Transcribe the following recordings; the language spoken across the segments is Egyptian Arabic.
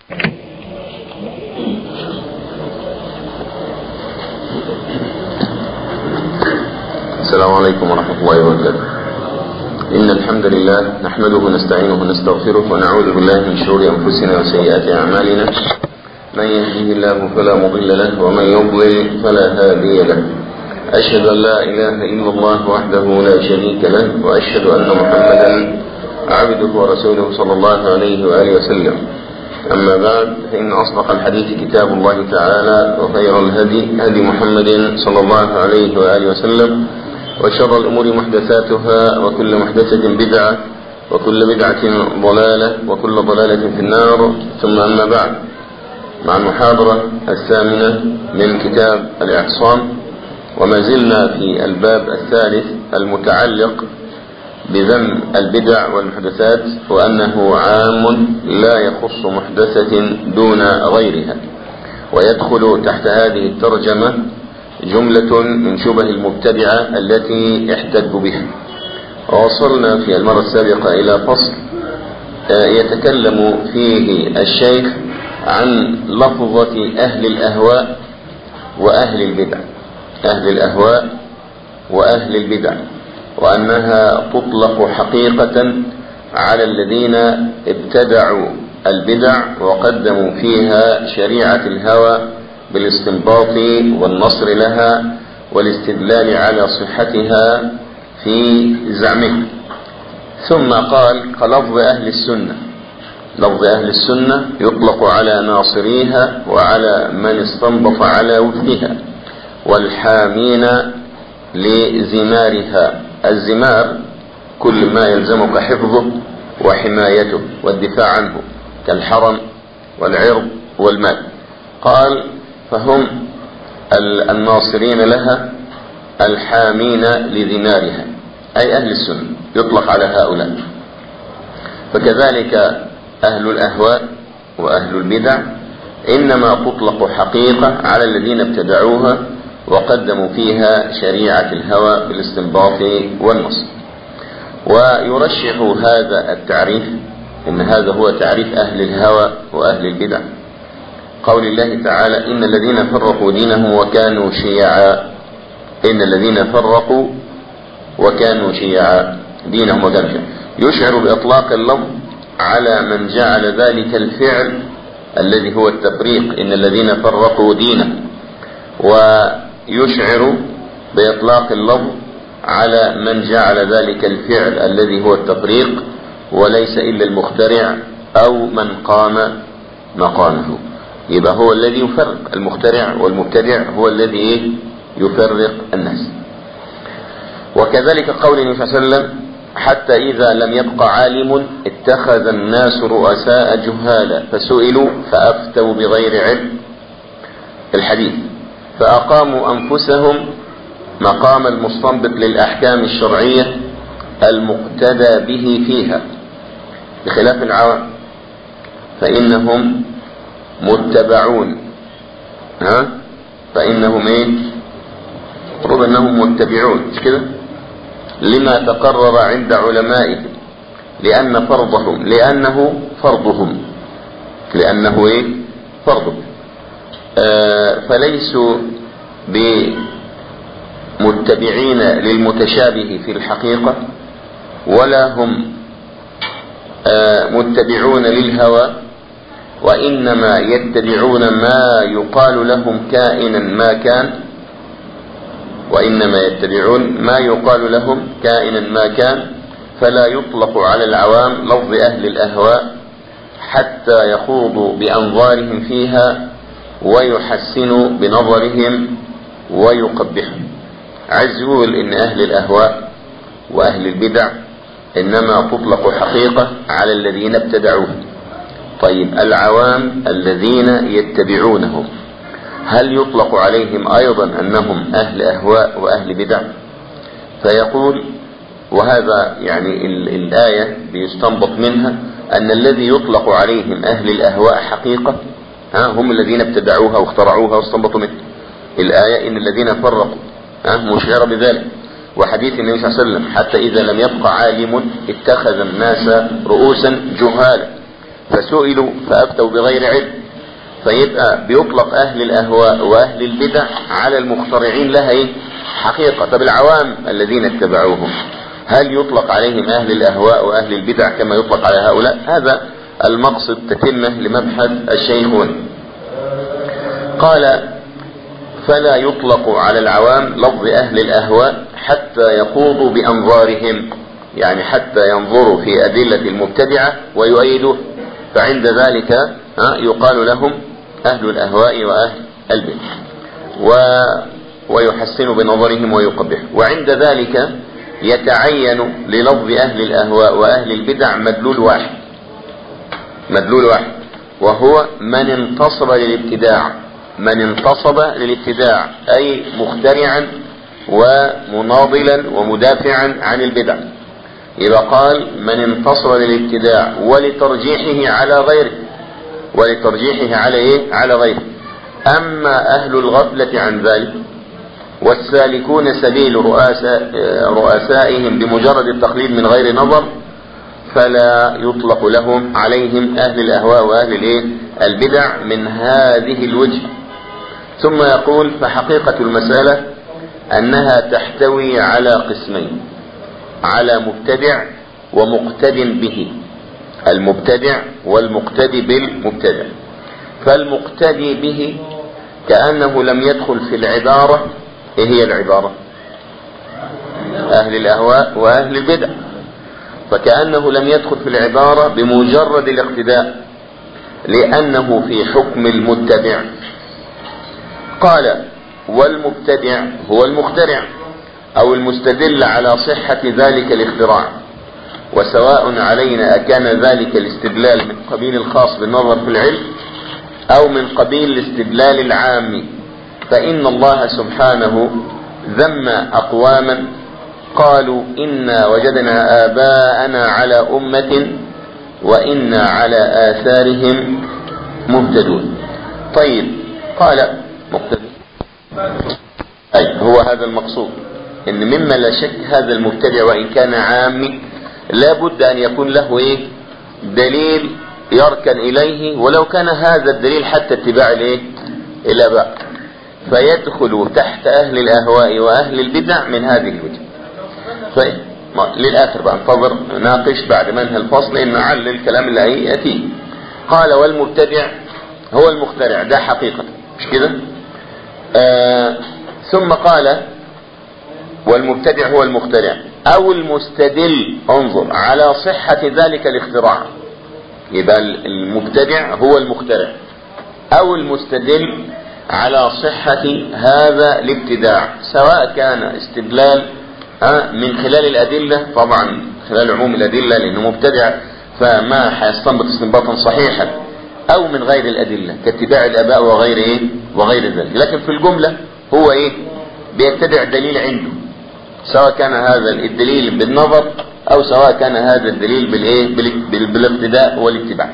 السلام عليكم ورحمة الله وبركاته إن الحمد لله نحمده ونستعينه ونستغفره ونعوذ بالله من شرور أنفسنا وسيئات أعمالنا من يهده الله فلا مضل له ومن يضلل فلا هادي له أشهد أن لا إله إلا الله وحده لا شريك له وأشهد أن محمدا عبده ورسوله صلى الله عليه وآله وسلم أما بعد فإن أصدق الحديث كتاب الله تعالى وخير الهدي هدي محمد صلى الله عليه وآله وسلم وشر الأمور محدثاتها وكل محدثة بدعة وكل بدعة ضلالة وكل ضلالة في النار ثم أما بعد مع المحاضرة الثامنة من كتاب الإعصام وما زلنا في الباب الثالث المتعلق بذم البدع والمحدثات وأنه عام لا يخص محدثة دون غيرها ويدخل تحت هذه الترجمة جملة من شبه المبتدعة التي احتجوا بها ووصلنا في المرة السابقة إلى فصل يتكلم فيه الشيخ عن لفظة أهل الأهواء وأهل البدع أهل الأهواء وأهل البدع وأنها تطلق حقيقة على الذين ابتدعوا البدع وقدموا فيها شريعة الهوى بالاستنباط والنصر لها والاستدلال على صحتها في زعمه ثم قال كلفظ أهل السنة لفظ أهل السنة يطلق على ناصريها وعلى من استنبط على وفقها والحامين لزمارها الزمار كل ما يلزمك حفظه وحمايته والدفاع عنه كالحرم والعرض والمال قال فهم الناصرين لها الحامين لذمارها أي أهل السنة يطلق على هؤلاء فكذلك أهل الأهواء وأهل البدع إنما تطلق حقيقة على الذين ابتدعوها وقدموا فيها شريعة الهوى بالاستنباط والنص ويرشح هذا التعريف إن هذا هو تعريف أهل الهوى وأهل البدع قول الله تعالى إن الذين فرقوا دينهم وكانوا شيعا إن الذين فرقوا وكانوا شيعا دينهم وكانوا شيعا يشعر بإطلاق اللفظ على من جعل ذلك الفعل الذي هو التفريق إن الذين فرقوا دينهم ويشعر بإطلاق اللفظ على من جعل ذلك الفعل الذي هو التفريق وليس إلا المخترع أو من قام مقامه يبقى هو الذي يفرق المخترع والمبتدع هو الذي يفرق الناس وكذلك قول النبي صلى الله عليه وسلم حتى إذا لم يبق عالم اتخذ الناس رؤساء جهالا فسئلوا فأفتوا بغير علم الحديث فأقاموا أنفسهم مقام المستنبط للأحكام الشرعية المقتدى به فيها بخلاف العوام فإنهم متبعون ها فإنهم ايه المفروض انهم متبعون مش كده لما تقرر عند علمائهم لأن فرضهم لأنه فرضهم لأنه ايه فرضهم آه فليسوا بمتبعين للمتشابه في الحقيقة ولا هم آه متبعون للهوى وإنما يتبعون ما يقال لهم كائنا ما كان وإنما يتبعون ما يقال لهم كائنا ما كان فلا يطلق على العوام لفظ أهل الأهواء حتى يخوضوا بأنظارهم فيها ويحسنوا بنظرهم ويقبحوا عايز يقول إن أهل الأهواء وأهل البدع إنما تطلق حقيقة على الذين ابتدعوها طيب العوام الذين يتبعونهم هل يطلق عليهم ايضا انهم اهل اهواء واهل بدع فيقول وهذا يعني الايه بيستنبط منها ان الذي يطلق عليهم اهل الاهواء حقيقه ها هم الذين ابتدعوها واخترعوها واستنبطوا منها الايه ان الذين فرقوا ها مشعره بذلك وحديث النبي صلى الله عليه وسلم حتى اذا لم يبق عالم اتخذ الناس رؤوسا جهالا فسئلوا فأفتوا بغير علم فيبقى بيطلق أهل الأهواء وأهل البدع على المخترعين لها إيه؟ حقيقة طب العوام الذين اتبعوهم هل يطلق عليهم أهل الأهواء وأهل البدع كما يطلق على هؤلاء هذا المقصد تتمة لمبحث الشيخون قال فلا يطلق على العوام لفظ أهل الأهواء حتى يخوضوا بأنظارهم يعني حتى ينظروا في أدلة المبتدعة ويؤيدوه فعند ذلك يقال لهم أهل الأهواء وأهل البدع و ويحسن بنظرهم ويقبح وعند ذلك يتعين للفظ أهل الأهواء وأهل البدع مدلول واحد مدلول واحد وهو من انتصب للابتداع من انتصب للابتداع أي مخترعا ومناضلا ومدافعا عن البدع يبقى قال من انتصر للابتداع ولترجيحه على غيره ولترجيحه على ايه على غيره اما اهل الغفلة عن ذلك والسالكون سبيل رؤساء رؤسائهم بمجرد التقليد من غير نظر فلا يطلق لهم عليهم اهل الاهواء واهل الايه البدع من هذه الوجه ثم يقول فحقيقة المسألة انها تحتوي على قسمين على مبتدع ومقتد به المبتدع والمقتدي بالمبتدع فالمقتدي به كأنه لم يدخل في العبارة ايه هي العبارة اهل الاهواء واهل البدع فكأنه لم يدخل في العبارة بمجرد الاقتداء لأنه في حكم المتبع قال والمبتدع هو المخترع او المستدل على صحة ذلك الاختراع وسواء علينا اكان ذلك الاستدلال من قبيل الخاص بالنظر في العلم او من قبيل الاستدلال العام فان الله سبحانه ذم اقواما قالوا انا وجدنا اباءنا على امة وانا على اثارهم مهتدون طيب قال مقتدون اي هو هذا المقصود ان مما لا شك هذا المبتدع وان كان عامي لا بد ان يكون له ايه دليل يركن اليه ولو كان هذا الدليل حتى اتباع الايه الاباء فيدخل تحت اهل الاهواء واهل البدع من هذه الوجه طيب للاخر بقى انتظر ناقش بعد ما انهى الفصل ان نعلل الكلام اللي هياتيه قال والمبتدع هو المخترع ده حقيقة مش كده آه ثم قال والمبتدع هو المخترع او المستدل انظر على صحة ذلك الاختراع يبقى المبتدع هو المخترع او المستدل على صحة هذا الابتداع سواء كان استدلال من خلال الادلة طبعا خلال عموم الادلة لانه مبتدع فما حيستنبط استنباطا صحيحا او من غير الادلة كاتباع الاباء وغير ايه وغير ذلك لكن في الجملة هو ايه بيتبع دليل عنده سواء كان هذا الدليل بالنظر او سواء كان هذا الدليل بالايه بالاقتداء والاتباع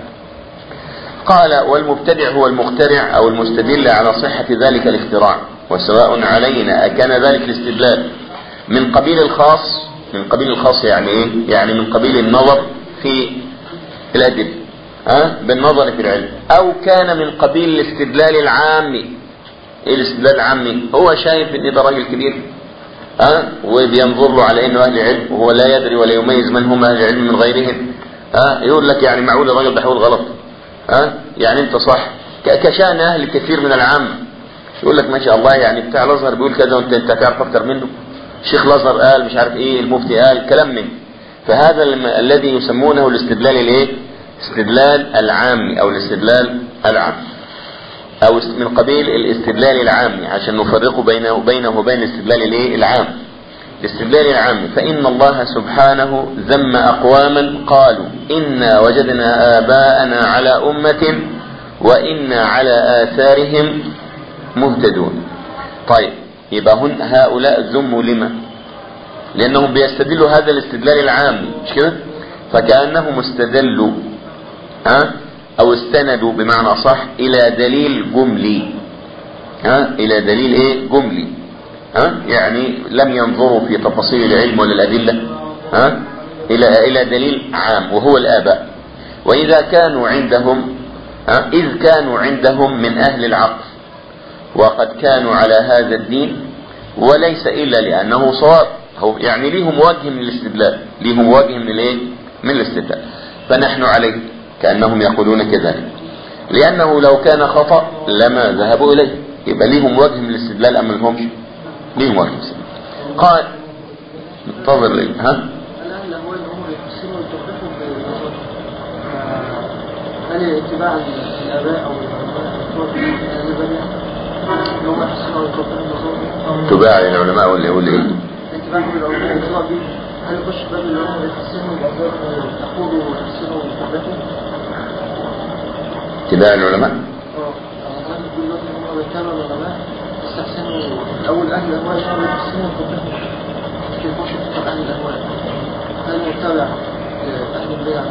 قال والمبتدع هو المخترع او المستدل على صحة ذلك الاختراع وسواء علينا اكان ذلك الاستدلال من قبيل الخاص من قبيل الخاص يعني ايه يعني من قبيل النظر في الادله ها بالنظر في العلم او كان من قبيل الاستدلال العامي ايه الاستدلال العامي هو شايف ان ده راجل كبير ها وبينظر له على انه اهل علم وهو لا يدري ولا يميز من هم اهل العلم من غيرهم ها يقول لك يعني معقول الراجل بيحول غلط ها يعني انت صح كشان اهل كثير من العام يقول لك ما شاء الله يعني بتاع الازهر بيقول كذا وانت انت تعرف اكتر منه شيخ الازهر قال مش عارف ايه المفتي قال كلام من فهذا الذي يسمونه الاستدلال الايه استدلال العام او الاستدلال العام او من قبيل الاستدلال العام عشان نفرق بينه وبينه وبين الاستدلال الايه العام الاستدلال العام فان الله سبحانه ذم اقواما قالوا انا وجدنا اباءنا على امه وانا على اثارهم مهتدون طيب يبقى هن هؤلاء ذموا لما لانهم بيستدلوا هذا الاستدلال العام مش كده فكانهم استدلوا ها او استندوا بمعنى صح الى دليل جملي ها الى دليل ايه جملي ها يعني لم ينظروا في تفاصيل العلم ولا الادله ها الى الى دليل عام وهو الاباء وإذا كانوا عندهم إذ كانوا عندهم من أهل العقل وقد كانوا على هذا الدين وليس إلا لأنه صواب هو يعني ليهم وجه من الاستدلال ليهم وجه من الايه من الاستدلال فنحن عليه كأنهم يقولون كذلك لأنه لو كان خطأ لما ذهبوا إليه يبقى ليهم وجه من الاستدلال أم لهمش ليهم وجه من الاستدلال قال انتظر لي ها هل اتباع الاباء او تباع العلماء ولا يقول ايه؟ اتباع العلماء هل يخش باب العلماء يحسنوا يقولوا يحسنوا تربيتهم؟ اتباع العلماء؟ اه يعني دلوقتي هم بيتابعوا العلماء يستحسنوا الاول اهل الاهواء يحاولوا يحسنوا تربيتهم لكن يخش في اهل الاهواء هل يتابع اهل البدع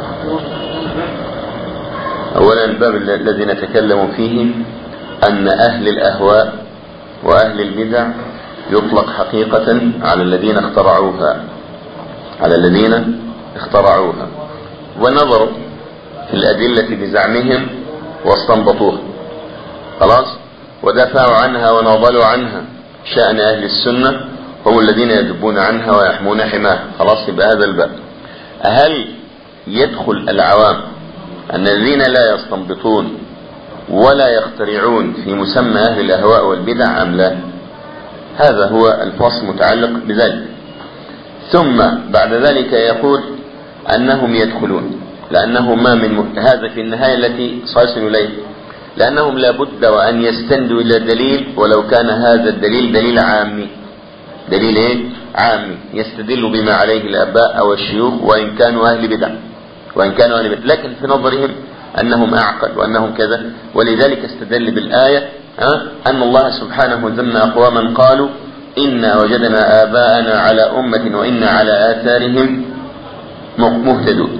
أولا الباب الذي نتكلم فيه أن أهل الأهواء وأهل البدع يطلق حقيقة على الذين اخترعوها على الذين اخترعوها ونظروا في الأدلة بزعمهم واستنبطوها خلاص ودافعوا عنها وناضلوا عنها شأن أهل السنة هم الذين يذبون عنها ويحمون حماها خلاص يبقى هذا الباب هل يدخل العوام أن الذين لا يستنبطون ولا يخترعون في مسمى أهل الأهواء والبدع أم لا هذا هو الفصل متعلق بذلك ثم بعد ذلك يقول أنهم يدخلون لأنه ما من هذا في النهاية التي سيصل إليه لأنهم لابد وأن يستندوا إلى دليل ولو كان هذا الدليل دليل عامي دليل إيه؟ عامي يستدل بما عليه الآباء أو الشيوخ وإن كانوا أهل بدع وإن كانوا أهل بدع لكن في نظرهم أنهم أعقل وأنهم كذا ولذلك استدل بالآية ها أن الله سبحانه ذم أقواما قالوا إنا وجدنا آباءنا على أمة وإنا على آثارهم مهتدون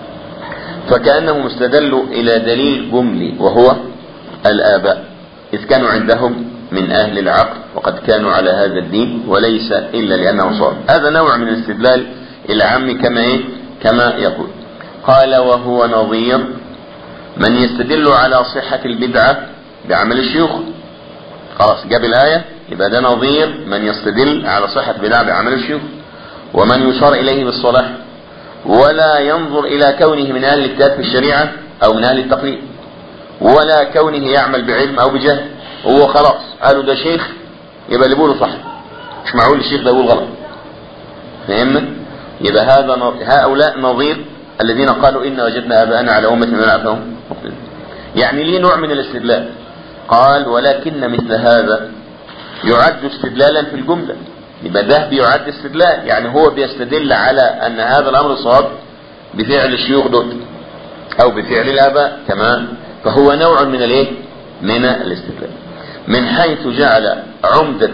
فكأنهم استدلوا إلى دليل جملي وهو الآباء إذ كانوا عندهم من أهل العقل وقد كانوا على هذا الدين وليس إلا لأنه صار هذا نوع من الاستدلال العام كما إيه؟ كما يقول قال وهو نظير من يستدل على صحة البدعة بعمل الشيوخ خلاص جاب الآية يبقى ده نظير من يستدل على صحة البدعة بعمل الشيوخ ومن يشار إليه بالصلاح ولا ينظر إلى كونه من أهل الاجتهاد في الشريعة أو من أهل التقليد ولا كونه يعمل بعلم أو بجهل هو خلاص قالوا ده شيخ يبقى اللي بيقوله صح مش معقول الشيخ ده يقول غلط فهمنا يبقى هذا هؤلاء نظير الذين قالوا إن وجدنا آباءنا على أمة من نعرفهم يعني ليه نوع من الاستدلال قال ولكن مثل هذا يعد استدلالا في الجملة يبقى ده بيعد استدلال يعني هو بيستدل على أن هذا الأمر صواب بفعل الشيوخ دول أو بفعل الآباء كمان فهو نوع من الايه؟ من الاستدلال من حيث جعل عمدة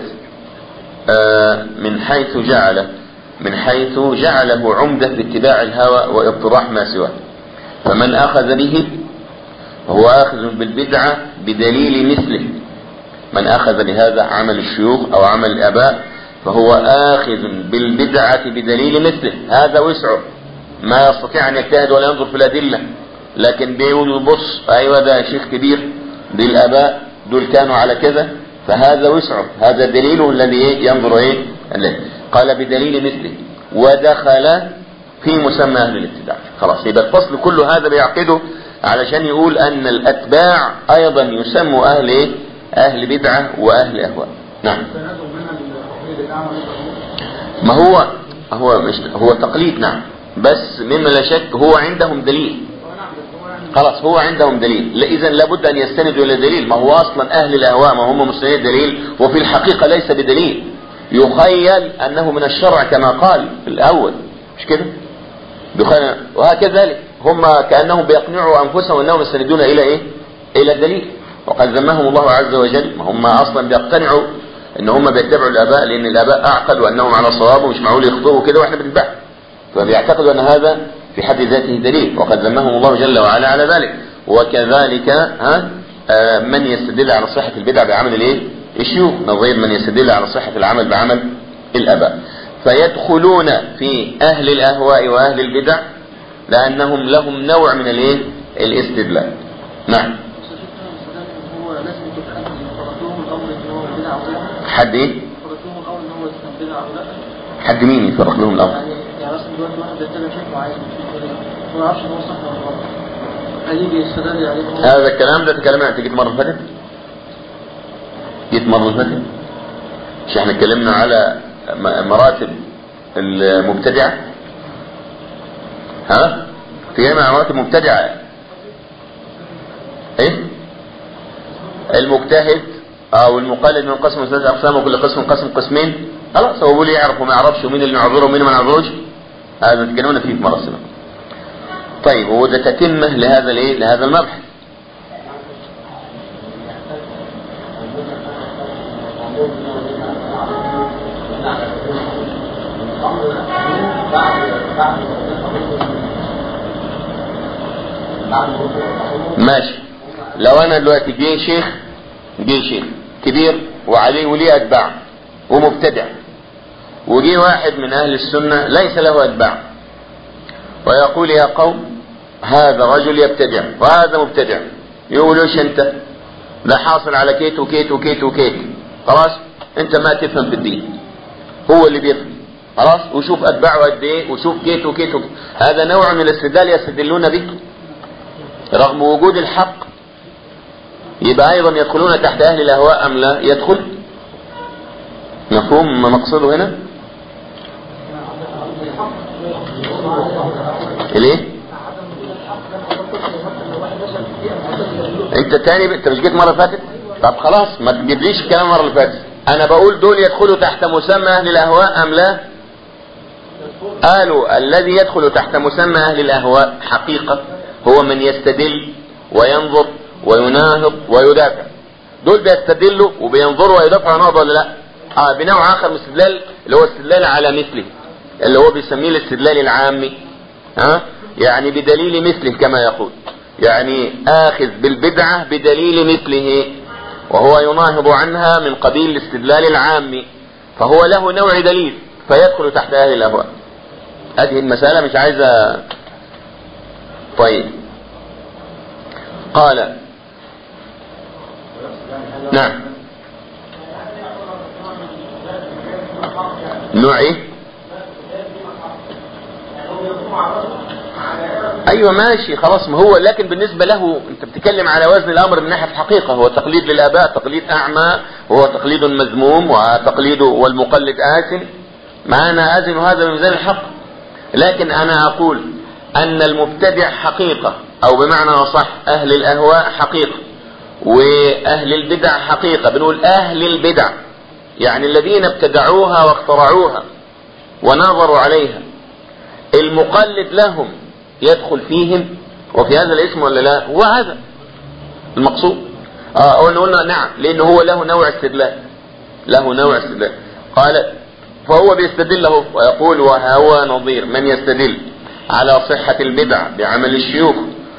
آه من حيث جعل من حيث جعله عمدة باتباع الهوى واقتراح ما سواه فمن أخذ به فهو آخذ بالبدعة بدليل مثله من أخذ بهذا عمل الشيوخ أو عمل الآباء فهو آخذ بالبدعة بدليل مثله هذا وسعه ما يستطيع أن يجتهد ولا ينظر في الأدلة لكن بيقول يبص أيوة ده شيخ كبير دي الآباء دول كانوا على كذا فهذا وسعه هذا دليله الذي إيه ينظر إيه الذي قال بدليل مثله ودخل في مسمى أهل الابتداع خلاص يبقى الفصل كله هذا بيعقده علشان يقول أن الأتباع أيضا يسموا أهل إيه أهل بدعة وأهل أهواء نعم ما هو هو مش هو تقليد نعم بس مما لا شك هو عندهم دليل خلاص هو عندهم دليل اذا لابد ان يستندوا الى دليل ما هو اصلا اهل الاهواء ما هم مستندين دليل وفي الحقيقه ليس بدليل يخيل انه من الشرع كما قال في الاول مش كده وهكذا هم كانهم بيقنعوا انفسهم انهم يستندون الى ايه الى الدليل وقد ذمهم الله عز وجل ما هم اصلا بيقتنعوا ان هم بيتبعوا الاباء لان الاباء اعقل وانهم على صواب ومش معقول يخطئوا كده واحنا بنتبعهم فبيعتقدوا ان هذا في حد ذاته دليل وقد ذمهم الله جل وعلا على ذلك وكذلك ها آه من يستدل على صحة البدع بعمل الايه الشيوخ نظير من يستدل على صحة العمل بعمل الاباء فيدخلون في اهل الاهواء واهل البدع لأنهم لهم نوع من الايه الاستدلال نعم بس شفنا الاستدلال ان هو لازم يكون حد فرض لهم الامر ان هو بدعه او لا حد ايه فرض لهم الامر ان هو كان بدعه او لا حد مين يفرق لهم الأمر يعني يعني مثلا دلوقتي واحد بيتبع شيخ معين في الدنيا ما يعرفش ان هو صح ولا غلط هيجي يستدل عليه إن هو- هذا الكلام ده تكلمنا انت جيت مرة اللي فاتت جيت مرة اللي فاتت مش احنا اتكلمنا على م- مراتب المبتدعة ها اتكلمنا على مراتب مبتدعة ايه المجتهد او المقلد من قسم ثلاثة اقسام وكل قسم قسم قسمين خلاص هو بيقول لي يعرف وما يعرفش ومين اللي نعذره ومين ما نعذروش هذا اتكلمنا فيه في مرة سابقة طيب هو ده تتمة لهذا الايه لهذا المبحث ماشي لو انا دلوقتي جه شيخ جه شيخ كبير وعليه وليه اتباع ومبتدع وجه واحد من اهل السنه ليس له اتباع ويقول يا قوم هذا رجل يبتدع وهذا مبتدع يقول ايش انت ده حاصل على كيت وكيت وكيت وكيت خلاص انت ما تفهم في الدين هو اللي بيفهم خلاص وشوف اتباعه قد ايه وشوف كيت وكيت وكيت هذا نوع من الاستدلال يستدلون به رغم وجود الحق يبقى ايضا يدخلون تحت اهل الاهواء ام لا يدخل مفهوم ما مقصده هنا ليه انت تاني انت مش جيت مره فاتت طب خلاص ما تجيبليش الكلام المره اللي فاتت انا بقول دول يدخلوا تحت مسمى اهل الاهواء ام لا قالوا الذي يدخل تحت مسمى اهل الاهواء حقيقه هو من يستدل وينظر ويناهض ويدافع دول بيستدلوا وبينظروا ويدافعوا عن ولا لا اه بنوع اخر من الاستدلال اللي هو استدلال على مثله اللي هو بيسميه الاستدلال العامي ها يعني بدليل مثله كما يقول يعني اخذ بالبدعه بدليل مثله وهو يناهض عنها من قبيل الاستدلال العامي فهو له نوع دليل فيدخل تحت اهل الاهواء هذه المساله مش عايزه طيب قال نعم نوع ايه ايوه ماشي خلاص ما هو لكن بالنسبه له انت بتتكلم على وزن الامر من ناحيه الحقيقه هو تقليد للاباء تقليد اعمى وهو تقليد مذموم وتقليد والمقلد آثم ما انا ازن هذا بميزان الحق لكن انا اقول ان المبتدع حقيقه او بمعنى صح اهل الاهواء حقيقه واهل البدع حقيقه بنقول اهل البدع يعني الذين ابتدعوها واخترعوها وناظروا عليها المقلد لهم يدخل فيهم وفي هذا الاسم ولا لا هو هذا المقصود اه قلنا قلنا نعم لان هو له نوع استدلال له نوع استدلال قال فهو بيستدل له ويقول وهو نظير من يستدل على صحة البدع بعمل الشيوخ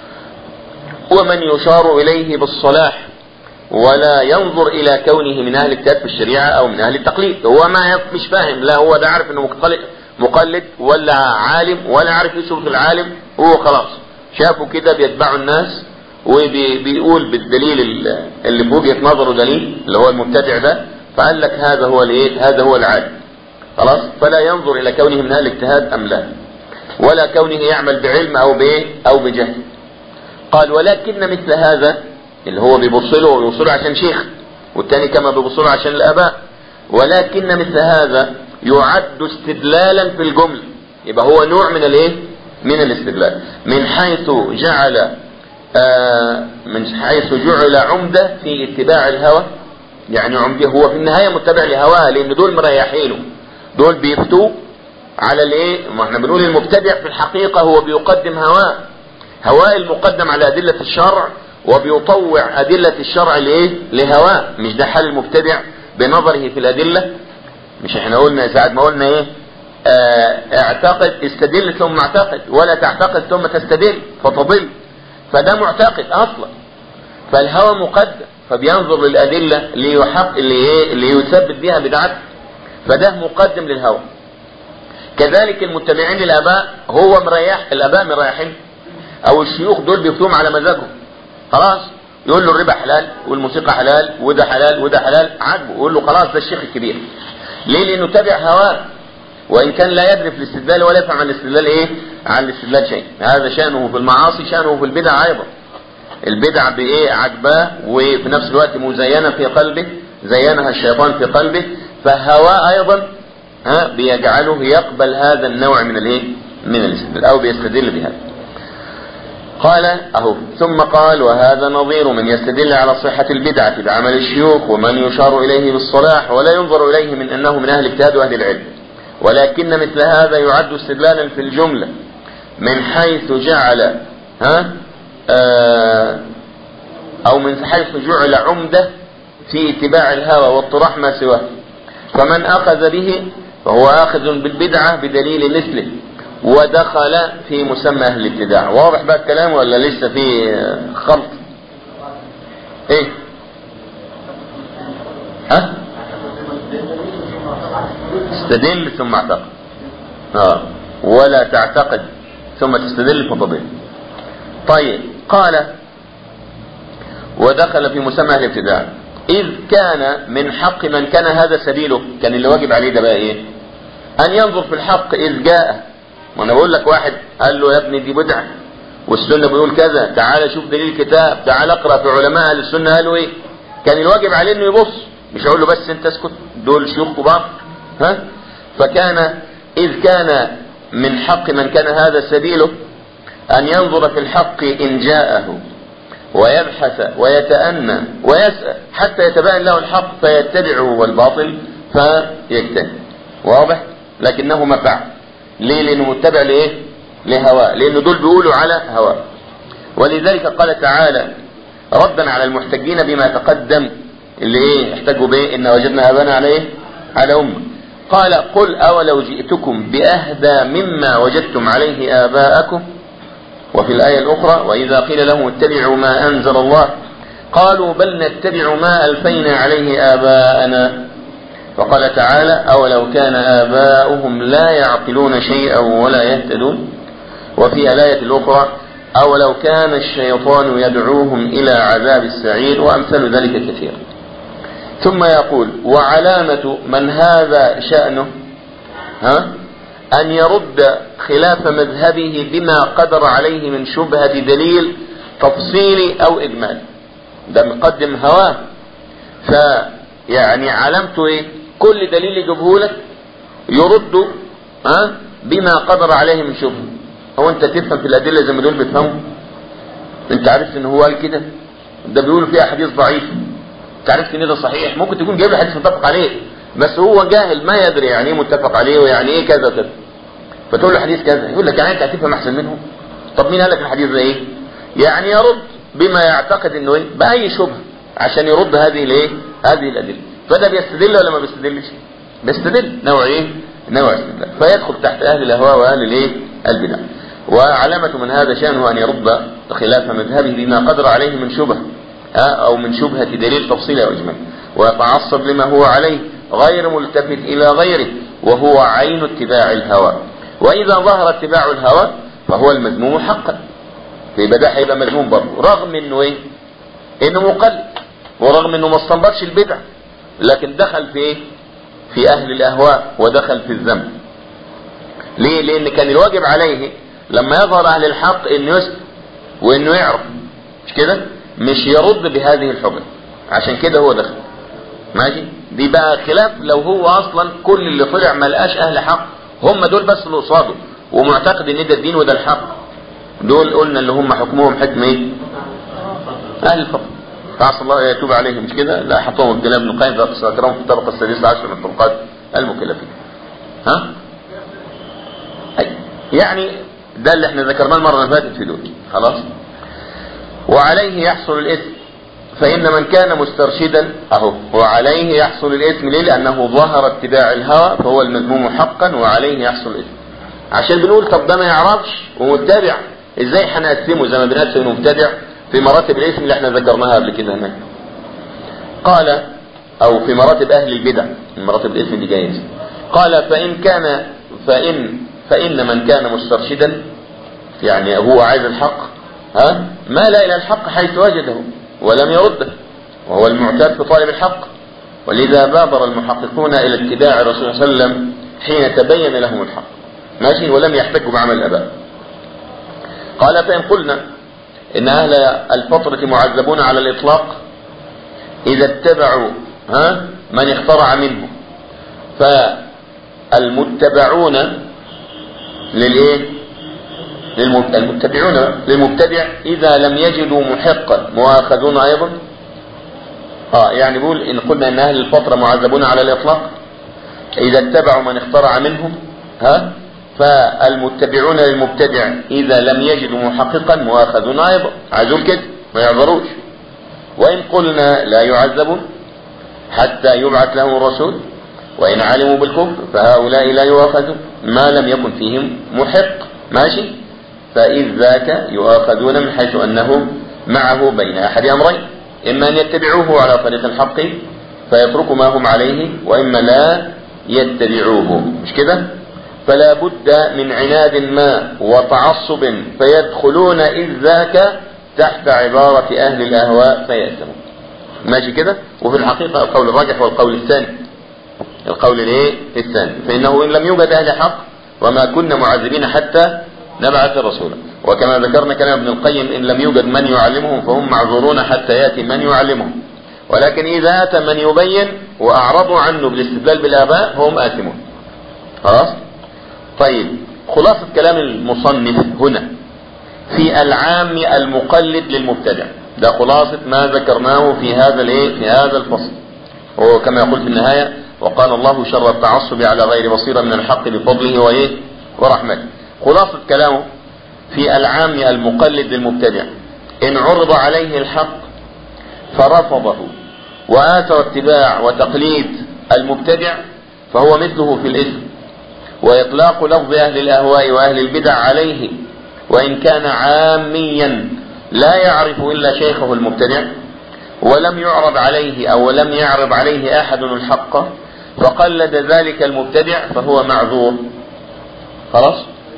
ومن يشار إليه بالصلاح ولا ينظر إلى كونه من أهل الكتاب في الشريعة أو من أهل التقليد هو ما يف- مش فاهم لا هو ده عارف إنه مقلد مقلد ولا عالم ولا عارف ايه شروط العالم هو خلاص شافوا كده بيتبعوا الناس وبيقول بالدليل ال- اللي في وجهة نظره دليل اللي هو المبتدع ده فقال لك هذا هو الايه هذا هو العالم خلاص فلا ينظر الى كونه من اهل الاجتهاد ام لا ولا كونه يعمل بعلم او بايه او بجهل قال ولكن مثل هذا اللي هو بيبص له ويبص عشان شيخ والتاني كما بيبص له عشان الاباء ولكن مثل هذا يعد استدلالا في الجمله يبقى هو نوع من الايه من الاستدلال من حيث جعل آه من حيث جعل عمده في اتباع الهوى يعني عمده هو في النهايه متبع لهواه لان دول مريحينه دول بيفتوه على الايه ما احنا بنقول المبتدع في الحقيقه هو بيقدم هواه هواه المقدم على ادله الشرع وبيطوع ادله الشرع لايه لهواه مش ده حال المبتدع بنظره في الادله مش احنا قلنا ساعه ما قلنا ايه اه اعتقد استدل ثم اعتقد ولا تعتقد ثم تستدل فتضل فده معتقد اصلا فالهوى مقدم فبينظر للادله ليحق اللي ايه ليثبت بها بدعته فده مقدم للهوى كذلك المتبعين للاباء هو مريح الاباء مريحين او الشيوخ دول بيفتوهم على مزاجهم خلاص يقول له الربا حلال والموسيقى حلال وده حلال وده حلال عاجبه يقول له خلاص ده الشيخ الكبير ليه لانه تابع هواه وان كان لا يدري في الاستدلال ولا يفهم عن الاستدلال ايه عن الاستدلال شيء هذا شانه في المعاصي شانه في البدع ايضا البدع بايه عجباه وفي نفس الوقت مزينه في قلبه زينها الشيطان في قلبه فهواه ايضا ها بيجعله يقبل هذا النوع من الايه من الاستدلال او بيستدل بهذا قال اهو ثم قال وهذا نظير من يستدل على صحة البدعة بعمل الشيوخ ومن يشار اليه بالصلاح ولا ينظر اليه من انه من اهل الاجتهاد واهل العلم ولكن مثل هذا يعد استدلالا في الجملة من حيث جعل ها آه او من حيث جعل عمدة في اتباع الهوى واطراح ما سواه فمن اخذ به فهو اخذ بالبدعة بدليل مثله ودخل في مسمى اهل الابتداع واضح بقى الكلام ولا لسه في خلط ايه ها استدل ثم اعتقد اه ولا تعتقد ثم تستدل فتضل طيب قال ودخل في مسمى اهل الابتداع اذ كان من حق من كان هذا سبيله كان اللي واجب عليه ده بقى ايه ان ينظر في الحق اذ جاء وانا بقول لك واحد قال له يا ابني دي بدعه والسنه بيقول كذا تعال شوف دليل الكتاب تعال اقرا في علماء اهل السنه قالوا ايه كان الواجب عليه انه يبص مش اقول له بس انت اسكت دول شيوخ كبار ها فكان اذ كان من حق من كان هذا سبيله ان ينظر في الحق ان جاءه ويبحث ويتأنى ويسأل حتى يتبين له الحق فيتبعه والباطل فيجتنب واضح لكنه ما فعل ليه لانه متبع لايه لهواه لان دول بيقولوا على هواه ولذلك قال تعالى ردا على المحتجين بما تقدم اللي ايه احتجوا بايه ان وجدنا ابانا على ايه على امه قال قل اولو جئتكم باهدى مما وجدتم عليه اباءكم وفي الآية الأخرى وإذا قيل لهم اتبعوا ما أنزل الله قالوا بل نتبع ما ألفينا عليه آباءنا وقال تعالى أولو كان آباؤهم لا يعقلون شيئا ولا يهتدون وفي الآية الأخرى أولو كان الشيطان يدعوهم إلى عذاب السعير وأمثال ذلك كثير ثم يقول وعلامة من هذا شأنه ها أن يرد خلاف مذهبه بما قدر عليه من شبهة دليل تفصيلي أو إجمالي ده مقدم هواه فيعني علامته إيه كل دليل يجيبه لك يرد ها بما قدر عليه من شبهه هو أنت تفهم في الأدلة زي ما دول بيفهموا أنت عرفت إن هو قال كده ده بيقولوا فيها حديث ضعيف أنت عرفت إن ده صحيح ممكن تكون جايب حديث متفق عليه بس هو جاهل ما يدري يعني ايه متفق عليه ويعني ايه كذا وكذا فتقول له حديث كذا يقول لك يعني انت هتفهم احسن منهم طب مين قال لك الحديث ده ايه يعني يرد بما يعتقد انه ايه باي شبهه عشان يرد هذه الايه هذه الادله فده بيستدل ولا ما بيستدلش بيستدل نوع ايه نوع استدلال فيدخل تحت اهل الاهواء واهل الايه البدع وعلامة من هذا شأنه أن يرد خلاف مذهبه بما قدر عليه من شبهة أو من شبهة دليل تفصيلي أو إجمال ويتعصب لما هو عليه غير ملتفت إلى غيره وهو عين اتباع الهوى وإذا ظهر اتباع الهوى فهو المذموم حقا فيبقى ده هيبقى مذموم برضه رغم انه ايه؟ انه مقلد ورغم انه ما استنبطش البدع لكن دخل في ايه؟ في اهل الاهواء ودخل في الذنب. ليه؟ لان كان الواجب عليه لما يظهر اهل الحق انه يسكت وانه يعرف مش كده؟ مش يرد بهذه الحجج عشان كده هو دخل. ماشي؟ دي بقى خلاف لو هو اصلا كل اللي طلع ما لقاش اهل حق هم دول بس اللي قصاده ومعتقد ان ده الدين وده الحق دول قلنا اللي هم حكمهم حكم ايه؟ اهل الفضل فعسى الله يتوب عليهم مش كده؟ لا حطهم ابن ابن القيم في اقصى اكرام في الطبقه السادسه عشر من طبقات المكلفين. ها؟ أي. يعني ده اللي احنا ذكرناه المره اللي فاتت في دول خلاص؟ وعليه يحصل الاثم فإن من كان مسترشدا أهو وعليه يحصل الإثم ليه؟ لأنه ظهر اتباع الهوى فهو المذموم حقا وعليه يحصل الإثم. عشان بنقول طب ده ما يعرفش ومتبع ازاي هنقسمه زي ما بنقسم المبتدع في مراتب الإثم اللي احنا ذكرناها قبل كده هناك. قال أو في مراتب أهل البدع مراتب الإثم اللي جاية قال فإن كان فإن فإن من كان مسترشدا يعني هو عايز الحق ها مال إلى الحق حيث وجده ولم يرده وهو المعتاد في طالب الحق ولذا بادر المحققون إلى اتباع الرسول صلى الله عليه وسلم حين تبين لهم الحق ماشي ولم يحتكوا بعمل الآباء قال فإن قلنا إن أهل الفترة معذبون على الإطلاق إذا اتبعوا ها من اخترع منهم فالمتبعون للإيه؟ المتبعون للمبتدع إذا لم يجدوا محقا مؤاخذون أيضا اه يعني بيقول إن قلنا إن أهل الفترة معذبون على الإطلاق إذا اتبعوا من اخترع منهم ها فالمتبعون للمبتدع إذا لم يجدوا محققا مؤاخذون أيضا عايزون كده ما يعذروش وإن قلنا لا يعذبون حتى يبعث لهم الرسول وإن علموا بالكفر فهؤلاء لا يؤاخذون ما لم يكن فيهم محق ماشي فإذ ذاك يؤاخذون من حيث أنهم معه بين أحد أمرين إما أن يتبعوه على طريق الحق فيتركوا ما هم عليه وإما لا يتبعوه مش كده فلا بد من عناد ما وتعصب فيدخلون إذ ذاك تحت عبارة أهل الأهواء فيأثمون ماشي كده وفي الحقيقة القول الراجح هو القول الثاني القول الايه الثاني فإنه إن لم يوجد أهل حق وما كنا معذبين حتى نبعث رسولا وكما ذكرنا كلام ابن القيم إن لم يوجد من يعلمهم فهم معذورون حتى يأتي من يعلمهم ولكن إذا أتى من يبين وأعرضوا عنه بالاستدلال بالآباء فهم آثمون خلاص طيب خلاصة كلام المصنف هنا في العام المقلد للمبتدع ده خلاصة ما ذكرناه في هذا الايه في هذا الفصل هو كما يقول في النهاية وقال الله شر التعصب على غير بصيرة من الحق بفضله وايه ورحمته خلاصة كلامه في العام المقلد للمبتدع إن عرض عليه الحق فرفضه وآثر اتباع وتقليد المبتدع فهو مثله في الإثم وإطلاق لفظ أهل الأهواء وأهل البدع عليه وإن كان عاميا لا يعرف إلا شيخه المبتدع ولم يعرض عليه أو لم يعرض عليه أحد الحق فقلد ذلك المبتدع فهو معذور خلاص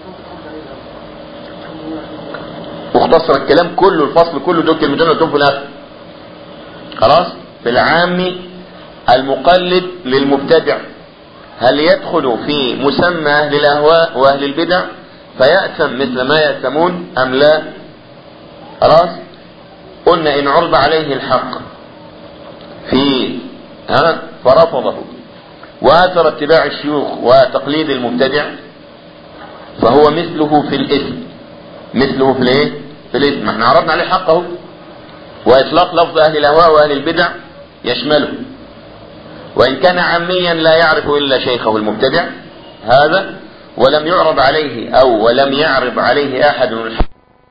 مختصر الكلام كله الفصل كله دول كلمتين قلتهم في الاخر خلاص في العام المقلد للمبتدع هل يدخل في مسمى اهل الاهواء واهل البدع فيأثم مثل ما يأثمون ام لا خلاص قلنا ان عرض عليه الحق في ها فرفضه واثر اتباع الشيوخ وتقليد المبتدع فهو مثله في الاثم مثله في الايه في الاثم احنا عرضنا عليه حقه واطلاق لفظ اهل الاهواء واهل البدع يشمله وان كان عاميا لا يعرف الا شيخه المبتدع هذا ولم يعرض عليه او ولم يعرض عليه احد الحق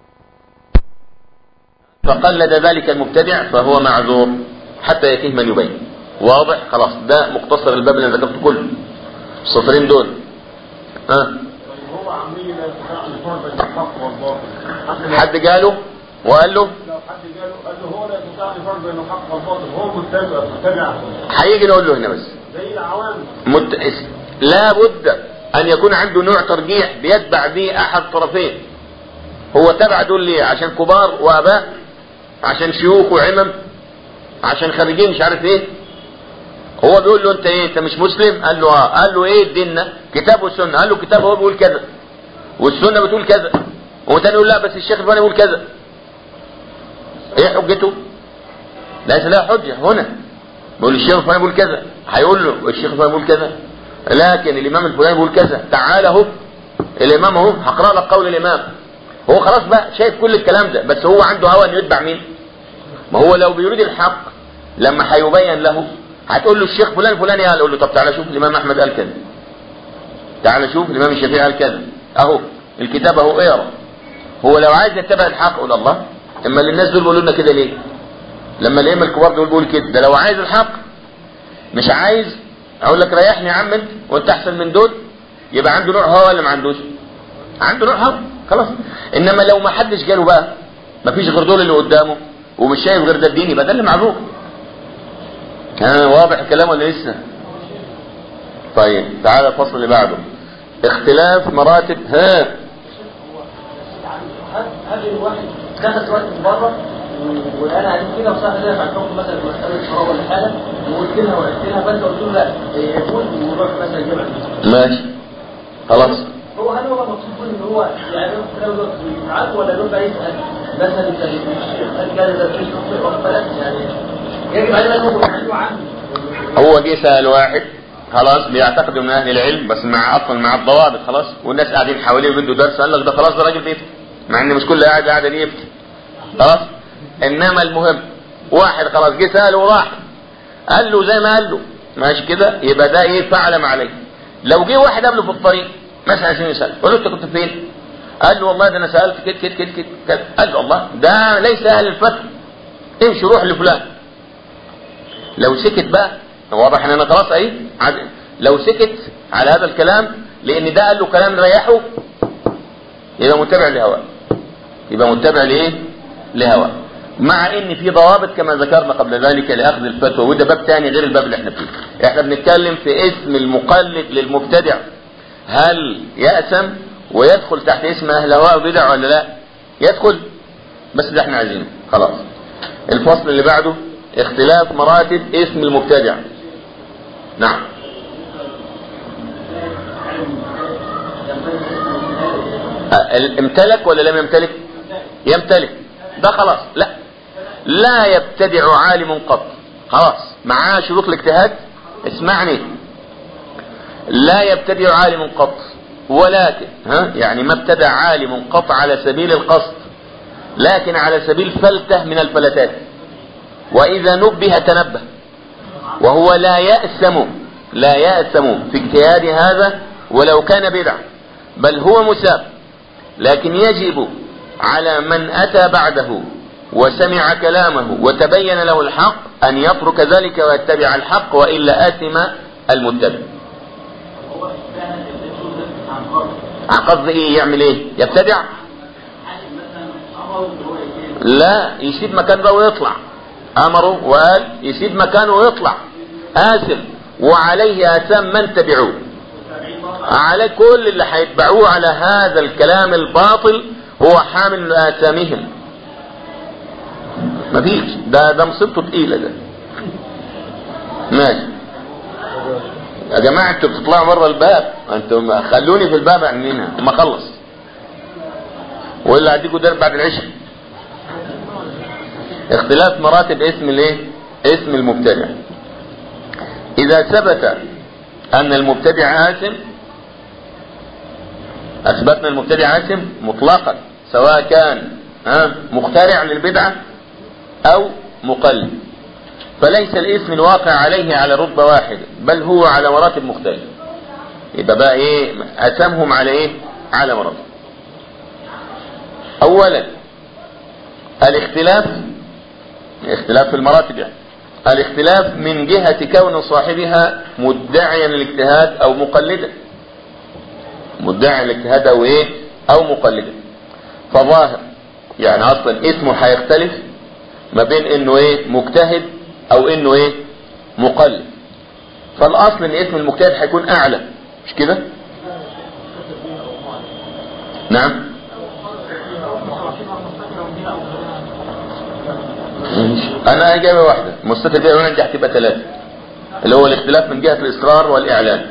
فقلد ذلك المبتدع فهو معذور حتى يأتيه من يبين واضح خلاص ده مختصر الباب اللي انا ذكرته كله السطرين دول ها أه؟ هو عميل الفرق بين الحق والباطل حد قاله وقال له لو حد قال قال له هو لا يستطيع الفرق بين الحق والباطل هو متبع متبع هيجي نقول له هنا بس زي العوام مت... لا بد ان يكون عنده نوع ترجيح بيتبع به احد طرفين هو تبع دول ليه عشان كبار واباء عشان شيوخ وعمم عشان خريجين مش عارف ايه هو بيقول له انت ايه انت مش مسلم قال له اه قال له ايه ديننا كتاب والسنه قال له كتاب هو بيقول كذا والسنه بتقول كذا وتاني يقول لا بس الشيخ الفلاني بيقول كذا ايه حجته ليس لها حجه هنا بيقول الشيخ الفلاني بيقول كذا هيقول له الشيخ الفلاني بيقول كذا لكن الامام الفلاني بيقول كذا تعال اهو الامام اهو هقرا لك قول الامام هو خلاص بقى شايف كل الكلام ده بس هو عنده هوى انه يتبع مين ما هو لو بيريد الحق لما هيبين له هتقول له الشيخ فلان فلان قال له طب تعالى شوف الامام احمد قال كذا تعالى شوف الامام الشافعي قال كذا اهو الكتاب اهو اقرا هو لو عايز يتبع الحق قول الله اما اللي الناس دول بيقولوا لنا كده ليه لما الائمه الكبار دول بيقول كده ده لو عايز الحق مش عايز اقول لك ريحني يا عم انت وانت احسن من دول يبقى عنده نوع هوى ولا ما عندوش عنده نوع هوى خلاص انما لو ما حدش جاله بقى ما فيش غير دول اللي قدامه ومش شايف غير ده الدين يبقى ده اللي معذور ها واضح الكلام ولا لسه طيب تعالى الفصل اللي بعده اختلاف مراتب ها هل هل الواحد دخل دلوقتي من بره وانا قاعدين كده وصاحبي ده عن حكم مثلا مساله شراب ولا حاجه وقلت لها وقلت لها فانت قلت له لا يقول ونروح مثلا جبل ماشي خلاص هو هل هو مقصود يقول ان هو يعني الكلام ده يفعل ولا يقول بقى يسال مثلا انت هل كان ده مش واخد بالك يعني يجب عليه ان هو يعلم عنه هو جه سأل واحد خلاص بيعتقدوا من اهل العلم بس مع اصلا مع الضوابط خلاص والناس قاعدين حواليه وبيدوا درس قال لك ده خلاص ده راجل بيفتي مع ان مش كل قاعد قاعده دي يفتي خلاص انما المهم واحد خلاص جه سأله وراح قال له زي ما قال له ماشي كده يبقى ده ايه فعل ما عليه لو جه واحد قبله في الطريق مثلا عشان يسأل قال له انت كنت فين؟ قال له والله ده انا سألت كده كده كده كده كده قال له الله ده ليس اهل الفتح امشي روح لفلان لو سكت بقى واضح ان انا خلاص اهي عاد- لو سكت على هذا الكلام لان ده قال له كلام ريحه يبقى متبع لهواه يبقى متبع لايه؟ لهواه مع ان في ضوابط كما ذكرنا قبل ذلك لاخذ الفتوى وده باب تاني غير الباب اللي احنا فيه احنا بنتكلم في اسم المقلد للمبتدع هل يأثم ويدخل تحت اسم اهل هواء وبدع ولا لا يدخل بس ده احنا عايزينه خلاص الفصل اللي بعده اختلاف مراتب اسم المبتدع نعم أه، امتلك ولا لم يمتلك يمتلك ده خلاص لا لا يبتدع عالم قط خلاص معاه شروط الاجتهاد اسمعني لا يبتدع عالم قط ولكن ها يعني ما ابتدع عالم قط على سبيل القصد لكن على سبيل فلتة من الفلتات وإذا نبه تنبه وهو لا يأسم لا يأسم في اجتهاد هذا ولو كان بدعة بل هو مساب لكن يجب على من أتى بعده وسمع كلامه وتبين له الحق أن يترك ذلك ويتبع الحق وإلا آثم المتبع عن قصد ايه يعمل ايه يبتدع لا يسيب مكان ده ويطلع امره وقال يسيب مكانه ويطلع آثم وعليه آثام من تبعوه على كل اللي هيتبعوه على هذا الكلام الباطل هو حامل لآثامهم مفيش ده ده مصيبته تقيلة ده ماشي يا جماعة انتوا بتطلعوا بره الباب انتوا خلوني في الباب عننا ما اخلص والا هديكوا درس بعد العشاء اختلاف مراتب اسم الايه اسم المبتدع اذا ثبت ان المبتدع آثم اثبتنا المبتدع آثم مطلقا سواء كان ها مخترع للبدعة او مقلد فليس الاسم الواقع عليه على رتبة واحدة بل هو على مراتب مختلفة يبقى بقى ايه اسمهم على ايه على مراتب اولا الاختلاف اختلاف في المراتب يعني الاختلاف من جهة كون صاحبها مدعيا الاجتهاد او مقلدا مدعي الاجتهاد او ايه او مقلدا فظاهر يعني اصلا اسمه هيختلف ما بين انه ايه مجتهد او انه ايه مقلد فالاصل ان اسم المجتهد هيكون اعلى مش كده نعم انا اجابه واحده مستتر بها عندي هتبقى ثلاثه اللي هو الاختلاف من جهه الاصرار والاعلان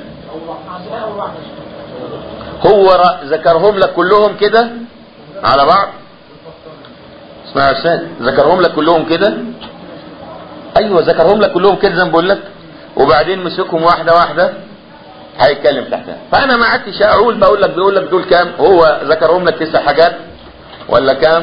هو ر- ذكرهم لك كلهم كده على بعض اسمع يا استاذ ذكرهم لك كلهم كده ايوه ذكرهم لك كلهم كده زي ما بقول لك وبعدين مسكهم واحده واحده هيتكلم تحتها فانا ما عدتش اقول بقول لك بيقول لك دول كام هو ذكرهم لك تسع حاجات ولا كام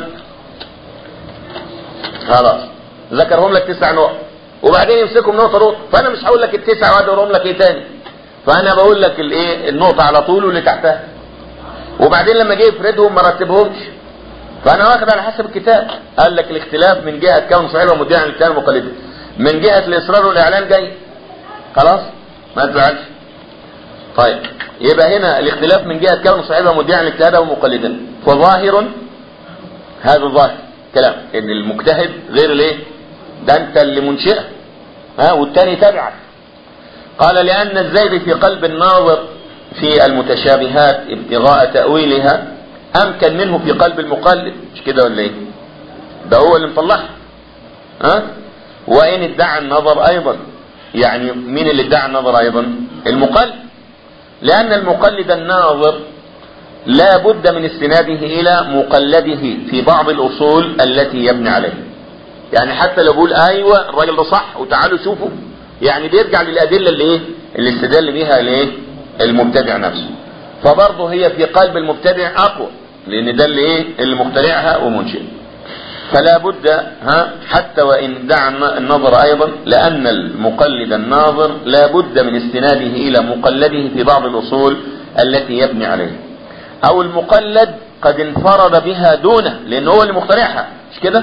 خلاص ذكرهم لك تسع نقط وبعدين يمسكهم نقطه نقطه فانا مش هقول لك التسع وادورهم لك ايه تاني فانا بقول لك الايه النقطه على طول واللي تحتها وبعدين لما جه يفردهم ما رتبهمش فانا واخد على حسب الكتاب قال لك الاختلاف من جهه كون صاحبه مدعي عن الكلام مقلدا من جهه الاصرار والاعلان جاي خلاص ما تزعلش طيب يبقى هنا الاختلاف من جهه كون صاحبه مدعي عن الاجتهاد او مقلدا فظاهر هذا ظاهر كلام ان المجتهد غير الايه ده انت اللي منشئه ها والتاني تبعك قال لان الزيد في قلب الناظر في المتشابهات ابتغاء تأويلها أمكن منه في قلب المقلد مش كده ولا إيه؟ ده هو اللي مطلعها ها؟ وإن ادعى النظر أيضا يعني مين اللي ادعى النظر أيضا؟ المقلد لأن المقلد الناظر لا بد من استناده إلى مقلده في بعض الأصول التي يبني عليها يعني حتى لو بقول أيوة الراجل ده صح وتعالوا شوفوا يعني بيرجع للأدلة اللي إيه؟ اللي استدل بها الإيه؟ المبتدع نفسه فبرضه هي في قلب المبتدع أقوى لأن ده اللي إيه؟ اللي مخترعها ومنشئها فلا بد ها حتى وان ادعى النظر ايضا لان المقلد الناظر لا بد من استناده الى مقلده في بعض الاصول التي يبني عليها او المقلد قد انفرد بها دونه لان هو اللي مخترعها مش كده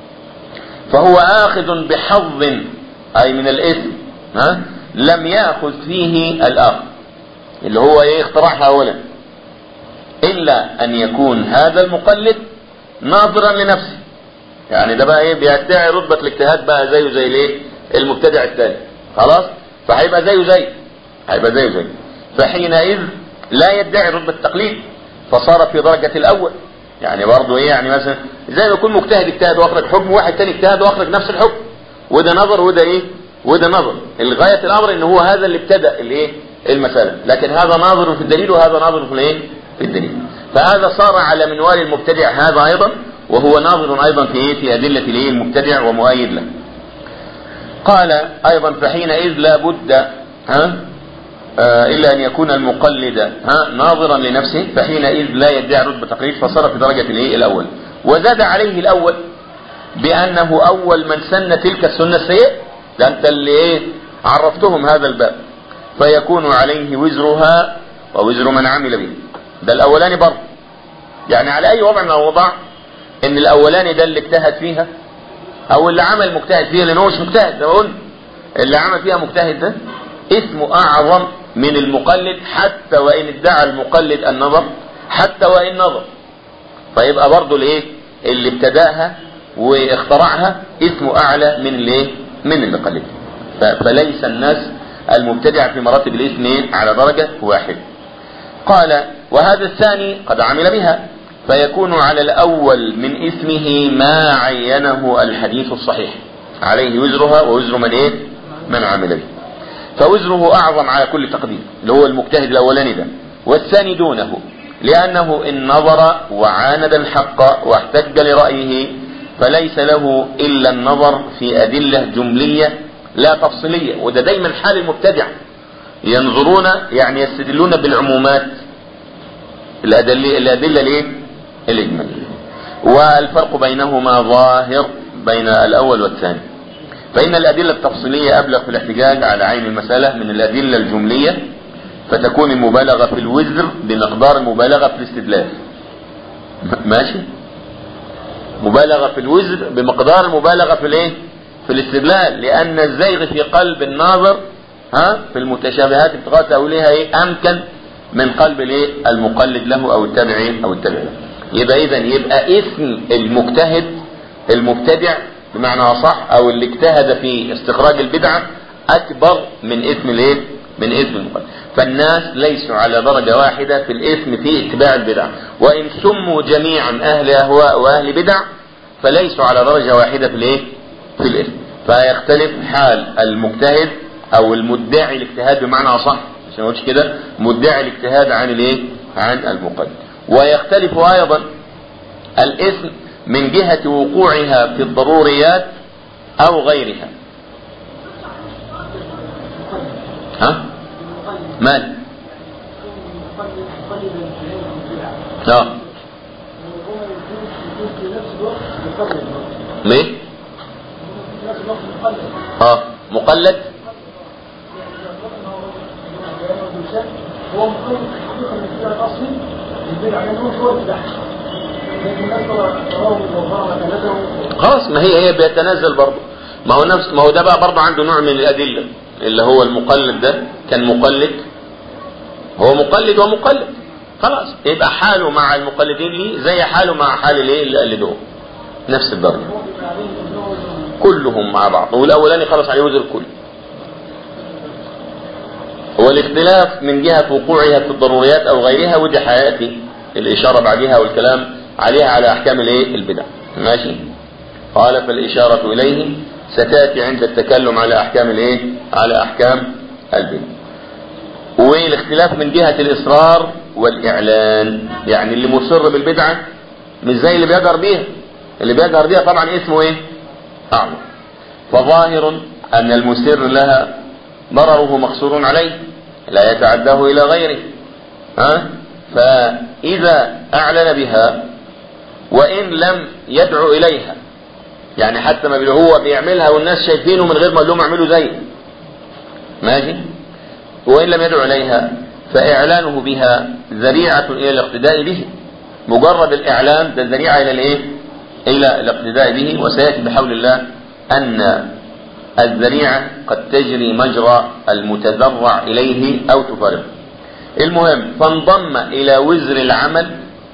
فهو اخذ بحظ اي من الاثم ها لم ياخذ فيه الاخر اللي هو ايه اخترعها اولا الا ان يكون هذا المقلد ناظرا لنفسه يعني ده بقى ايه بيدعي رتبة الاجتهاد بقى زيه زي الايه المبتدع الثاني خلاص فهيبقى زيه زي هيبقى زيه زي فحينئذ لا يدعي رتبة التقليد فصار في درجة الاول يعني برضه ايه يعني مثلا زي ما يكون مجتهد اجتهد واخرج حكم واحد تاني اجتهد واخرج نفس الحكم وده نظر وده ايه وده نظر الغاية الامر ان هو هذا اللي ابتدأ الايه المسألة لكن هذا ناظر في الدليل وهذا ناظر في الايه في الدليل فهذا صار على منوال المبتدع هذا ايضا وهو ناظر ايضا في ايه في ادله الايه المبتدع ومؤيد له قال ايضا فحينئذ لا بد ها آه الا ان يكون المقلد ها ناظرا لنفسه فحينئذ لا يدعي رتبه تقليد فصار في درجه الايه الاول وزاد عليه الاول بانه اول من سن تلك السنه السيئه ده انت اللي ايه عرفتهم هذا الباب فيكون عليه وزرها ووزر من عمل به ده الاولاني برضه يعني على اي وضع من الاوضاع ان الاولاني ده اللي اجتهد فيها او اللي عمل مجتهد فيها لان هو مش مجتهد ده بقول اللي عمل فيها مجتهد ده اسمه اعظم من المقلد حتى وان ادعى المقلد النظر حتى وان نظر فيبقى برضه الايه اللي ابتداها واخترعها اسمه اعلى من الايه من اللي قلدها فليس الناس المبتدع في مراتب الاثنين على درجه واحده قال وهذا الثاني قد عمل بها فيكون على الأول من اسمه ما عينه الحديث الصحيح عليه وزرها ووزر من إيه؟ من عمل به فوزره أعظم على كل تقدير اللي هو المجتهد الأولاني ده والثاني دونه لأنه إن نظر وعاند الحق واحتج لرأيه فليس له إلا النظر في أدلة جملية لا تفصيلية وده دايما حال المبتدع ينظرون يعني يستدلون بالعمومات الأدلة الأدلة ليه؟ الإجمالية والفرق بينهما ظاهر بين الأول والثاني فإن الأدلة التفصيلية أبلغ في الاحتجاج على عين المسألة من الأدلة الجملية فتكون المبالغة في الوزر بمقدار المبالغة في الاستدلال ماشي مبالغة في الوزر بمقدار المبالغة في الايه في الاستدلال لأن الزيغ في قلب الناظر ها في المتشابهات ابتغاء تأويلها ايه أمكن من قلب الايه المقلد له أو التابعين أو التابع له يبقى اذا يبقى اسم المجتهد المبتدع بمعنى صح او اللي اجتهد في استخراج البدعة اكبر من اسم الايه من اسم المقلد فالناس ليسوا على درجة واحدة في الاسم في اتباع البدع وان سموا جميعا اهل اهواء واهل بدع فليسوا على درجة واحدة في الايه في الاسم فيختلف حال المجتهد او المدعي الاجتهاد بمعنى اصح عشان ما كده مدعي الاجتهاد عن الايه عن المقلد ويختلف ايضا الاسم من جهة وقوعها في الضروريات او غيرها ها مال اه ليه اه مقلد هو مقيم حقيقة من الفعل الأصلي البدع لأنه هو البدع لكن الناس تراه وفرع كنده خلاص ما هي هي بيتنازل برضه ما هو نفس ما هو ده بقى برضه عنده نوع من الأدلة اللي هو المقلد ده كان مقلد هو مقلد ومقلد خلاص يبقى حاله مع المقلدين ليه زي حاله مع حال الايه اللي قلدوه نفس الدرجة كلهم مع بعض والاولاني خلص عليه وزر الكل والاختلاف من جهة وقوعها في الضروريات أو غيرها ودي حياتي الإشارة بعدها والكلام عليها على أحكام الإيه البدع ماشي قال فالإشارة إليه ستأتي عند التكلم على أحكام الإيه على أحكام البدع والاختلاف من جهة الإصرار والإعلان يعني اللي مصر بالبدعة مش زي اللي بيجهر بيها اللي بيجهر بيها طبعا اسمه ايه أعظم فظاهر أن المسر لها ضرره مقصور عليه لا يتعداه إلى غيره ها فإذا أعلن بها وإن لم يدعو إليها يعني حتى ما هو بيعملها والناس شايفينه من غير ما لهم اعملوا زيه ماشي وإن لم يدعو إليها فإعلانه بها ذريعة إلى الاقتداء به مجرد الإعلان ده ذريعة إلى الإيه؟ إلى الاقتداء به وسيأتي بحول الله أن الذريعة قد تجري مجرى المتذرع إليه أو تفارقه المهم فانضم إلى وزر العمل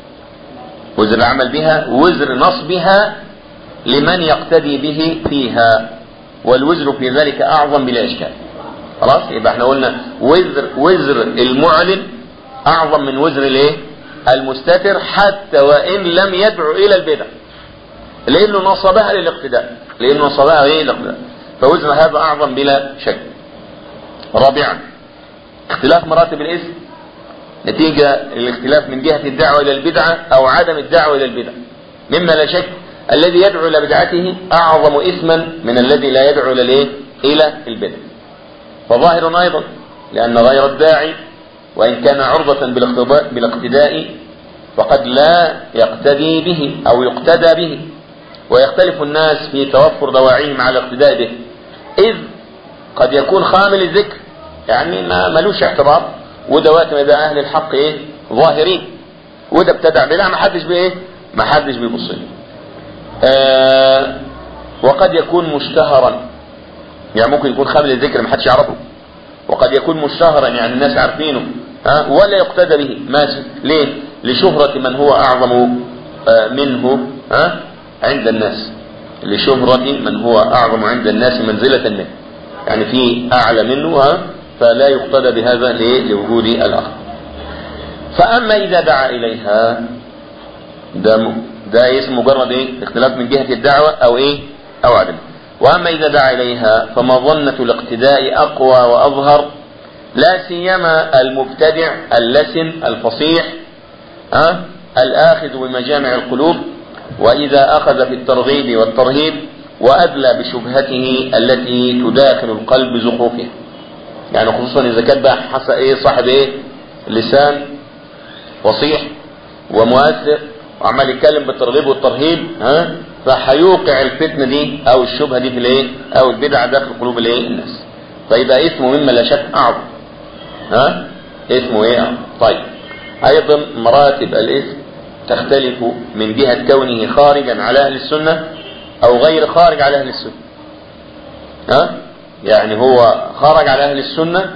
وزر العمل بها وزر نصبها لمن يقتدي به فيها والوزر في ذلك أعظم بلا إشكال خلاص يبقى احنا قلنا وزر وزر المعلن أعظم من وزر الايه المستتر حتى وإن لم يدعو إلى البدع لأنه نصبها للاقتداء لأنه نصبها ايه للاقتداء فوزن هذا أعظم بلا شك رابعا اختلاف مراتب الاسم نتيجة الاختلاف من جهة الدعوة إلى البدعة أو عدم الدعوة إلى البدعة مما لا شك الذي يدعو إلى بدعته أعظم إثما من الذي لا يدعو إلى الإيه؟ إلى البدع فظاهر أيضا لأن غير الداعي وإن كان عرضة بالاقتداء, بالاقتداء فقد لا يقتدي به أو يقتدى به ويختلف الناس في توفر دواعيهم على الاقتداء به إذ قد يكون خامل الذكر يعني ما ملوش اعتبار وده وقت ما يبقى أهل الحق إيه ظاهرين وده ابتدع بلا ما حدش بإيه ما حدش بيبص له آه وقد يكون مشتهرا يعني ممكن يكون خامل الذكر ما حدش يعرفه وقد يكون مشتهرا يعني الناس عارفينه ها ولا يقتدى به ماشي ليه لشهرة من هو أعظم آه منه ها عند الناس لشهرة من هو أعظم عند الناس منزلة منه يعني في أعلى منه ها فلا يقتدى بهذا لوجود الآخر فأما إذا دعا إليها ده ده اسم مجرد ايه اختلاف من جهة الدعوة او ايه او عدم واما اذا دعا اليها فمظنة الاقتداء اقوى واظهر لا سيما المبتدع اللسن الفصيح أه؟ الاخذ بمجامع القلوب واذا اخذ في الترغيب والترهيب وادلى بشبهته التي تداخل القلب زخرفها يعني خصوصا اذا كان بقى حس ايه صاحب ايه لسان فصيح ومؤثر وعمال يتكلم بالترغيب والترهيب ها فهيوقع الفتنه دي او الشبهه دي في الايه او البدعه داخل قلوب الايه الناس فيبقى اسمه مما لا شك اعظم ها اسمه ايه أعظم. طيب ايضا مراتب الاسم تختلف من جهه كونه خارجا على اهل السنه او غير خارج على اهل السنه ها يعني هو خرج على اهل السنه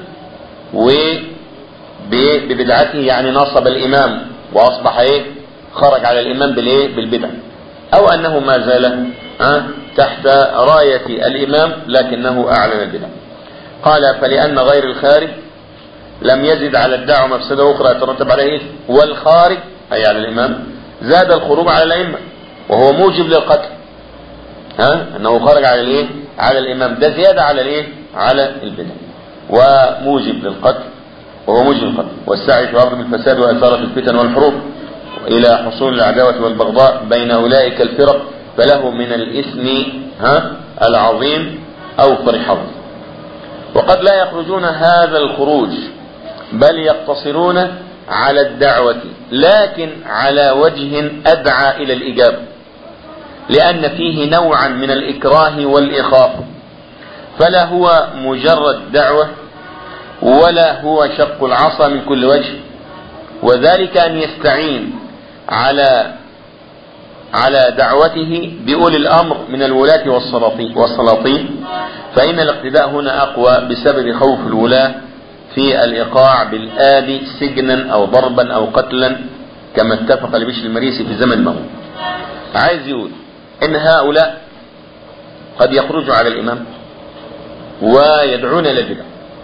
وببدعته يعني نصب الامام واصبح ايه خرج على الإمام بالإيه؟ بالبدع أو أنه ما زال أه؟ تحت راية الإمام لكنه أعلن البدع قال فلأن غير الخارج لم يزد على الدعوة مفسدة أخرى يترتب عليه إثم والخارج أي على الإمام زاد الخروج على الأئمة وهو موجب للقتل ها أنه خرج على الإيه؟ على الإمام ده زيادة على الإيه؟ على البدع وموجب للقتل وهو موجب للقتل والسعي في أرض الفساد وإثارة الفتن والحروب إلى حصول العداوة والبغضاء بين أولئك الفرق فله من الإثم ها العظيم أوفر حظ وقد لا يخرجون هذا الخروج بل يقتصرون على الدعوة لكن على وجه أدعى إلى الإجابة لأن فيه نوعا من الإكراه والإخاف فلا هو مجرد دعوة ولا هو شق العصا من كل وجه وذلك أن يستعين على على دعوته بأولي الأمر من الولاة والسلاطين والسلاطين فإن الاقتداء هنا أقوى بسبب خوف الولاة في الإيقاع بالآل سجنا أو ضربا أو قتلا كما اتفق لبشر المريسي في زمن موت عايز يقول إن هؤلاء قد يخرجوا على الإمام ويدعون إلى البدع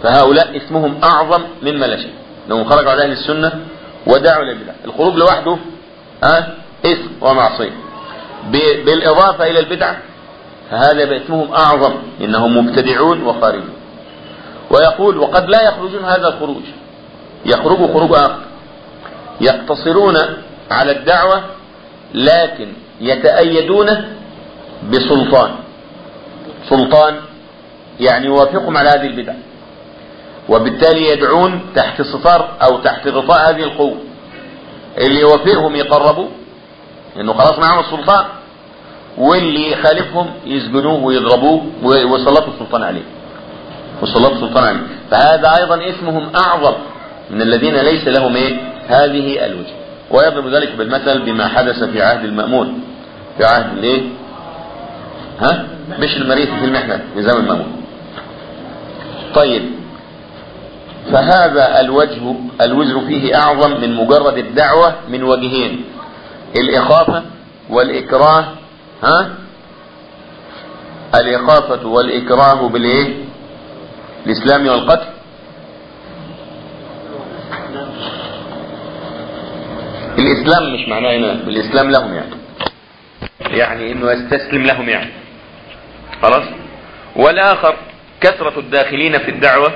فهؤلاء اسمهم أعظم مما لا شيء لهم خرجوا على أهل السنة ودعوا إلى البدع الخروج لوحده ها اسم ومعصية ب- بالإضافة إلى البدعة فهذا يبقى اسمهم أعظم إنهم مبتدعون وخارجون ويقول وقد لا يخرجون هذا الخروج يخرجوا خروج آخر يقتصرون على الدعوة لكن يتأيدون بسلطان سلطان يعني يوافقهم على هذه البدع وبالتالي يدعون تحت ستار او تحت غطاء هذه القوة اللي يوافقهم يقربوا انه خلاص معهم السلطان واللي يخالفهم يسجنوه ويضربوه ويسلطوا السلطان عليه وسلطوا السلطان عليه فهذا ايضا اسمهم اعظم من الذين ليس لهم ايه هذه الوجه ويضرب ذلك بالمثل بما حدث في عهد المأمون في عهد الايه ها مش المريث في المحنة في زمن المأمون طيب فهذا الوجه الوزر فيه اعظم من مجرد الدعوة من وجهين الاخافة والاكراه ها الاخافة والاكراه بالايه الاسلام والقتل الاسلام مش معناه هنا بالاسلام لهم يعني يعني انه يستسلم لهم يعني خلاص والاخر كثرة الداخلين في الدعوة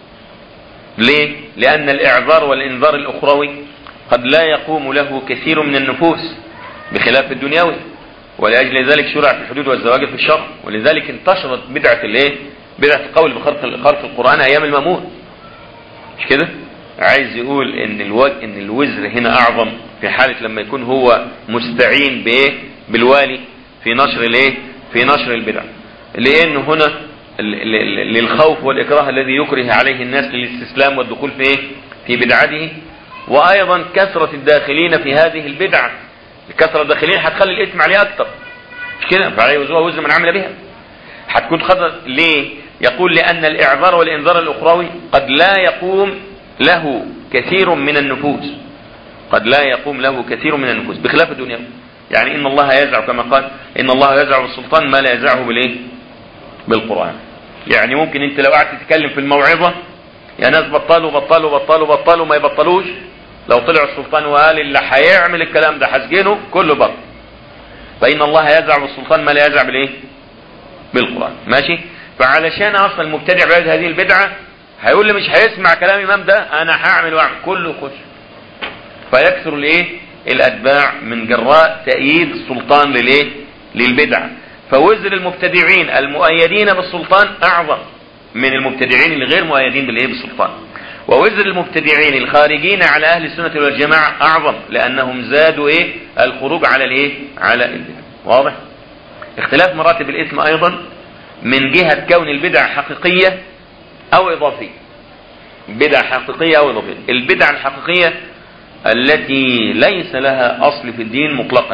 ليه لان الاعذار والانذار الاخروي قد لا يقوم له كثير من النفوس بخلاف الدنيوي ولاجل ذلك شرع في الحدود والزواج في الشرع ولذلك انتشرت بدعة الايه بدعة القول بخلق خلق القرآن ايام المامون مش كده عايز يقول ان الوج... ان الوزر هنا اعظم في حالة لما يكون هو مستعين بايه بالوالي في نشر الايه في نشر البدع لان هنا ل- ل- للخوف والاكراه الذي يكره عليه الناس للاستسلام والدخول في ايه في بدعته وايضا كثرة الداخلين في هذه البدعة الكثرة الداخلين هتخلي الاثم عليه اكتر مش كده فعليه وزوها وزر من عمل بها هتكون خطر ليه يقول لان الاعذار والانذار الاخروي قد لا يقوم له كثير من النفوس قد لا يقوم له كثير من النفوس بخلاف الدنيا يعني ان الله يزع كما قال ان الله يزع بالسلطان ما لا يزعه بالايه بالقران يعني ممكن انت لو قعدت تتكلم في الموعظه يا ناس بطلوا بطلوا بطلوا بطلوا ما يبطلوش لو طلع السلطان وقال اللي هيعمل الكلام ده هسجنه كله بطل فان الله يزع بالسلطان ما لا يزع بالايه بالقران ماشي فعلشان اصلا المبتدع بعد هذه البدعه هيقول لي مش هيسمع كلام الامام ده انا هعمل واعمل كله خش فيكثر الايه الاتباع من جراء تأييد السلطان للايه للبدعة فوزر المبتدعين المؤيدين بالسلطان اعظم من المبتدعين الغير مؤيدين بالايه بالسلطان ووزر المبتدعين الخارجين على اهل السنة والجماعة اعظم لانهم زادوا ايه الخروج على الايه على البدع واضح اختلاف مراتب الاثم ايضا من جهة كون البدع حقيقية او اضافية بدع حقيقية او اضافية البدع الحقيقية التي ليس لها اصل في الدين مطلقا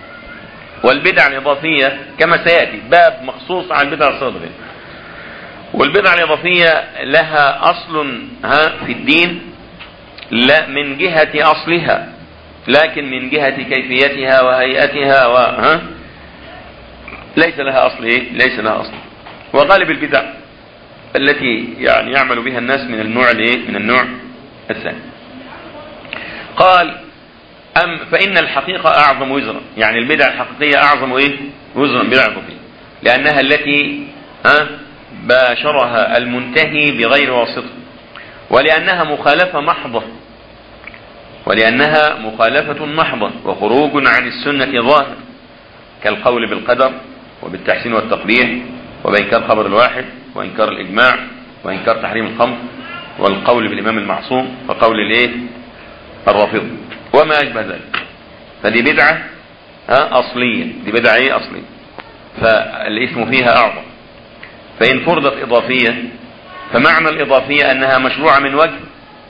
والبدع الاضافية كما سيأتي باب مخصوص عن البدع الصادقة والبدع الاضافية لها اصل ها في الدين لا من جهة اصلها لكن من جهة كيفيتها وهيئتها وها ليس لها اصل ايه ليس لها اصل وغالب البدع التي يعني يعمل بها الناس من النوع الايه من النوع الثاني قال أم فإن الحقيقة أعظم وزرا يعني البدع الحقيقية أعظم إيه وزرا بدع إضافية لأنها التي ها باشرها المنتهي بغير واسطة ولأنها مخالفة محضة ولأنها مخالفة محضة وخروج عن السنة ظاهر كالقول بالقدر وبالتحسين والتقبيح وبإنكار خبر الواحد وإنكار الإجماع وإنكار تحريم الخمر والقول بالإمام المعصوم وقول الإيه الرافض وما أشبه ذلك فدي بدعة ها أصلية دي بدعة إيه أصلية فالإثم فيها أعظم فإن فرضت إضافية فمعنى الإضافية أنها مشروعة من وجه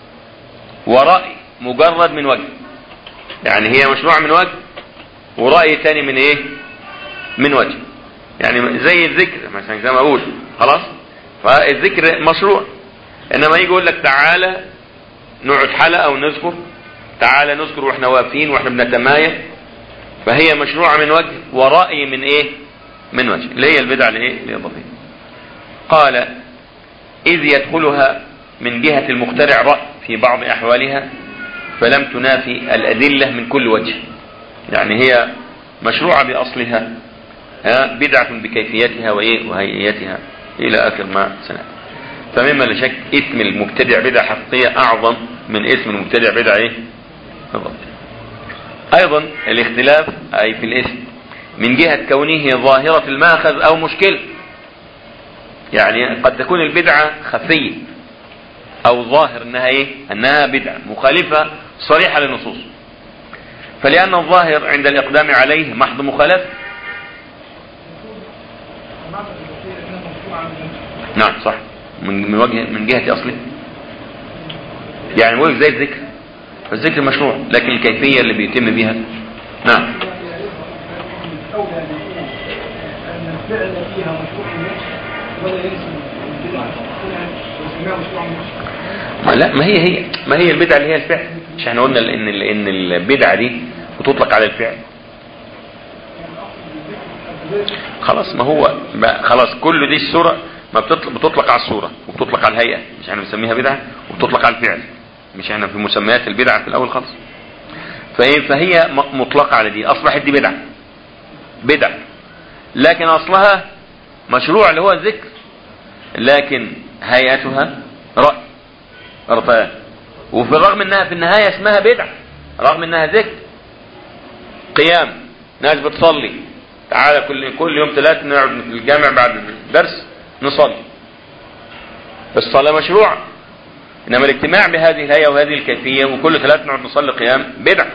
ورأي مجرد من وجه يعني هي مشروعة من وجه ورأي تاني من إيه من وجه يعني زي الذكر مثلا زي ما أقول خلاص فالذكر مشروع إنما يجي يقول لك تعالى نقعد حلقة ونذكر تعالى نذكر واحنا واقفين واحنا بنتمايل فهي مشروعة من وجه ورأي من ايه من وجه اللي هي البدع الايه الاضافية قال إذ يدخلها من جهة المخترع رأي في بعض أحوالها فلم تنافي الأدلة من كل وجه يعني هي مشروعة بأصلها ها، بدعة بكيفيتها وإيه وهيئتها إلى آخر ما سنأتي فمما لا شك اسم المبتدع بدعة حقيقية أعظم من اسم المبتدع بدعة إيه؟ بالضبط. أيضا الاختلاف أي في الاسم من جهة كونه ظاهرة الماخذ أو مشكلة يعني قد تكون البدعة خفية أو ظاهر أنها إيه؟ أنها بدعة مخالفة صريحة للنصوص فلأن الظاهر عند الإقدام عليه محض مخالفة نعم صح من من وجه من جهة أصله يعني وجه زي الذكر فالذكر مشروع لكن الكيفية اللي بيتم بها نعم أولى أن يكون أن الفعل فيها مشروع النفس ولا يلزم البدعة ويسميها مشروع النفس ما لا ما هي هي ما هي البدعة اللي هي الفعل مش احنا قلنا ان ال- ان البدعة دي بتطلق على الفعل خلاص ما هو ما خلاص كل دي الصورة ما بتطلق, بتطلق على الصورة وبتطلق على الهيئة مش احنا بنسميها بدعة وبتطلق على الفعل مش احنا في مسميات البدعة في الاول خالص فايه فهي م- مطلقة على دي اصبحت دي بدعة بدعة لكن اصلها مشروع اللي هو الذكر لكن هيئتها رأي رفاه وفي الرغم انها في النهاية اسمها بدعة رغم انها ذكر قيام ناس بتصلي تعالى كل كل يوم ثلاث نقعد في الجامع بعد الدرس نصلي الصلاة مشروعة انما الاجتماع بهذه الهيئة وهذه الكيفية وكل ثلاث نقعد نصلي قيام بدعة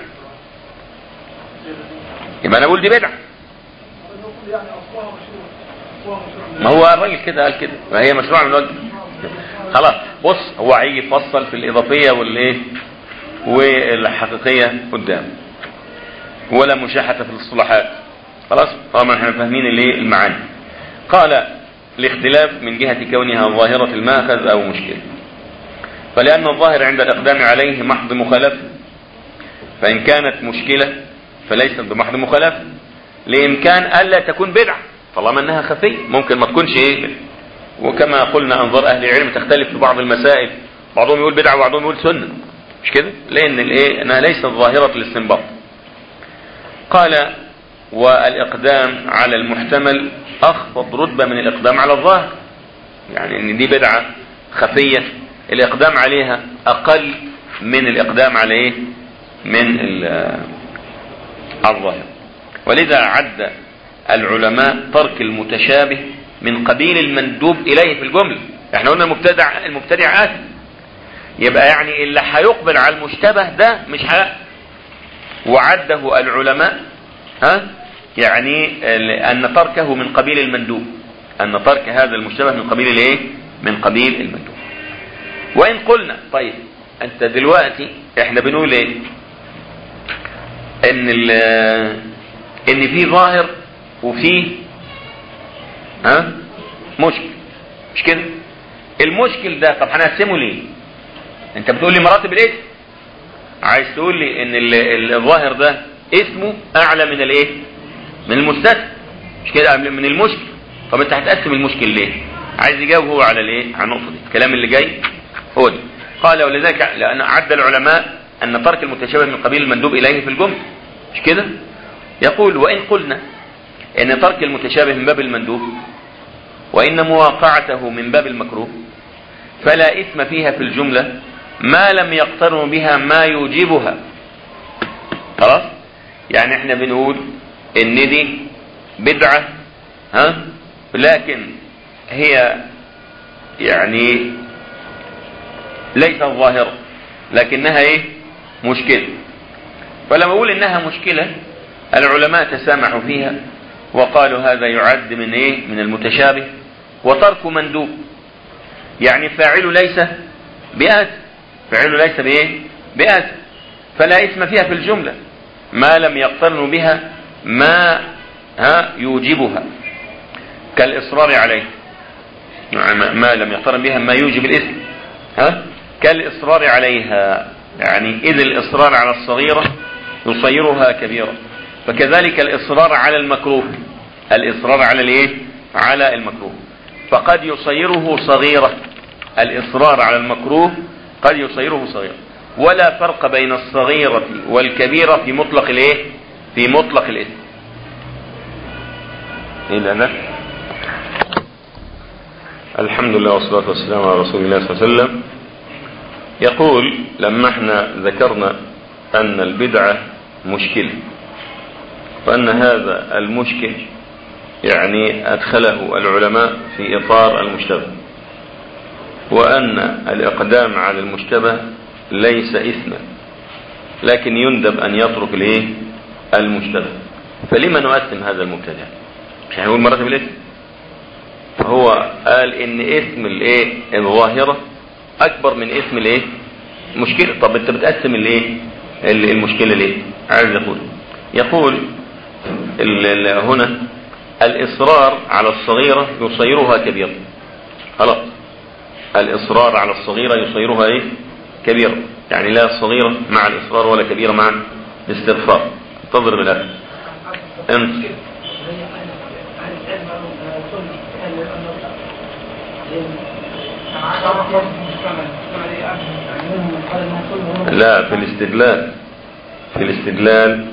يبقى انا بقول دي بدعة يعني أصلها مشروع أصلها مشروع ما هو الراجل كده قال كده فهي مشروع من وجه خلاص بص هو هيجي يفصل في الاضافيه والايه والحقيقيه قدام ولا مشاحه في الاصطلاحات خلاص طبعا احنا فاهمين الايه المعاني قال الاختلاف من جهه كونها ظاهره الماخذ او مشكله فلان الظاهر عند الاقدام عليه محض مخالفه فان كانت مشكله فليست بمحض مخالفه لامكان الا تكون بدعه طالما انها خفيه ممكن ما تكونش ايه وكما قلنا انظار اهل العلم تختلف في بعض المسائل بعضهم يقول بدعه وبعضهم يقول سنه مش كده لان الايه انها ليست ظاهره الاستنباط قال والاقدام على المحتمل اخفض رتبه من الاقدام على الظاهر يعني ان دي بدعه خفيه الاقدام عليها اقل من الاقدام على ايه من ال- على الظاهر ولذا عد العلماء ترك المتشابه من قبيل المندوب اليه في الجمله احنا قلنا المبتدع المبتدع آثم يبقى يعني اللي هيقبل على المشتبه ده مش ه... وعده العلماء ها يعني ال- ان تركه من قبيل المندوب ان ترك هذا المشتبه من قبيل الايه من قبيل المندوب وان قلنا طيب انت دلوقتي احنا بنقول ايه ان ال ان في ظاهر وفي ها مشكل مش كده المشكل ده طب هنقسمه ليه انت بتقول لي مراتب الاسم عايز تقول لي ان ال- ال- الظاهر ده اسمه اعلى من الايه من المستثنى مش كده من المشكل طب انت هتقسم المشكل ليه عايز يجاوب هو على الايه على النقطه دي الكلام اللي جاي هو دي قال ولذلك لان عد العلماء ان ترك المتشابه من قبيل المندوب اليه في الجمله مش كده يقول وان قلنا ان ترك المتشابه من باب المندوب وان مواقعته من باب المكروه فلا اثم فيها في الجمله ما لم يقترن بها ما يوجبها خلاص يعني احنا بنقول ان دي بدعه ها لكن هي يعني ليست ظاهره لكنها ايه مشكله فلما اقول انها مشكله العلماء تسامحوا فيها وقالوا هذا يعد من ايه من المتشابه وترك مندوب يعني فاعله ليس بآثم فاعله ليس بايه بآثم فلا اسم فيها في الجملة ما لم يقترن بها ما ها يوجبها كالإصرار عليه يعني ما- ما لم يقترن بها ما يوجب الاسم ها كالإصرار عليها يعني إذ الإصرار على الصغيرة يصيرها كبيرة فكذلك الإصرار على المكروه الإصرار على الإيه على المكروه فقد يصيره صغيرة الإصرار على المكروه قد يصيره صغيرا ولا فرق بين الصغيرة والكبيرة في مطلق الايه في مطلق الاسم إلى أنا الحمد لله والصلاة والسلام على رسول الله صلى الله عليه وسلم يقول لما احنا ذكرنا أن البدعة مشكلة وأن هذا المشكل يعني أدخله العلماء في إطار المشتبه وأن الإقدام على المشتبه ليس إثما لكن يندب أن يترك الإيه المشتبه فلما نؤثم هذا المبتدع مش هنقول مراتب الإثم فهو قال إن إثم الإيه الظاهرة أكبر من إثم الإيه مشكلة طب أنت بتقسم الإيه المشكلة ليه عايز يقول يقول هنا الإصرار على الصغيرة يصيرها كبيرة خلاص الإصرار على الصغيرة يصيرها إيه كبيرة يعني لا صغيرة مع الإصرار ولا كبيرة مع الاستغفار تضرب الأخر انت لا في الاستدلال في الاستدلال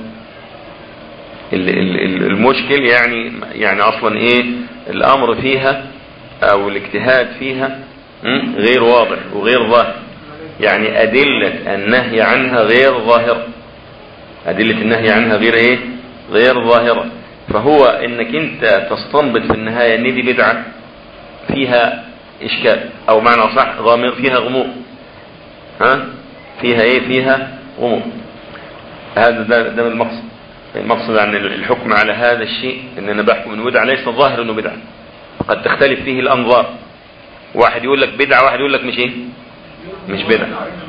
المشكل يعني يعني اصلا ايه الامر فيها او الاجتهاد فيها غير واضح وغير ظاهر يعني ادلة النهي عنها غير ظاهرة ادلة النهي عنها غير ايه غير ظاهرة فهو انك انت تستنبط في النهاية ان دي بدعة فيها اشكال او معنى صح غامض فيها غموض ها فيها ايه فيها غموض هذا ده, ده المقصد المقصد عن الحكم على هذا الشيء ان انا بحكم انه بدعه ليس الظاهر انه بدعه قد تختلف فيه الانظار واحد يقول لك بدعه واحد يقول لك مش ايه مش بدعه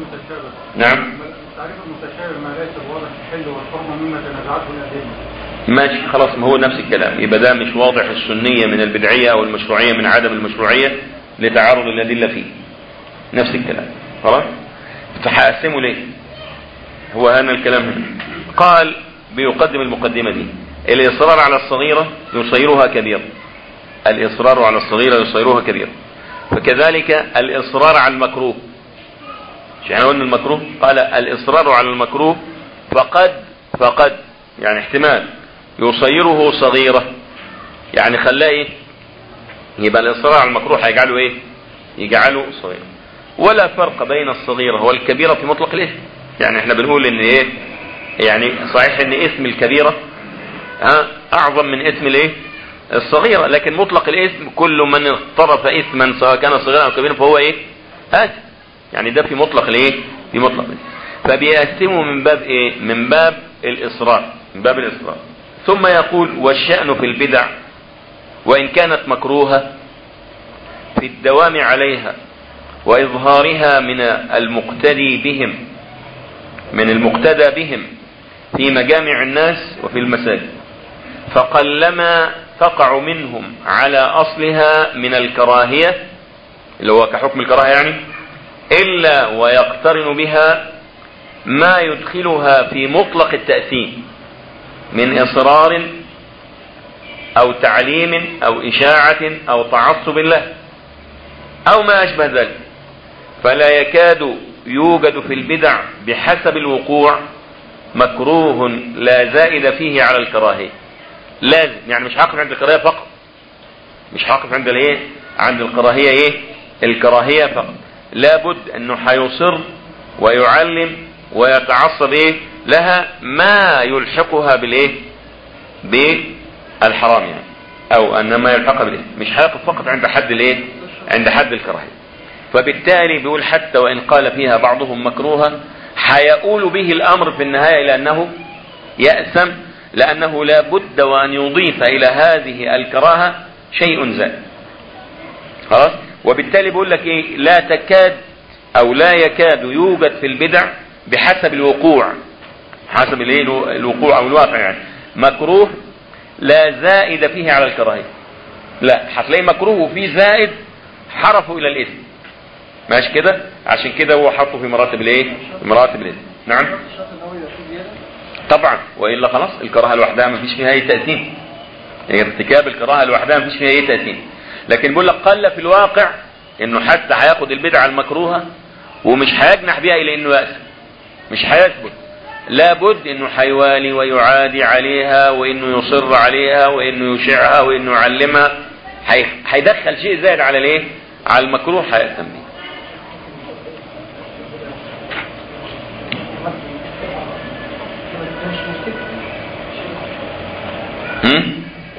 نعم تعريف المتشابه ما ليس واضح الحل والحرمه مما تنازعته الادله ماشي خلاص ما هو نفس الكلام يبقى ده مش واضح السنيه من البدعيه او المشروعيه من عدم المشروعيه لتعارض الادله فيه نفس الكلام خلاص فهقسمه ليه هو هنا الكلام هنا قال بيقدم المقدمة دي الإصرار على الصغيرة يصيرها كبيرة الإصرار على الصغيرة يصيرها كبيرة فكذلك الإصرار على المكروه مش احنا قلنا المكروه قال الإصرار على المكروه فقد فقد يعني احتمال يصيره صغيرة يعني خلاه ايه يبقى الإصرار على المكروه هيجعله ايه يجعله صغيرة ولا فرق بين الصغيرة والكبيرة في مطلق الاسم يعني احنا بنقول ان ايه يعني صحيح ان اسم الكبيرة ها اعظم من اسم الايه الصغيرة لكن مطلق الاسم كل من اقترف اسما سواء كان صغيرا او كبيرا فهو ايه اسم يعني ده في مطلق الايه في مطلق الاسم فبيقسمه من باب ايه من باب الاصرار من باب الاصرار ثم يقول والشأن في البدع وان كانت مكروهة في الدوام عليها واظهارها من المقتدي بهم من المقتدى بهم في مجامع الناس وفي المساجد فقلما تقع منهم على أصلها من الكراهية اللي هو كحكم الكراهية يعني إلا ويقترن بها ما يدخلها في مطلق التأثيم من إصرار أو تعليم أو إشاعة أو تعصب له أو ما أشبه ذلك فلا يكاد يوجد في البدع بحسب الوقوع مكروه لا زائد فيه على الكراهية لازم يعني مش هقف عند الكراهية فقط مش هقف عند الايه عند الكراهية ايه الكراهية فقط لابد انه هيصر ويعلم ويتعصب ايه لها ما يلحقها بالايه بالحرام يعني او ان ما يلحقها بالايه مش هيقف فقط عند حد الايه عند حد الكراهية فبالتالي بيقول حتى وإن قال فيها بعضهم مكروها حيؤول به الأمر في النهاية إلى أنه يأسم لأنه لا بد وأن يضيف إلى هذه الكراهة شيء زائد خلاص وبالتالي بيقول لك إيه لا تكاد أو لا يكاد يوجد في البدع بحسب الوقوع حسب الايه الوقوع أو الواقع يعني مكروه لا زائد فيه على الكراهية لا هتلاقي مكروه وفيه زائد حرفوا إلى الإثم ماشي كده عشان كده هو حطه في مراتب الايه في مراتب الاثم نعم طبعا والا خلاص الكراهه لوحدها ما فيش فيها اي تاثير يعني ارتكاب الكراهه لوحدها ما فيش فيها اي تاثير لكن بيقول لك قل في الواقع انه حتى هياخد البدعة المكروهة ومش هيجنح بها الى انه يأسم مش هيثبت لابد انه هيوالي ويعادي عليها وانه يصر عليها وانه يشيعها وانه يعلمها هي- هيدخل شيء زائد على الايه على المكروه هيأثم به هم؟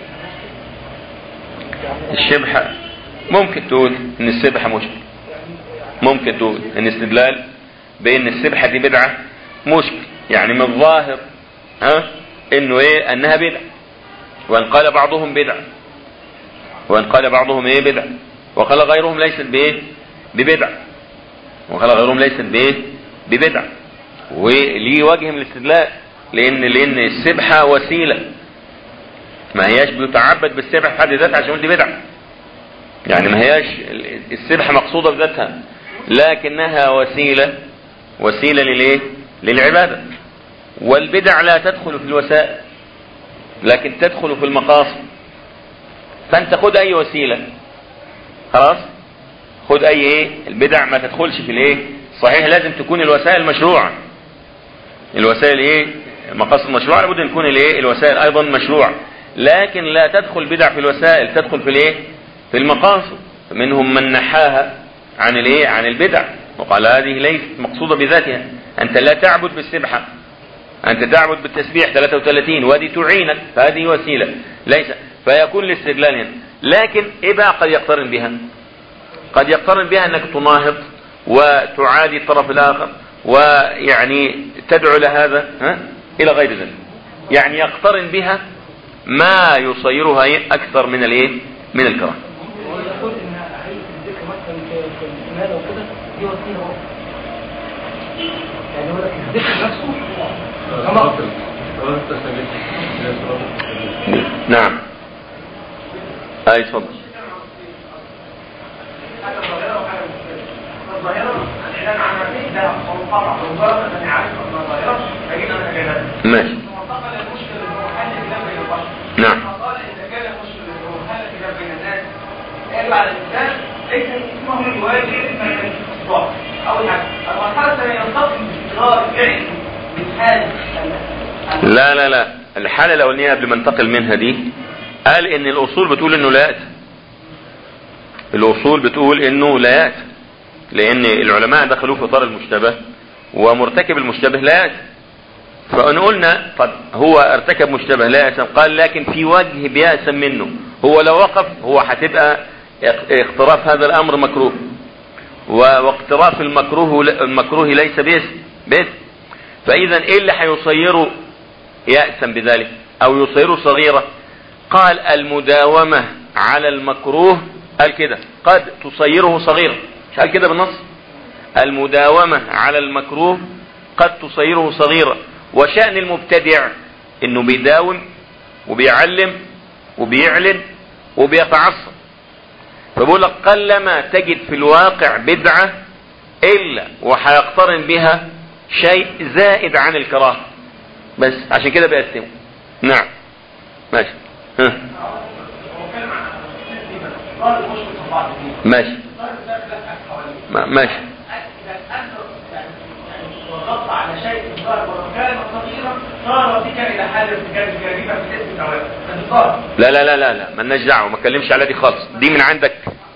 الشبحة ممكن تقول ان السبحة مشكل ممكن تقول ان استدلال بان السبحة دي بدعة مشكل يعني من الظاهر ها انه ايه انها بدعة وان قال بعضهم بدعة وان قال بعضهم ايه بدعة وقال غيرهم ليست بايه ببدعة وقال غيرهم ليست بايه ببدعة وليه وجه من الاستدلال لان لان السبحة وسيلة ما هياش بيتعبد بالسبحة في حد ذاتها عشان يقول دي بدعة يعني ما هياش السبحة مقصودة بذاتها لكنها وسيلة وسيلة للايه للعبادة والبدع لا تدخل في الوسائل لكن تدخل في المقاصد فانت خد اي وسيلة خلاص خد اي ايه البدع ما تدخلش في الايه صحيح لازم تكون الوسائل مشروعة الوسائل ايه مقاصد مشروعة لابد ان تكون الايه الوسائل ايضا مشروعة لكن لا تدخل بدع في الوسائل تدخل في الايه في المقاصد منهم من نحاها عن الايه عن البدع وقال هذه ليست مقصودة بذاتها انت لا تعبد بالسبحة انت تعبد بالتسبيح 33 وهذه تعينك فهذه وسيلة ليس فيكون الاستدلال هنا لكن ايه بقى قد يقترن بها قد يقترن بها انك تناهض وتعادي الطرف الاخر ويعني تدعو لهذا ها الى غير ذلك يعني يقترن بها ما يصيرها إيه؟ اكثر من الايه من الكراهه هو يقول ان هيئه الذكر مثلا في في الاستماله وكده دي وسيله اهو يعني هو الذكر نفسه كما نعم اي تفضل ماشي نعم لا لا لا الحالة الأولانية قبل ما انتقل منها دي قال إن الأصول بتقول إنه لا يأتي الأصول بتقول إنه لا يأتي لأن العلماء دخلوه في إطار المشتبه ومرتكب المشتبه لا يأتي فإن قلنا طب هو ارتكب مشتبه لا يأسم قال لكن في وجه بيأسم منه هو لو وقف هو هتبقى اقتراف هذا الأمر مكروه و- واقتراف المكروه المكروه ليس باسم باسم فإذا إيه اللي هيصيره يأسم بذلك أو يصيره صغيرة قال المداومة على المكروه قال كده قد تصيره صغيرة مش قال كده بالنص المداومة على المكروه قد تصيره صغيرة وشأن المبتدع انه بيداوم وبيعلم وبيعلن وبيتعصب فبقول لك قلما تجد في الواقع بدعة إلا وهيقترن بها شيء زائد عن الكراهة بس عشان كده بيقسمه نعم ماشي ها. ماشي ما- ماشي وضغط على شيء الظاهر ولو كان صغيرا صار بك الى حال ارتكاب الجريمه في اسم الثواب الظاهر لا لا لا لا لا مالناش دعوه ما اتكلمش على دي خالص دي من عندك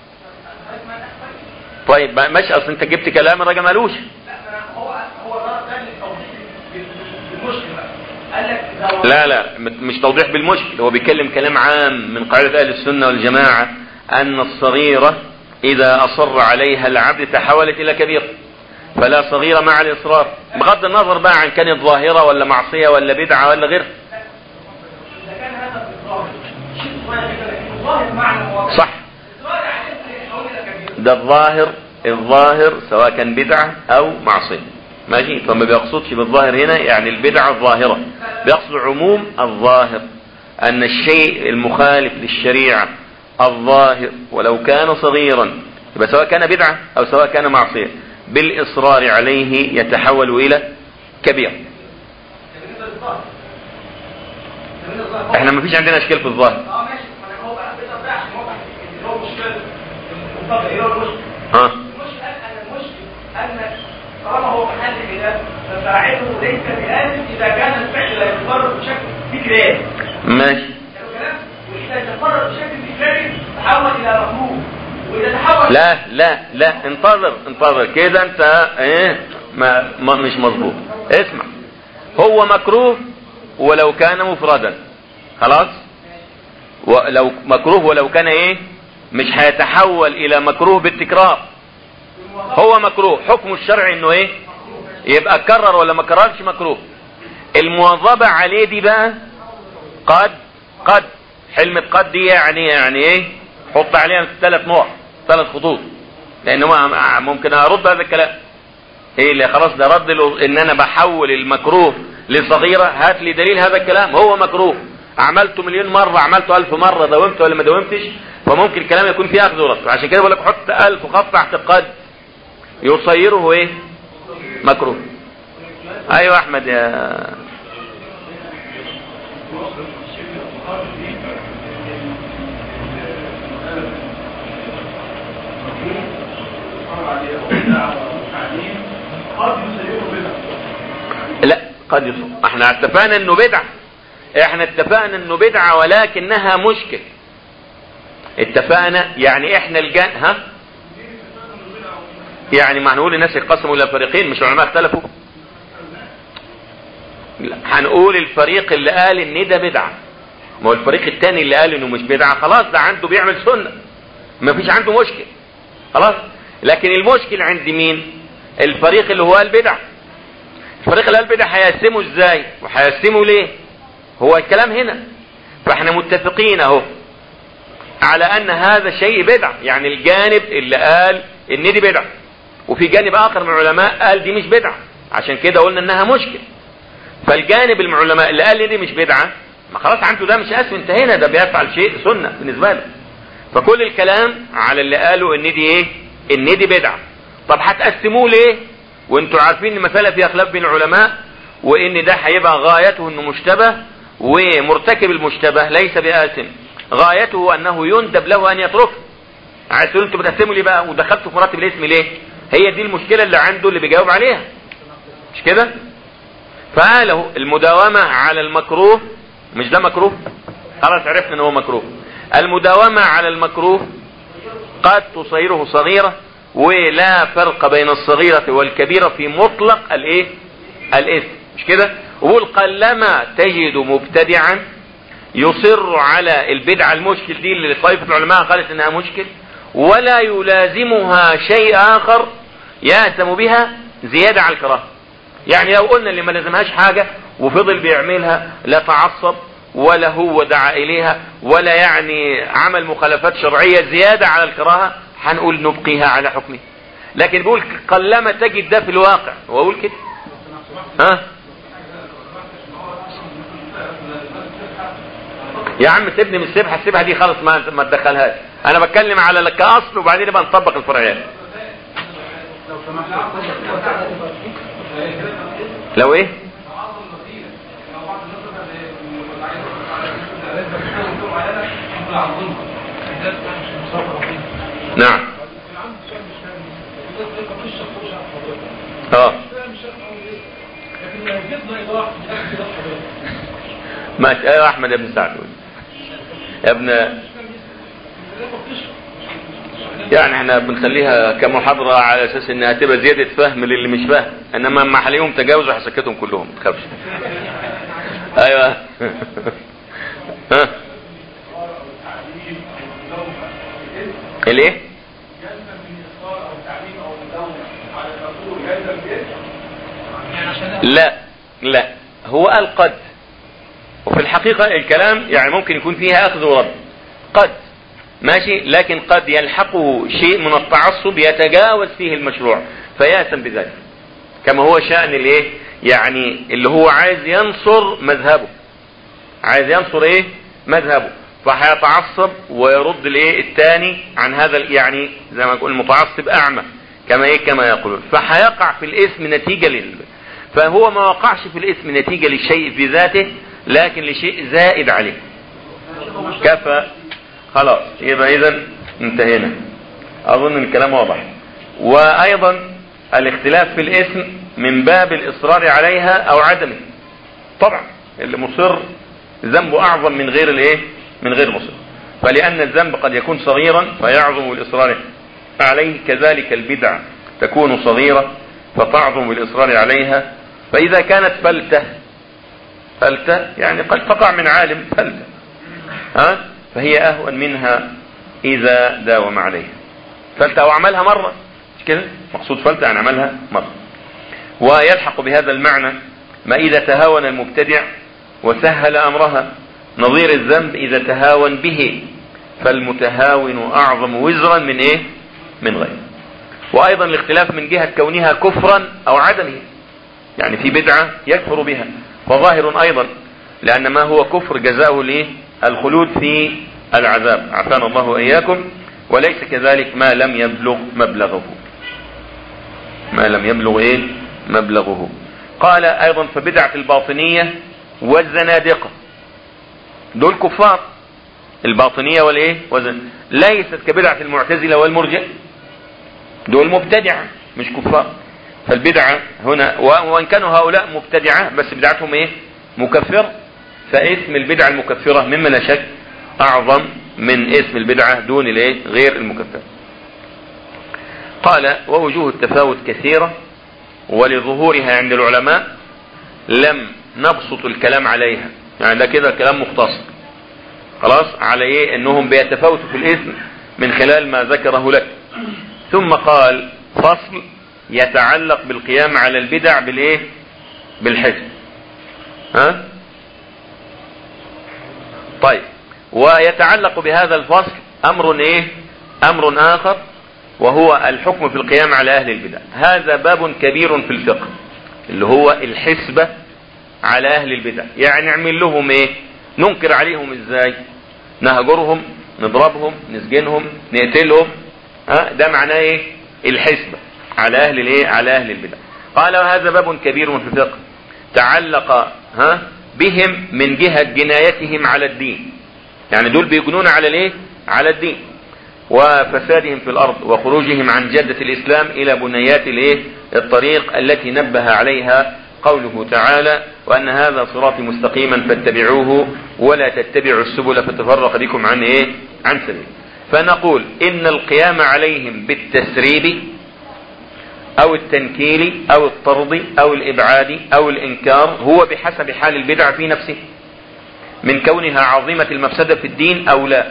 طيب ما- ماشي اصل انت جبت كلام الراجل مالوش هو هو ده ده التوضيح بالمشكله قال لك إذا لا لا م- مش توضيح بالمشكل هو بيتكلم كلام عام من قاعدة أهل السنة والجماعة أن الصغيرة إذا أصر عليها العبد تحولت إلى كبيرة فلا صغيرة مع الإصرار بغض النظر بقى عن كانت ظاهرة ولا معصية ولا بدعة ولا غير اذا كان هذا في الظاهر شيء صغير جدا لكن الظاهر معنى هو صح الظاهر عليه يتحول الى كبير ده الظاهر الظاهر سواء كان بدعة أو معصية ماشي فما بيقصدش بالظاهر هنا يعني البدعة الظاهرة بيقصد عموم الظاهر أن الشيء المخالف للشريعة الظاهر ولو كان صغيرا يبقى سواء كان بدعة أو سواء كان معصية بالإصرار عليه يتحول إلى كبير بالنسبه للظاهر بالنسبه للظاهر احنا ما فيش عندنا اشكال في الظاهر اه ماشي ما انا هو بقى بيطلع بقى عشان هو اللي هو مشكله الظاهر ايه هو المشكله فاعله ليس بآثم إذا كان الفعل لا يتكرر بشكل تكراري ماشي حلو الكلام؟ وإذا تكرر بشكل تكراري تحول إلى مكروه وإذا تحول لا لا لا انتظر انتظر كده انت ايه ما, ما مش مظبوط اسمع هو مكروه ولو كان مفردا خلاص ولو مكروه ولو كان ايه مش هيتحول الى مكروه بالتكرار هو مكروه حكم الشرع انه ايه يبقى كرر ولا ما كررش مكروه المواظبة عليه دي بقى قد قد حلمة قد دي يعني يعني ايه حط عليها ثلاث نقط ثلاث خطوط لان هو ممكن ارد هذا الكلام ايه اللي خلاص ده رد له ان انا بحول المكروه لصغيرة هات لي دليل هذا الكلام هو مكروه عملته مليون مرة عملته ألف مرة داومت ولا ما داومتش فممكن الكلام يكون فيه أخذ ورد عشان كده بقول لك حط ألف خط تحت قد يصيره ايه مكروه ايوه احمد يا لا قد يصير احنا اتفقنا انه بدعة احنا اتفقنا انه بدعة ولكنها مشكل اتفقنا يعني احنا الجان ها يعني ما هنقول الناس يقسموا الى فريقين مش العلماء اختلفوا لا هنقول الفريق اللي قال ان ده بدعه ما هو الفريق الثاني اللي قال انه مش بدعه خلاص ده عنده بيعمل سنه ما فيش عنده مشكل خلاص لكن المشكل عند مين الفريق اللي هو قال بدعه الفريق اللي قال بدعه هيقسمه ازاي وهيقسمه ليه هو الكلام هنا فاحنا متفقين اهو على ان هذا شيء بدعه يعني الجانب اللي قال ان دي بدعه وفي جانب اخر من العلماء قال دي مش بدعه عشان كده قلنا انها مشكل فالجانب من العلماء اللي قال دي مش بدعه ما خلاص عنده ده مش اسم انتهينا ده بيفعل شيء سنه بالنسبه له فكل الكلام على اللي قالوا ان دي ايه ان دي بدعه طب هتقسموه ليه وانتوا عارفين ان المساله فيها خلاف بين العلماء وان ده هيبقى غايته انه مشتبه ومرتكب المشتبه ليس بآثم غايته انه يندب له ان يتركه عايز تقول انتوا بتقسموا ليه بقى ودخلتوا في مراتب الاسم ليه هي دي المشكلة اللي عنده اللي بيجاوب عليها مش كده فقاله المداومة على المكروه مش ده مكروه خلاص عرفنا ان هو مكروه المداومة على المكروه قد تصيره صغيرة ولا فرق بين الصغيرة والكبيرة في مطلق الايه الاسم مش كده وقول قلما تجد مبتدعا يصر على البدعة المشكل دي اللي طائفة العلماء قالت انها مشكل ولا يلازمها شيء اخر يأتم بها زيادة على الكراهة يعني لو قلنا اللي ما لازمهاش حاجة وفضل بيعملها لا تعصب ولا هو دعا اليها ولا يعني عمل مخالفات شرعية زيادة على الكراهة هنقول نبقيها على حكمه لكن بيقول قلما تجد ده في الواقع هو اقول كده ها يا عم سيبني من السبحه السبحه دي خالص ما ما تدخلهاش انا بتكلم على كاصل وبعدين نبقى نطبق الفرعيات لو ايه نعم اه ماشي ايوه احمد يا ابن سعد يا ابن يعني احنا بنخليها كمحاضرة على اساس انها تبقى زيادة فهم للي مش فاهم انما اما هلاقيهم تجاوزوا هسكتهم كلهم ما تخافش ايوه ها الايه لا لا هو قال قد وفي الحقيقة الكلام يعني ممكن يكون فيها اخذ ورد قد ماشي لكن قد يلحقه شيء من التعصب يتجاوز فيه المشروع فيأثم بذلك كما هو شأن الايه يعني اللي هو عايز ينصر مذهبه عايز ينصر ايه مذهبه فهيتعصب ويرد الايه الثاني عن هذا يعني زي ما نقول المتعصب اعمى كما ايه كما يقولون فهيقع في الاسم نتيجة لل فهو ما وقعش في الاسم نتيجة للشيء في ذاته لكن لشيء زائد عليه كفى خلاص يبقى اذا انتهينا اظن الكلام واضح وايضا الاختلاف في الاسم من باب الإصرار عليها أو عدمه طبعا اللي مصر ذنبه أعظم من غير الايه من غير مصر فلأن الذنب قد يكون صغيرا فيعظم الإصرار عليه كذلك البدع تكون صغيرة فتعظم الإصرار عليها فإذا كانت فلتة فلتة يعني قد تقع من عالم فلتة ها فهي أهون منها إذا داوم عليها فلتة أو عملها مرة مش كده مقصود فلتة أن عملها مرة ويلحق بهذا المعنى ما إذا تهاون المبتدع وسهل أمرها نظير الذنب إذا تهاون به فالمتهاون أعظم وزرا من إيه من غيره وأيضا الاختلاف من جهة كونها كفرا أو عدمه يعني في بدعة يكفر بها فظاهر أيضا لأن ما هو كفر جزاؤه ليه الخلود في العذاب عافانا الله وإياكم وليس كذلك ما لم يبلغ مبلغه ما لم يبلغ إيه مبلغه قال أيضا فبدعة الباطنية والزنادقة دول كفار الباطنية والايه وزن ليست كبدعة المعتزلة والمرجئة دول مبتدعة مش كفار فالبدعة هنا وان كانوا هؤلاء مبتدعة بس بدعتهم ايه مكفر فاسم البدعة المكفرة مما لا شك اعظم من اسم البدعة دون الايه غير المكفر قال ووجوه التفاوت كثيرة ولظهورها عند العلماء لم نبسط الكلام عليها يعني ده كده كلام مختصر خلاص على ايه انهم بيتفاوتوا في الاسم من خلال ما ذكره لك ثم قال فصل يتعلق بالقيام على البدع بالايه بالحفظ ها طيب ويتعلق بهذا الفصل امر ايه امر اخر وهو الحكم في القيام على اهل البدع هذا باب كبير في الفقه اللي هو الحسبة على اهل البدع يعني نعمل لهم ايه ننكر عليهم ازاي نهجرهم نضربهم نسجنهم نقتلهم ها ده معناه ايه الحسبة على اهل الايه على اهل البدع قال وهذا باب كبير في الفقه تعلق ها بهم من جهة جنايتهم على الدين يعني دول بيجنون على الايه على الدين وفسادهم في الارض وخروجهم عن جادة الاسلام الى بنيات الايه الطريق التي نبه عليها قوله تعالى وان هذا صراطي مستقيما فاتبعوه ولا تتبعوا السبل فتفرق بكم عن ايه عن سبيل فنقول ان القيام عليهم بالتسريب او التنكيل او الطرد او الابعاد او الانكار هو بحسب حال البدع في نفسه من كونها عظيمة المفسدة في الدين او لا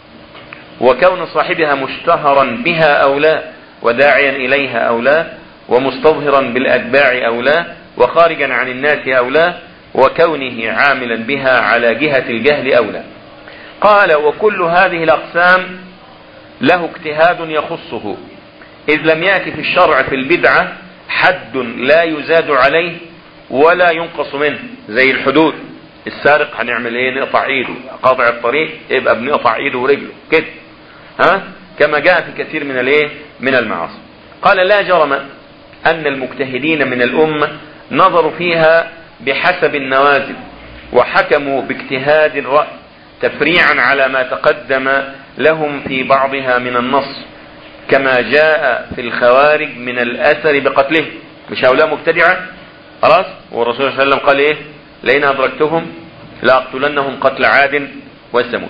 وكون صاحبها مشتهرا بها او لا وداعيا اليها او لا ومستظهرا بالاتباع او لا وخارجا عن الناس او لا وكونه عاملا بها على جهة الجهل او لا قال وكل هذه الاقسام له اجتهاد يخصه اذ لم يأتي في الشرع في البدعة حد لا يزاد عليه ولا ينقص منه زي الحدود السارق هنعمل ايه نقطع ايده قاطع الطريق يبقى بنقطع ايده ورجله كده ها كما جاء في كثير من الايه من المعاصي قال لا جرم ان المجتهدين من الامه نظروا فيها بحسب النوازل وحكموا باجتهاد الراي تفريعا على ما تقدم لهم في بعضها من النص كما جاء في الخوارج من الاثر بقتله مش هؤلاء مبتدعه خلاص والرسول صلى الله عليه وسلم قال ايه لئن ادركتهم لاقتلنهم قتل عاد وثمود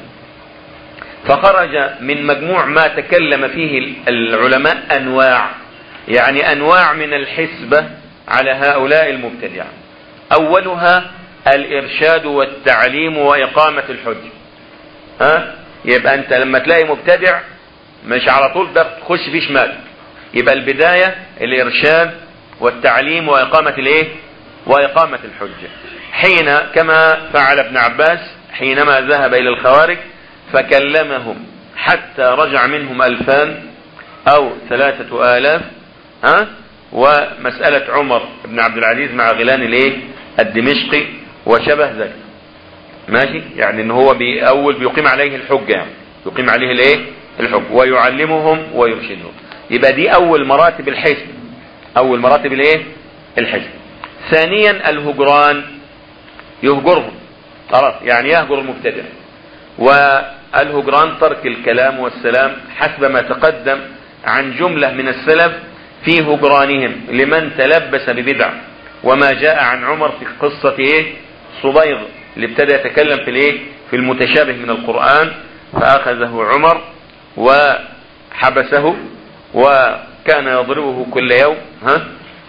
فخرج من مجموع ما تكلم فيه العلماء انواع يعني انواع من الحسبة على هؤلاء المبتدعة اولها الارشاد والتعليم واقامة الحج ها يبقى انت لما تلاقي مبتدع مش على طول ده تخش فيه شمال يبقى البداية الارشاد والتعليم واقامة الايه واقامة الحجة حين كما فعل ابن عباس حينما ذهب الى الخوارج فكلمهم حتى رجع منهم ألفان أو ثلاثة آلاف ها ومسألة عمر بن عبد العزيز مع غيلان الايه الدمشقي وشبه ذلك ماشي يعني ان هو بأول بيقيم عليه الحجة يعني يقيم عليه الايه الحج ويعلمهم ويرشدهم يبقى دي اول مراتب الحزب اول مراتب الايه الحزب ثانيا الهجران يهجرهم خلاص يعني يهجر المبتدع والهجران ترك الكلام والسلام حسب ما تقدم عن جملة من السلف في هجرانهم لمن تلبس ببدع وما جاء عن عمر في قصة ايه صبيغ اللي ابتدى يتكلم في الايه في المتشابه من القرآن فأخذه عمر وحبسه وكان يضربه كل يوم ها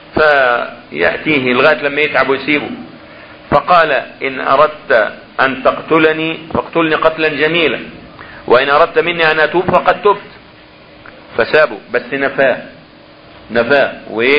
فيأتيه لغاية لما يتعب ويسيبه فقال إن أردت أن تقتلني فاقتلني قتلا جميلا وإن أردت مني أن أتوب فقد تبت فسابه بس نفاه نفاه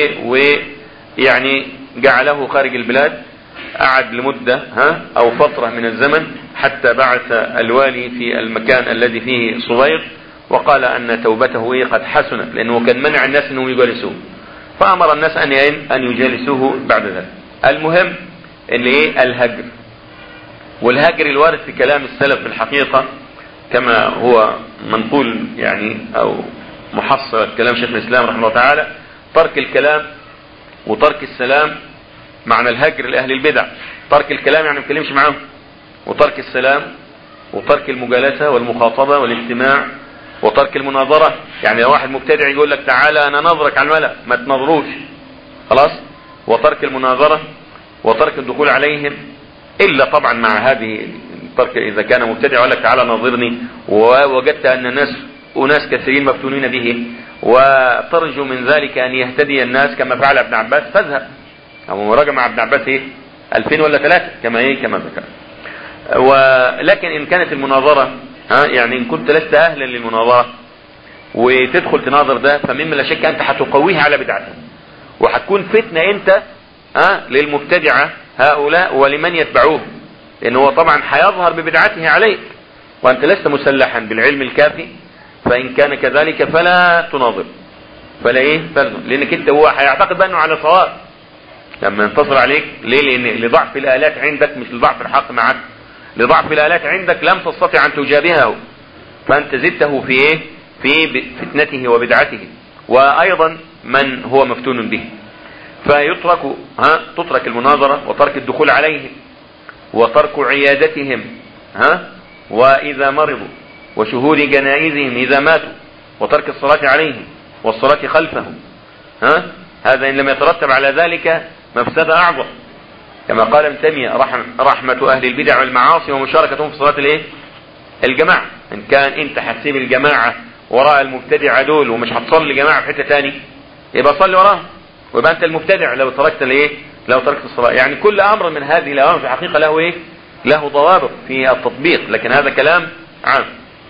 ويعني جعله خارج البلاد قعد لمدة ها أو فترة من الزمن حتى بعث الوالي في المكان الذي فيه صبيغ وقال أن توبته إيه قد حسنت لأنه كان منع الناس أنهم يجالسوه فأمر الناس أن أن يجالسوه بعد ذلك المهم اللي إيه الهجر والهجر الوارد في كلام السلف في الحقيقة كما هو منقول يعني أو محصلة كلام شيخ الإسلام رحمه الله تعالى ترك الكلام وترك السلام معنى الهجر لأهل البدع ترك الكلام يعني ما تكلمش معاهم وترك السلام وترك المجالسة والمخاطبة والاجتماع وترك المناظرة يعني لو واحد مبتدع يقول لك تعالى أنا نظرك على الملأ ما تنظروش خلاص وترك المناظرة وترك الدخول عليهم إلا طبعا مع هذه الترك إذا كان مبتدع يقول لك تعالى نظرني ووجدت أن الناس أناس كثيرين مفتونين به وترجو من ذلك أن يهتدي الناس كما فعل ابن عباس فاذهب أو راجع مع ابن عباس إيه 2000 ولا ثلاثة كما إيه كما ذكر ولكن إن كانت المناظرة ها يعني إن كنت لست أهلا للمناظرة وتدخل تناظر ده فمما لا شك أنت هتقويه على بدعته وهتكون فتنة أنت ها للمبتدعة هؤلاء ولمن يتبعوه لأنه هو طبعا هيظهر ببدعته عليك وأنت لست مسلحا بالعلم الكافي فإن كان كذلك فلا تناظر فلا إيه فلا لأنك أنت هو هيعتقد بأنه على صواب لما ينتصر عليك ليه لأن لضعف الآلات عندك مش لضعف الحق معك لضعف الآلات عندك لم تستطع أن تجابهه فأنت زدته في إيه في فتنته وبدعته وأيضا من هو مفتون به فيترك ها تترك المناظرة وترك الدخول عليهم وترك عيادتهم ها وإذا مرضوا وشهود جنائزهم إذا ماتوا وترك الصلاة عليهم والصلاة خلفهم ها هذا إن لم يترتب على ذلك مفسدة أعظم كما قال ابن تيمية رحم رحمة أهل البدع والمعاصي ومشاركتهم في صلاة الإيه؟ الجماعة إن كان أنت هتسيب الجماعة وراء المبتدع دول ومش هتصلي جماعة في حتة تاني يبقى صلي وراهم ويبقى أنت المبتدع لو تركت الإيه؟ لو تركت الصلاة يعني كل أمر من هذه الأوامر في الحقيقة له إيه؟ له ضوابط في التطبيق لكن هذا كلام عام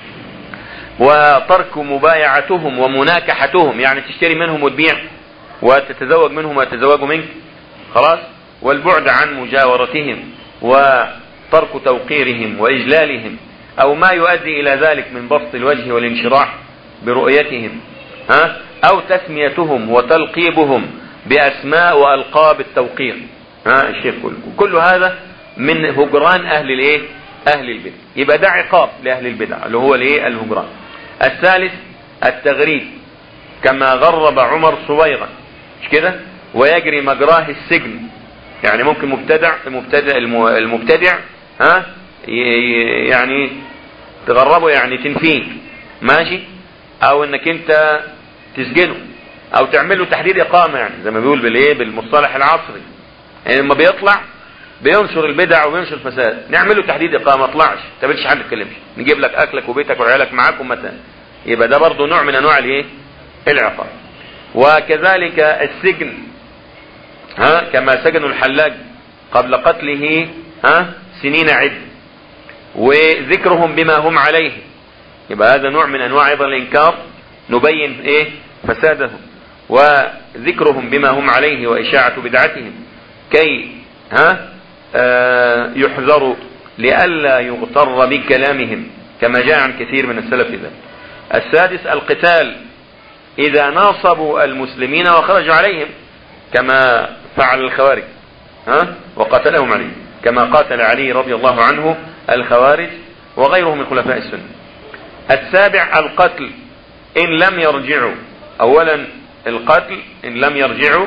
وترك مبايعتهم ومناكحتهم يعني تشتري منهم وتبيع وتتزوج منهم ويتزوجوا منك خلاص والبعد عن مجاورتهم وترك توقيرهم وإجلالهم أو ما يؤدي إلى ذلك من بسط الوجه والانشراح برؤيتهم ها أو تسميتهم وتلقيبهم بأسماء وألقاب التوقير ها الشيخ كله كل هذا من هجران أهل الإيه أهل البدع يبقى ده عقاب لأهل البدع اللي هو الإيه الهجران الثالث التغريب كما غرب عمر صويغا مش كده ويجري مجراه السجن يعني ممكن مبتدع المبتدع المبتدع ها يعني تغربه يعني تنفيه ماشي او انك انت تسجنه او تعمل له تحديد اقامه يعني زي ما بيقول بالايه بالمصطلح العصري يعني لما بيطلع بينشر البدع وبينشر الفساد نعمل له تحديد اقامه ما اطلعش ما تقابلش حد تكلمش نجيب لك اكلك وبيتك وعيالك معاك ومتى يبقى ده برضه نوع من انواع الايه العقاب وكذلك السجن ها كما سجنوا الحلاج قبل قتله ها سنين عد وذكرهم بما هم عليه يبقى هذا نوع من انواع ايضا الانكار نبين ايه فسادهم وذكرهم بما هم عليه واشاعة بدعتهم كي ها آه يحذروا لئلا يغتر بكلامهم كما جاء عن كثير من السلف ذلك السادس القتال اذا ناصبوا المسلمين وخرجوا عليهم كما فعل الخوارج ها وقتلهم علي كما قاتل علي رضي الله عنه الخوارج وغيره من خلفاء السنة السابع القتل إن لم يرجعوا أولا القتل إن لم يرجعوا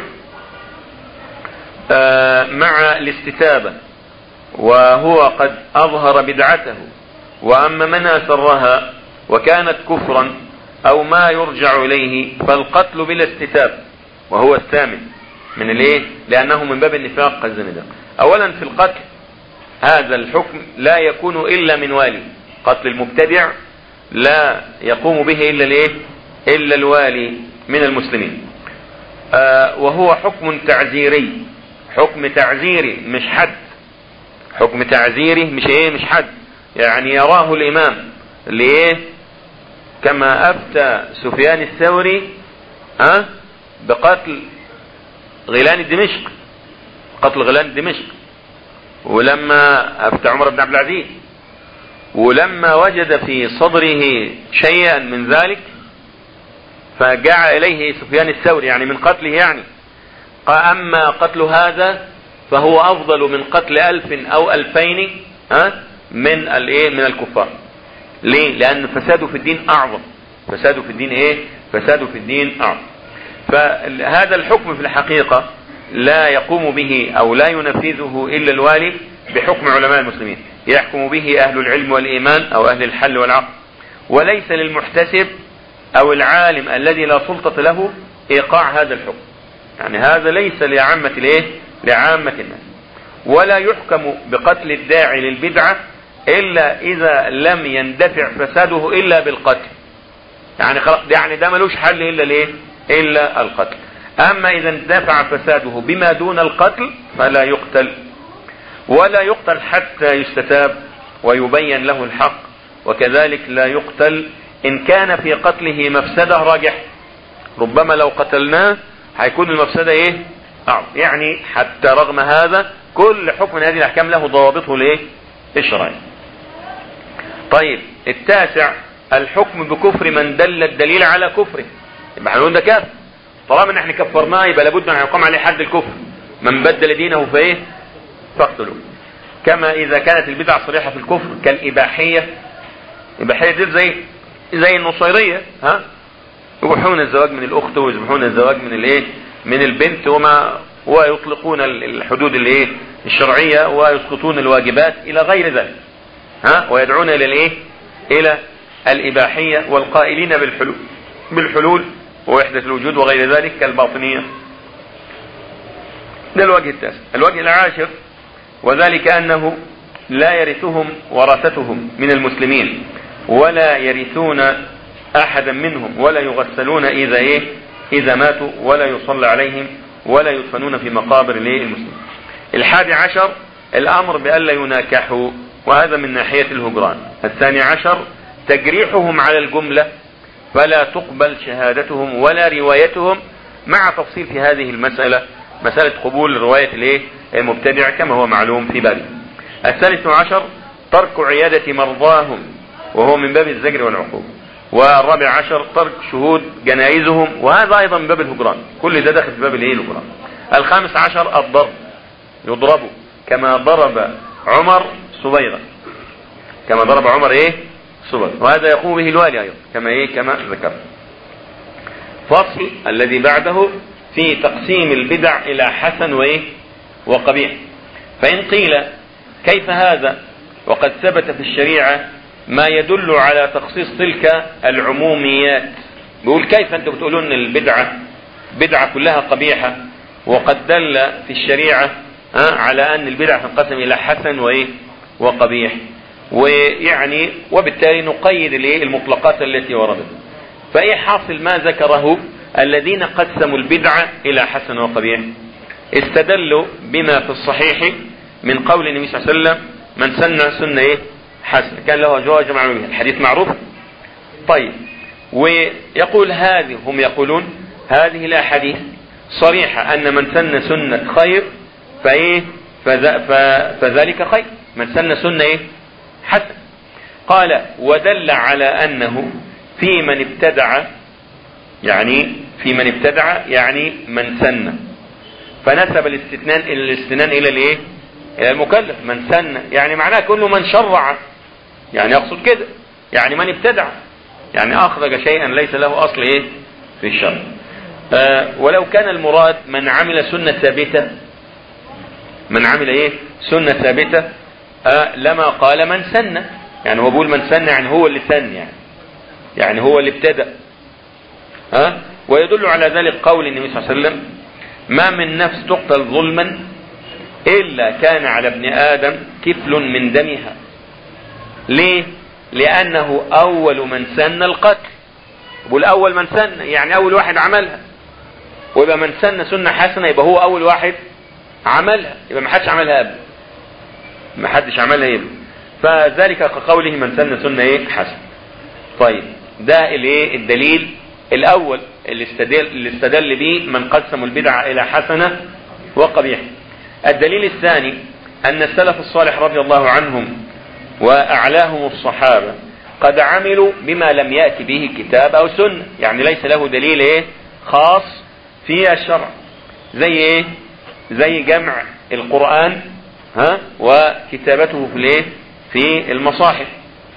مع الاستتابة وهو قد أظهر بدعته وأما من أسرها وكانت كفرا أو ما يرجع إليه فالقتل بلا استتابة وهو الثامن من الايه لانه من باب النفاق الزندق اولا في القتل هذا الحكم لا يكون الا من والي قتل المبتدع لا يقوم به الا الايه الا الوالي من المسلمين آه وهو حكم تعزيري حكم تعزيري مش حد حكم تعزيري مش ايه مش حد يعني يراه الامام ليه كما افتى سفيان الثوري ها أه؟ بقتل غيلان دمشق قتل غيلان دمشق ولما افتى عمر بن عبد العزيز ولما وجد في صدره شيئا من ذلك فجاء اليه سفيان الثوري يعني من قتله يعني قال اما قتل هذا فهو افضل من قتل الف او الفين ها من الايه من الكفار ليه لان فساده في الدين اعظم فساده في الدين ايه فساده في الدين اعظم فهذا الحكم في الحقيقة لا يقوم به او لا ينفذه الا الوالي بحكم علماء المسلمين يحكم به اهل العلم والايمان او اهل الحل والعقل وليس للمحتسب او العالم الذي لا سلطة له ايقاع هذا الحكم يعني هذا ليس لعامة الايه لعامة الناس ولا يحكم بقتل الداعي للبدعة الا اذا لم يندفع فساده الا بالقتل يعني خلاص يعني ده ملوش حل الا الايه الا القتل اما اذا اندفع فساده بما دون القتل فلا يقتل ولا يقتل حتى يستتاب ويبين له الحق وكذلك لا يقتل ان كان في قتله مفسدة راجح ربما لو قتلناه هيكون المفسدة ايه أعظم يعني حتى رغم هذا كل حكم من هذه الاحكام له ضوابطه الايه الشرعيه طيب التاسع الحكم بكفر من دل الدليل على كفره يبقى هنقول ده كافر طالما ان احنا كفرناه يبقى لابد ان يقام عليه حد الكفر من بدل دينه فايه فاقتلوه كما اذا كانت البدع صريحه في الكفر كالاباحيه الاباحيه دي زي زي النصيريه ها يبيحون الزواج من الاخت ويذبحون الزواج من الايه من البنت وما ويطلقون الحدود الايه الشرعيه ويسقطون الواجبات الى غير ذلك ها ويدعون الى الايه الى الاباحيه والقائلين بالحلول بالحلول ووحدة الوجود وغير ذلك كالباطنية ده الوجه التاسع الوجه العاشر وذلك أنه لا يرثهم ورثتهم من المسلمين ولا يرثون أحدا منهم ولا يغسلون إذا إيه إذا ماتوا ولا يصلى عليهم ولا يدفنون في مقابر المسلمين الحادي عشر الأمر بألا يناكحوا وهذا من ناحية الهجران الثاني عشر تجريحهم على الجملة فلا تقبل شهادتهم ولا روايتهم مع تفصيل في هذه المسألة مسألة قبول رواية الايه المبتدع كما هو معلوم في بابه الثالث عشر ترك عيادة مرضاهم وهو من باب الزجر والعقوبة والرابع عشر ترك شهود جنائزهم وهذا ايضا من باب الهجران كل ده داخل في باب الايه الهجران الخامس عشر الضرب يضرب كما ضرب عمر صبيغة كما ضرب عمر ايه صبر وهذا يقوم به الوالي أيضا كما إيه كما ذكر فصل الذي بعده في تقسيم البدع إلى حسن وإيه وقبيح فإن قيل كيف هذا وقد ثبت في الشريعة ما يدل على تخصيص تلك العموميات بيقول كيف أنتم بتقولون البدعة بدعة كلها قبيحة وقد دل في الشريعة على أن البدعة تنقسم إلى حسن وإيه وقبيح ويعني وبالتالي نقيد المطلقات التي وردت فايه حاصل ما ذكره الذين قسموا البدعة الى حسن وقبيح استدلوا بما في الصحيح من قول النبي صلى الله عليه وسلم من سن سنة ايه حسن كان له ازواج مع الحديث معروف طيب ويقول هذه هم يقولون هذه الاحاديث صريحة ان من سن سنة خير فايه فذلك خير من سن سنة ايه حسن قال ودل على أنه في من ابتدع يعني في من ابتدع يعني من سن فنسب الاستثنان الى الاستثنان الى الايه الى المكلف من سن يعني معناه كله من شرع يعني يقصد كده يعني من ابتدع يعني اخرج شيئا ليس له اصل ايه في الشرع آه ولو كان المراد من عمل سنة ثابتة من عمل ايه سنة ثابتة آه لما قال من سن يعني هو بيقول من سن يعني هو اللي سن يعني يعني هو اللي ابتدأ ها ويدل على ذلك قول النبي صلى الله عليه وسلم ما من نفس تقتل ظلما إلا كان على ابن آدم كفل من دمها ليه لأنه أول من سن القتل والأول من سن يعني أول واحد عملها ويبقى من سن سنة حسنة يبقى هو أول واحد عملها يبقى ما حدش عملها قبل ما حدش عملها قبل فذلك كقوله من سن سنة ايه حسنة طيب ده الايه الدليل الاول اللي استدل اللي استدل به من قسموا البدعة الى حسنة وقبيحة الدليل الثاني ان السلف الصالح رضي الله عنهم واعلاهم الصحابة قد عملوا بما لم يأتي به كتاب او سنة يعني ليس له دليل ايه خاص في الشرع زي ايه زي جمع القرآن ها وكتابته في الايه في المصاحف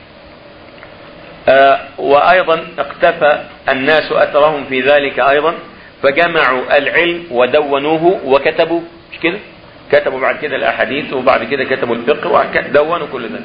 آه وايضا اقتفى الناس اثرهم في ذلك ايضا فجمعوا العلم ودونوه وكتبوا مش كده كتبوا بعد كده الاحاديث وبعد كده كتبوا الفقه ودونوا كل ذلك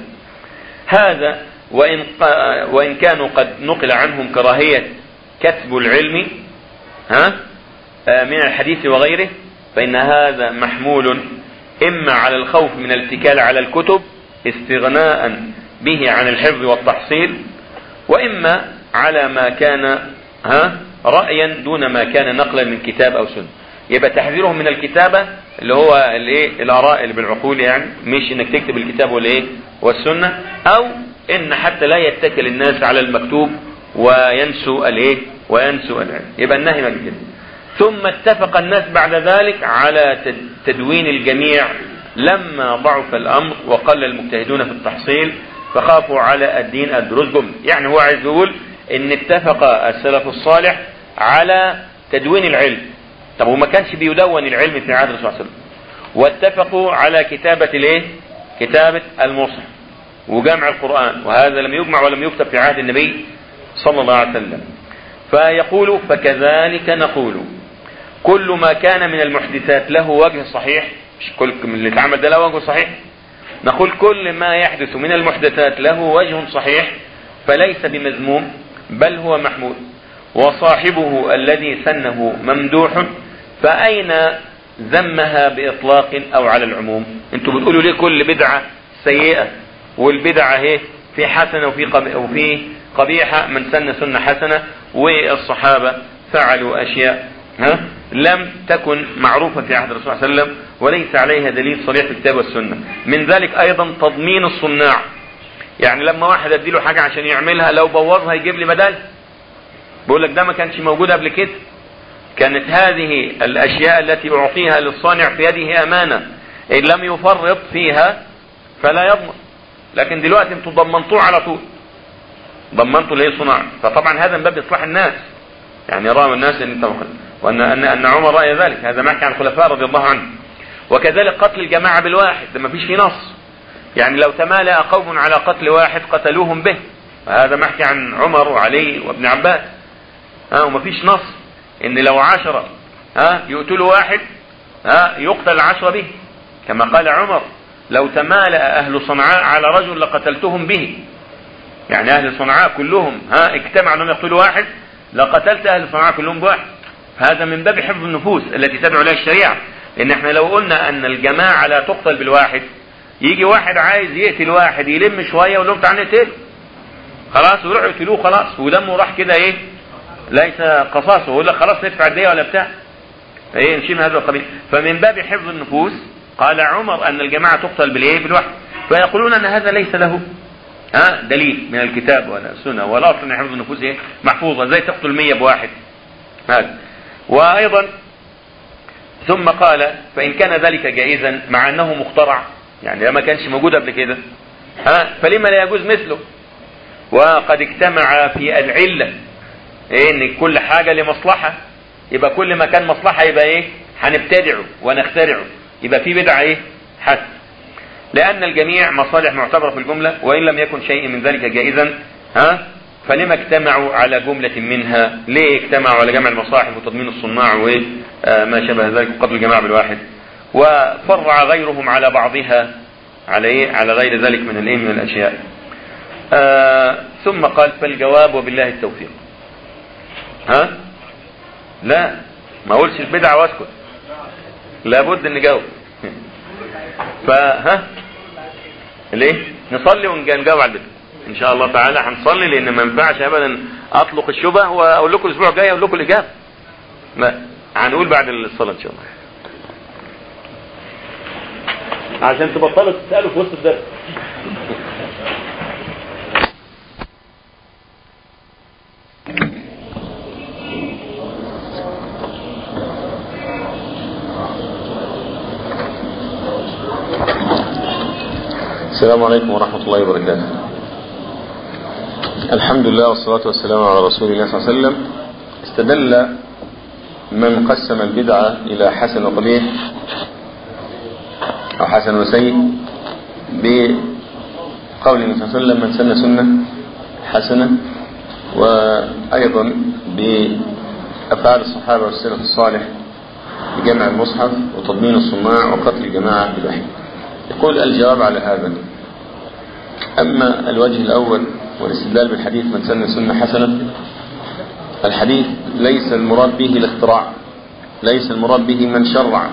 هذا وان وان كانوا قد نقل عنهم كراهيه كتب العلم ها آه من الحديث وغيره فان هذا محمول اما على الخوف من الاتكال على الكتب استغناء به عن الحفظ والتحصيل واما على ما كان ها رايا دون ما كان نقلا من كتاب او سنه يبقى تحذيرهم من الكتابه اللي هو الايه الاراء اللي بالعقول يعني مش انك تكتب الكتاب والايه والسنه او ان حتى لا يتكل الناس على المكتوب وينسوا الايه وينسوا العلم يبقى النهي مجد ثم اتفق الناس بعد ذلك على تدوين الجميع لما ضعف الامر وقل المجتهدون في التحصيل فخافوا على الدين الدروس جمله يعني هو عايز يقول ان اتفق السلف الصالح على تدوين العلم طب وما كانش بيدون العلم في عهد الرسول صلى الله عليه وسلم واتفقوا على كتابة الايه كتابة المصحف وجمع القرآن وهذا لم يجمع ولم يكتب في عهد النبي صلى الله عليه وسلم فيقول فكذلك نقول كل ما كان من المحدثات له وجه صحيح مش كل اللي اتعمل ده له وجه صحيح نقول كل ما يحدث من المحدثات له وجه صحيح فليس بمذموم بل هو محمود وصاحبه الذي سنه ممدوح فأين ذمها بإطلاق أو على العموم انتوا بتقولوا ليه كل بدعة سيئة والبدعة اهي في حسنة وفي وفي قبيحة من سن سنة حسنة والصحابة فعلوا أشياء ها لم تكن معروفة في عهد الرسول صلى الله عليه وسلم وليس عليها دليل صريح في الكتاب والسنة من ذلك أيضا تضمين الصناع يعني لما واحد اديله حاجة عشان يعملها لو بوظها يجيب لي بدل بقول لك ده ما كانش موجود قبل كده كانت هذه الأشياء التي أعطيها للصانع في يده أمانة إن لم يفرط فيها فلا يضمن لكن دلوقتي انتوا ضمنتوه على طول ضمنتوا ليه صناعة فطبعا هذا من باب إصلاح الناس يعني رأوا الناس ان انت وان ان ان عمر راى ذلك هذا ما كان الخلفاء رضي الله عنهم وكذلك قتل الجماعه بالواحد ده ما فيش فيه نص يعني لو تمالأ قوم على قتل واحد قتلوهم به وهذا محكي عن عمر وعلي وابن عباس ها وما فيش نص ان لو عشرة ها يقتلوا واحد ها يقتل العشرة به كما قال عمر لو تمالأ اهل صنعاء على رجل لقتلتهم به يعني اهل صنعاء كلهم ها اجتمعوا انهم يقتلوا واحد لقتلت اهل صنعاء كلهم بواحد هذا من باب حفظ النفوس التي تدعو لها الشريعة لان احنا لو قلنا ان الجماعة لا تقتل بالواحد يجي واحد عايز يقتل واحد يلم شوية ويقول لهم تعالى نقتله خلاص ويروحوا يقتلوه خلاص ودمه راح كده ايه ليس قصاصه يقول لك خلاص ندفع الدية ولا بتاع ايه نمشي من هذا القبيل فمن باب حفظ النفوس قال عمر ان الجماعة تقتل بالايه بالواحد فيقولون ان هذا ليس له ها دليل من الكتاب ولا السنة ولا اصلا ان حفظ النفوس ايه محفوظة زي تقتل مية بواحد هذا وايضا ثم قال فان كان ذلك جائزا مع انه مخترع يعني ده ما كانش موجود قبل كده ها فلما لا يجوز مثله وقد اجتمع في العلة ايه ان كل حاجة لمصلحة يبقى كل ما كان مصلحة يبقى ايه هنبتدعه ونخترعه يبقى في بدعة ايه حسن لان الجميع مصالح معتبرة في الجملة وان لم يكن شيء من ذلك جائزا ها فلما اجتمعوا على جملة منها ليه اجتمعوا على جمع المصاحف وتضمين الصناع وما شابه ذلك قبل الجماعة بالواحد وفرع غيرهم على بعضها على ايه على غير ذلك من الايه من الاشياء آه ثم قال فالجواب وبالله التوفيق ها لا ما اقولش البدعة واسكت لابد ان نجاوب فها ليه نصلي ونجاوب على البدعة ان شاء الله تعالى هنصلي لان ما ينفعش ابدا اطلق الشبه واقول لكم الاسبوع الجاي اقول لكم الاجابه لا هنقول بعد الصلاه ان شاء الله عشان تبطلوا تسالوا في وسط الدرس السلام عليكم ورحمة الله وبركاته الحمد لله والصلاة والسلام على رسول الله صلى الله عليه وسلم استدل من قسم البدعة إلى حسن وقبيح أو حسن وسيء بقول النبي صلى الله عليه وسلم من سن سنة حسنة وأيضا بأفعال الصحابة والسلف الصالح بجمع المصحف وتضمين الصناع وقتل الجماعة بالوحي يقول الجواب على هذا أما الوجه الأول والاستدلال بالحديث من سن سنة حسنة الحديث ليس المراد به الاختراع ليس المراد به من شرع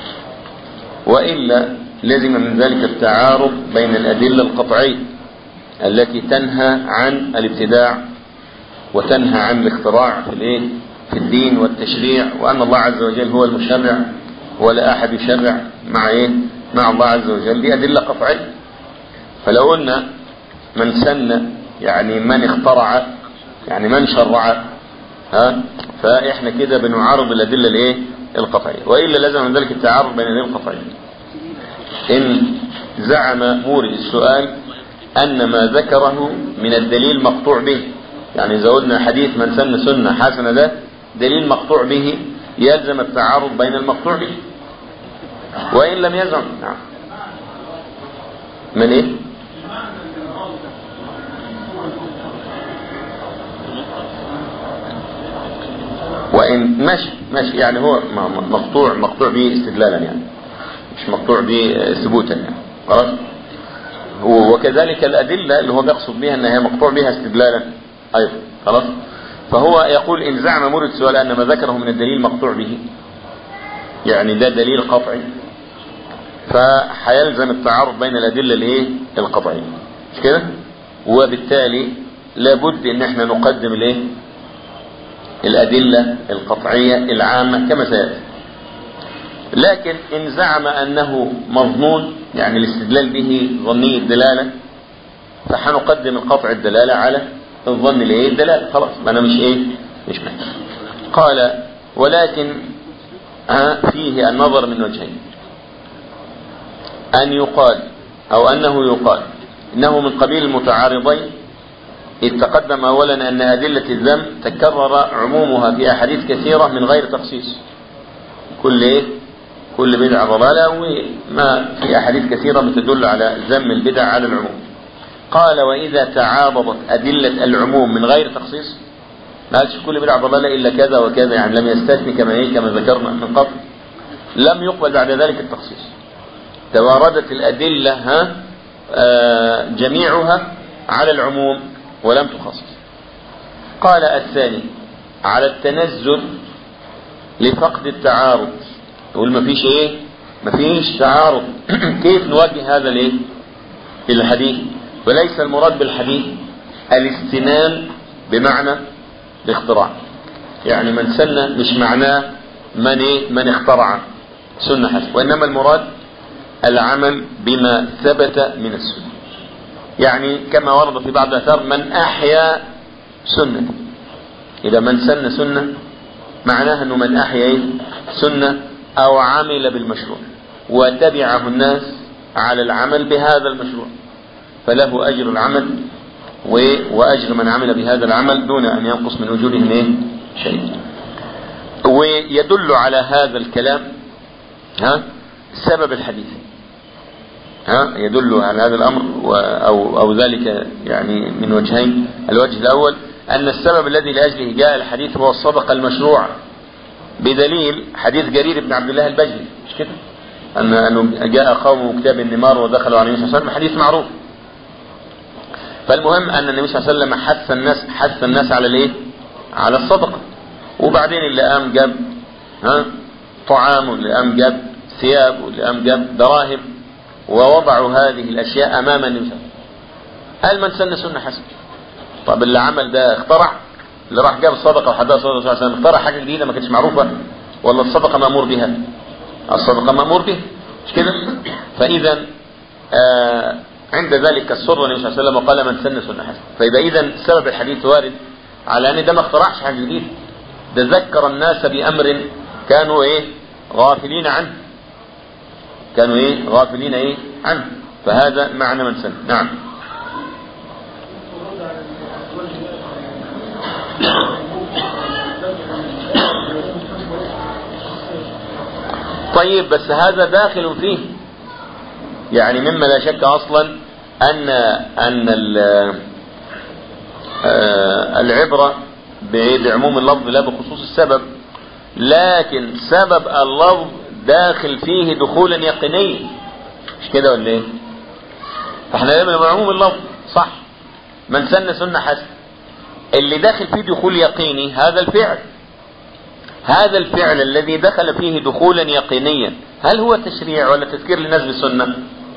وإلا لزم من ذلك التعارض بين الأدلة القطعية التي تنهى عن الابتداع وتنهى عن الاختراع في الايه في الدين والتشريع وأن الله عز وجل هو المشرع ولا أحد يشرع مع ايه مع الله عز وجل دي أدلة قطعية فلو قلنا من سن يعني من اخترع يعني من شرع ها فاحنا كده بنعارض الادله الايه القطعيه والا لازم من ذلك التعارض بين الادله القطعيه ان زعم مورد السؤال ان ما ذكره من الدليل مقطوع به يعني اذا قلنا حديث من سن سنه حسنه ده دليل مقطوع به يلزم التعارض بين المقطوع به وان لم يزعم نعم من ايه وان ماشي ماشي يعني هو مقطوع مقطوع به استدلالا يعني مش مقطوع به ثبوتا يعني خلاص وكذلك الادله اللي هو بيقصد بها انها مقطوع بها استدلالا ايضا خلاص فهو يقول ان زعم مرد سؤال ان ما ذكره من الدليل مقطوع به يعني ده دليل قطعي فهيلزم التعارض بين الادله الايه القطعيه مش كده وبالتالي لابد ان احنا نقدم الايه الأدلة القطعية العامة كما سيأتي لكن إن زعم أنه مظنون يعني الاستدلال به ظني الدلالة فحنقدم القطع الدلالة على الظن الايه الدلالة خلاص ما أنا مش إيه مش محتاج قال ولكن فيه النظر من وجهين أن يقال أو أنه يقال إنه من قبيل المتعارضين إذ تقدم أولا أن أدلة الذم تكرر عمومها في أحاديث كثيرة من غير تخصيص كل إيه؟ كل بدعة ضلالة وما في أحاديث كثيرة بتدل على ذم البدع على العموم قال وإذا تعاضدت أدلة العموم من غير تخصيص ما قالش كل بدعة ضلالة إلا كذا وكذا يعني لم يستثني كما إيه كما ذكرنا من قبل لم يقبل بعد ذلك التخصيص تواردت الأدلة ها آه جميعها على العموم ولم تخصص قال الثاني على التنزل لفقد التعارض يقول ما فيش ايه ما فيش تعارض كيف نواجه هذا الايه الحديث وليس المراد بالحديث الاستنان بمعنى الاختراع يعني من سن مش معناه من ايه من اخترع سنة حسن وانما المراد العمل بما ثبت من السنه يعني كما ورد في بعض الآثار من أحيا سنة إذا من سن سنة معناها أنه من أحيا سنة أو عمل بالمشروع وتبعه الناس على العمل بهذا المشروع فله أجر العمل وأجر من عمل بهذا العمل دون أن ينقص من أجورهم إيه؟ شيء ويدل على هذا الكلام ها سبب الحديث ها يدل على هذا الامر او او ذلك يعني من وجهين الوجه الاول ان السبب الذي لاجله جاء الحديث هو الصدقه المشروعه بدليل حديث جرير بن عبد الله البجلي مش كده؟ ان انه جاء قوم كتاب النمار ودخلوا على النبي صلى الله عليه وسلم حديث معروف فالمهم ان النبي صلى الله عليه وسلم حث الناس حث الناس على الايه؟ على الصدقه وبعدين اللي قام جاب ها طعام واللي قام جاب ثياب واللي قام جاب دراهم ووضعوا هذه الاشياء امام النبي هل من سن سنه حسنه طب اللي عمل ده اخترع اللي راح جاب الصدقه وحدها صلى الله عليه وسلم اخترع حاجه جديده ما كانتش معروفه ولا الصدقه مامور بها الصدقه مامور بها مش كده فاذا آه عند ذلك السر النبي صلى الله عليه وسلم وقال من سن سنه حسنه فيبقى اذا سبب الحديث وارد على ان ده ما اخترعش حاجه جديده ده ذكر الناس بامر كانوا ايه غافلين عنه كانوا ايه غافلين ايه عنه فهذا معنى من سن نعم طيب بس هذا داخل فيه يعني مما لا شك اصلا ان ان العبره بعموم اللفظ لا بخصوص السبب لكن سبب اللفظ داخل فيه دخولا يقينيا مش كده ولا ايه فاحنا دايما بعموم اللفظ صح من سن سنه حسنه اللي داخل فيه دخول يقيني هذا الفعل هذا الفعل الذي دخل فيه دخولا يقينيا هل هو تشريع ولا تذكير للناس بالسنه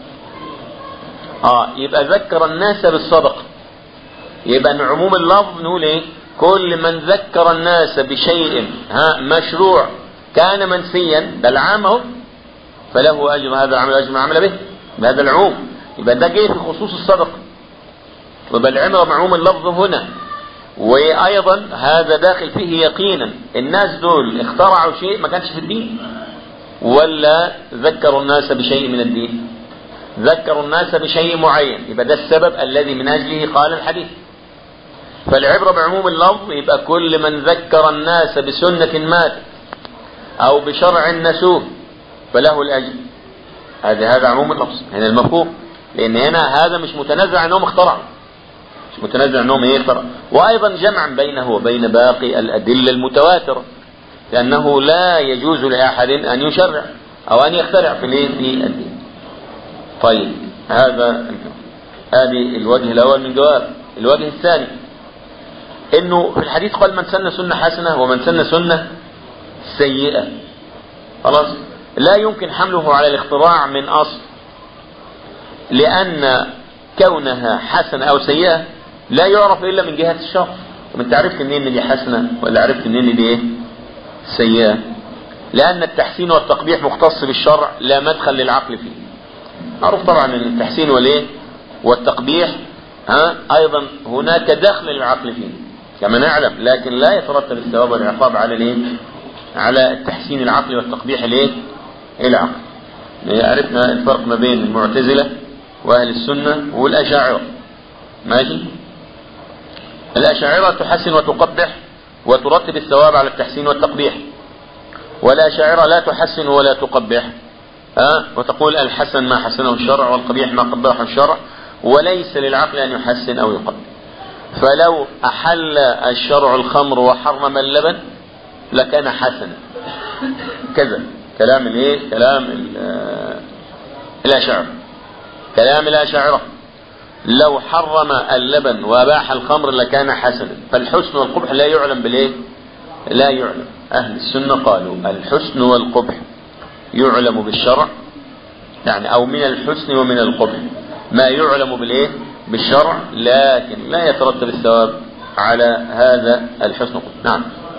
اه يبقى ذكر الناس بالصدقه يبقى ان عموم اللفظ نقول ايه كل من ذكر الناس بشيء ها مشروع كان منسيا ده العام اهو فله اجر هذا العمل اجر ما عمل به بهذا العموم يبقى ده جاي في خصوص الصدقه ويبقى العمره معموم اللفظ هنا وايضا هذا داخل فيه يقينا الناس دول اخترعوا شيء ما كانش في الدين ولا ذكروا الناس بشيء من الدين ذكروا الناس بشيء معين يبقى ده السبب الذي من اجله قال الحديث فالعبرة بعموم اللفظ يبقى كل من ذكر الناس بسنة مات أو بشرع نسوه فله الأجر هذا هذا عموم اللفظ هنا المفهوم لأن هنا هذا مش متنازع أنهم اخترعوا مش متنازع أنهم إيه اخترعوا وأيضا جمعا بينه وبين باقي الأدلة المتواترة لأنه لا يجوز لأحد أن يشرع أو أن يخترع في الإيه في الدين طيب هذا هذه الوجه الأول من جواب الوجه الثاني انه في الحديث قال من سن سنه حسنه ومن سن سنه سيئه خلاص لا يمكن حمله على الاختراع من اصل لان كونها حسنه او سيئه لا يعرف الا من جهه الشرع وانت عرفت منين ان دي حسنه ولا عرفت منين ان دي ايه سيئه لان التحسين والتقبيح مختص بالشرع لا مدخل للعقل فيه معروف طبعا ان التحسين والايه والتقبيح ها ايضا هناك دخل للعقل فيه كما نعلم لكن لا يترتب الثواب والعقاب على الايه؟ على التحسين العقلي والتقبيح الايه؟ العقل. عرفنا الفرق ما بين المعتزلة وأهل السنة والأشاعرة. ماشي؟ الأشاعرة تحسن وتقبح وترتب الثواب على التحسين والتقبيح. والأشاعرة لا تحسن ولا تقبح. ها؟ وتقول الحسن ما حسنه الشرع والقبيح ما قبحه الشرع وليس للعقل أن يحسن أو يقبح. فلو أحل الشرع الخمر وحرم اللبن لكان حسنا كذا كلام الايه كلام الاشاعره كلام الاشاعره لو حرم اللبن واباح الخمر لكان حسنا فالحسن والقبح لا يعلم بالايه لا يعلم اهل السنه قالوا الحسن والقبح يعلم بالشرع يعني او من الحسن ومن القبح ما يعلم بالايه بالشرع لكن لا يترتب الثواب على هذا الحسن نعم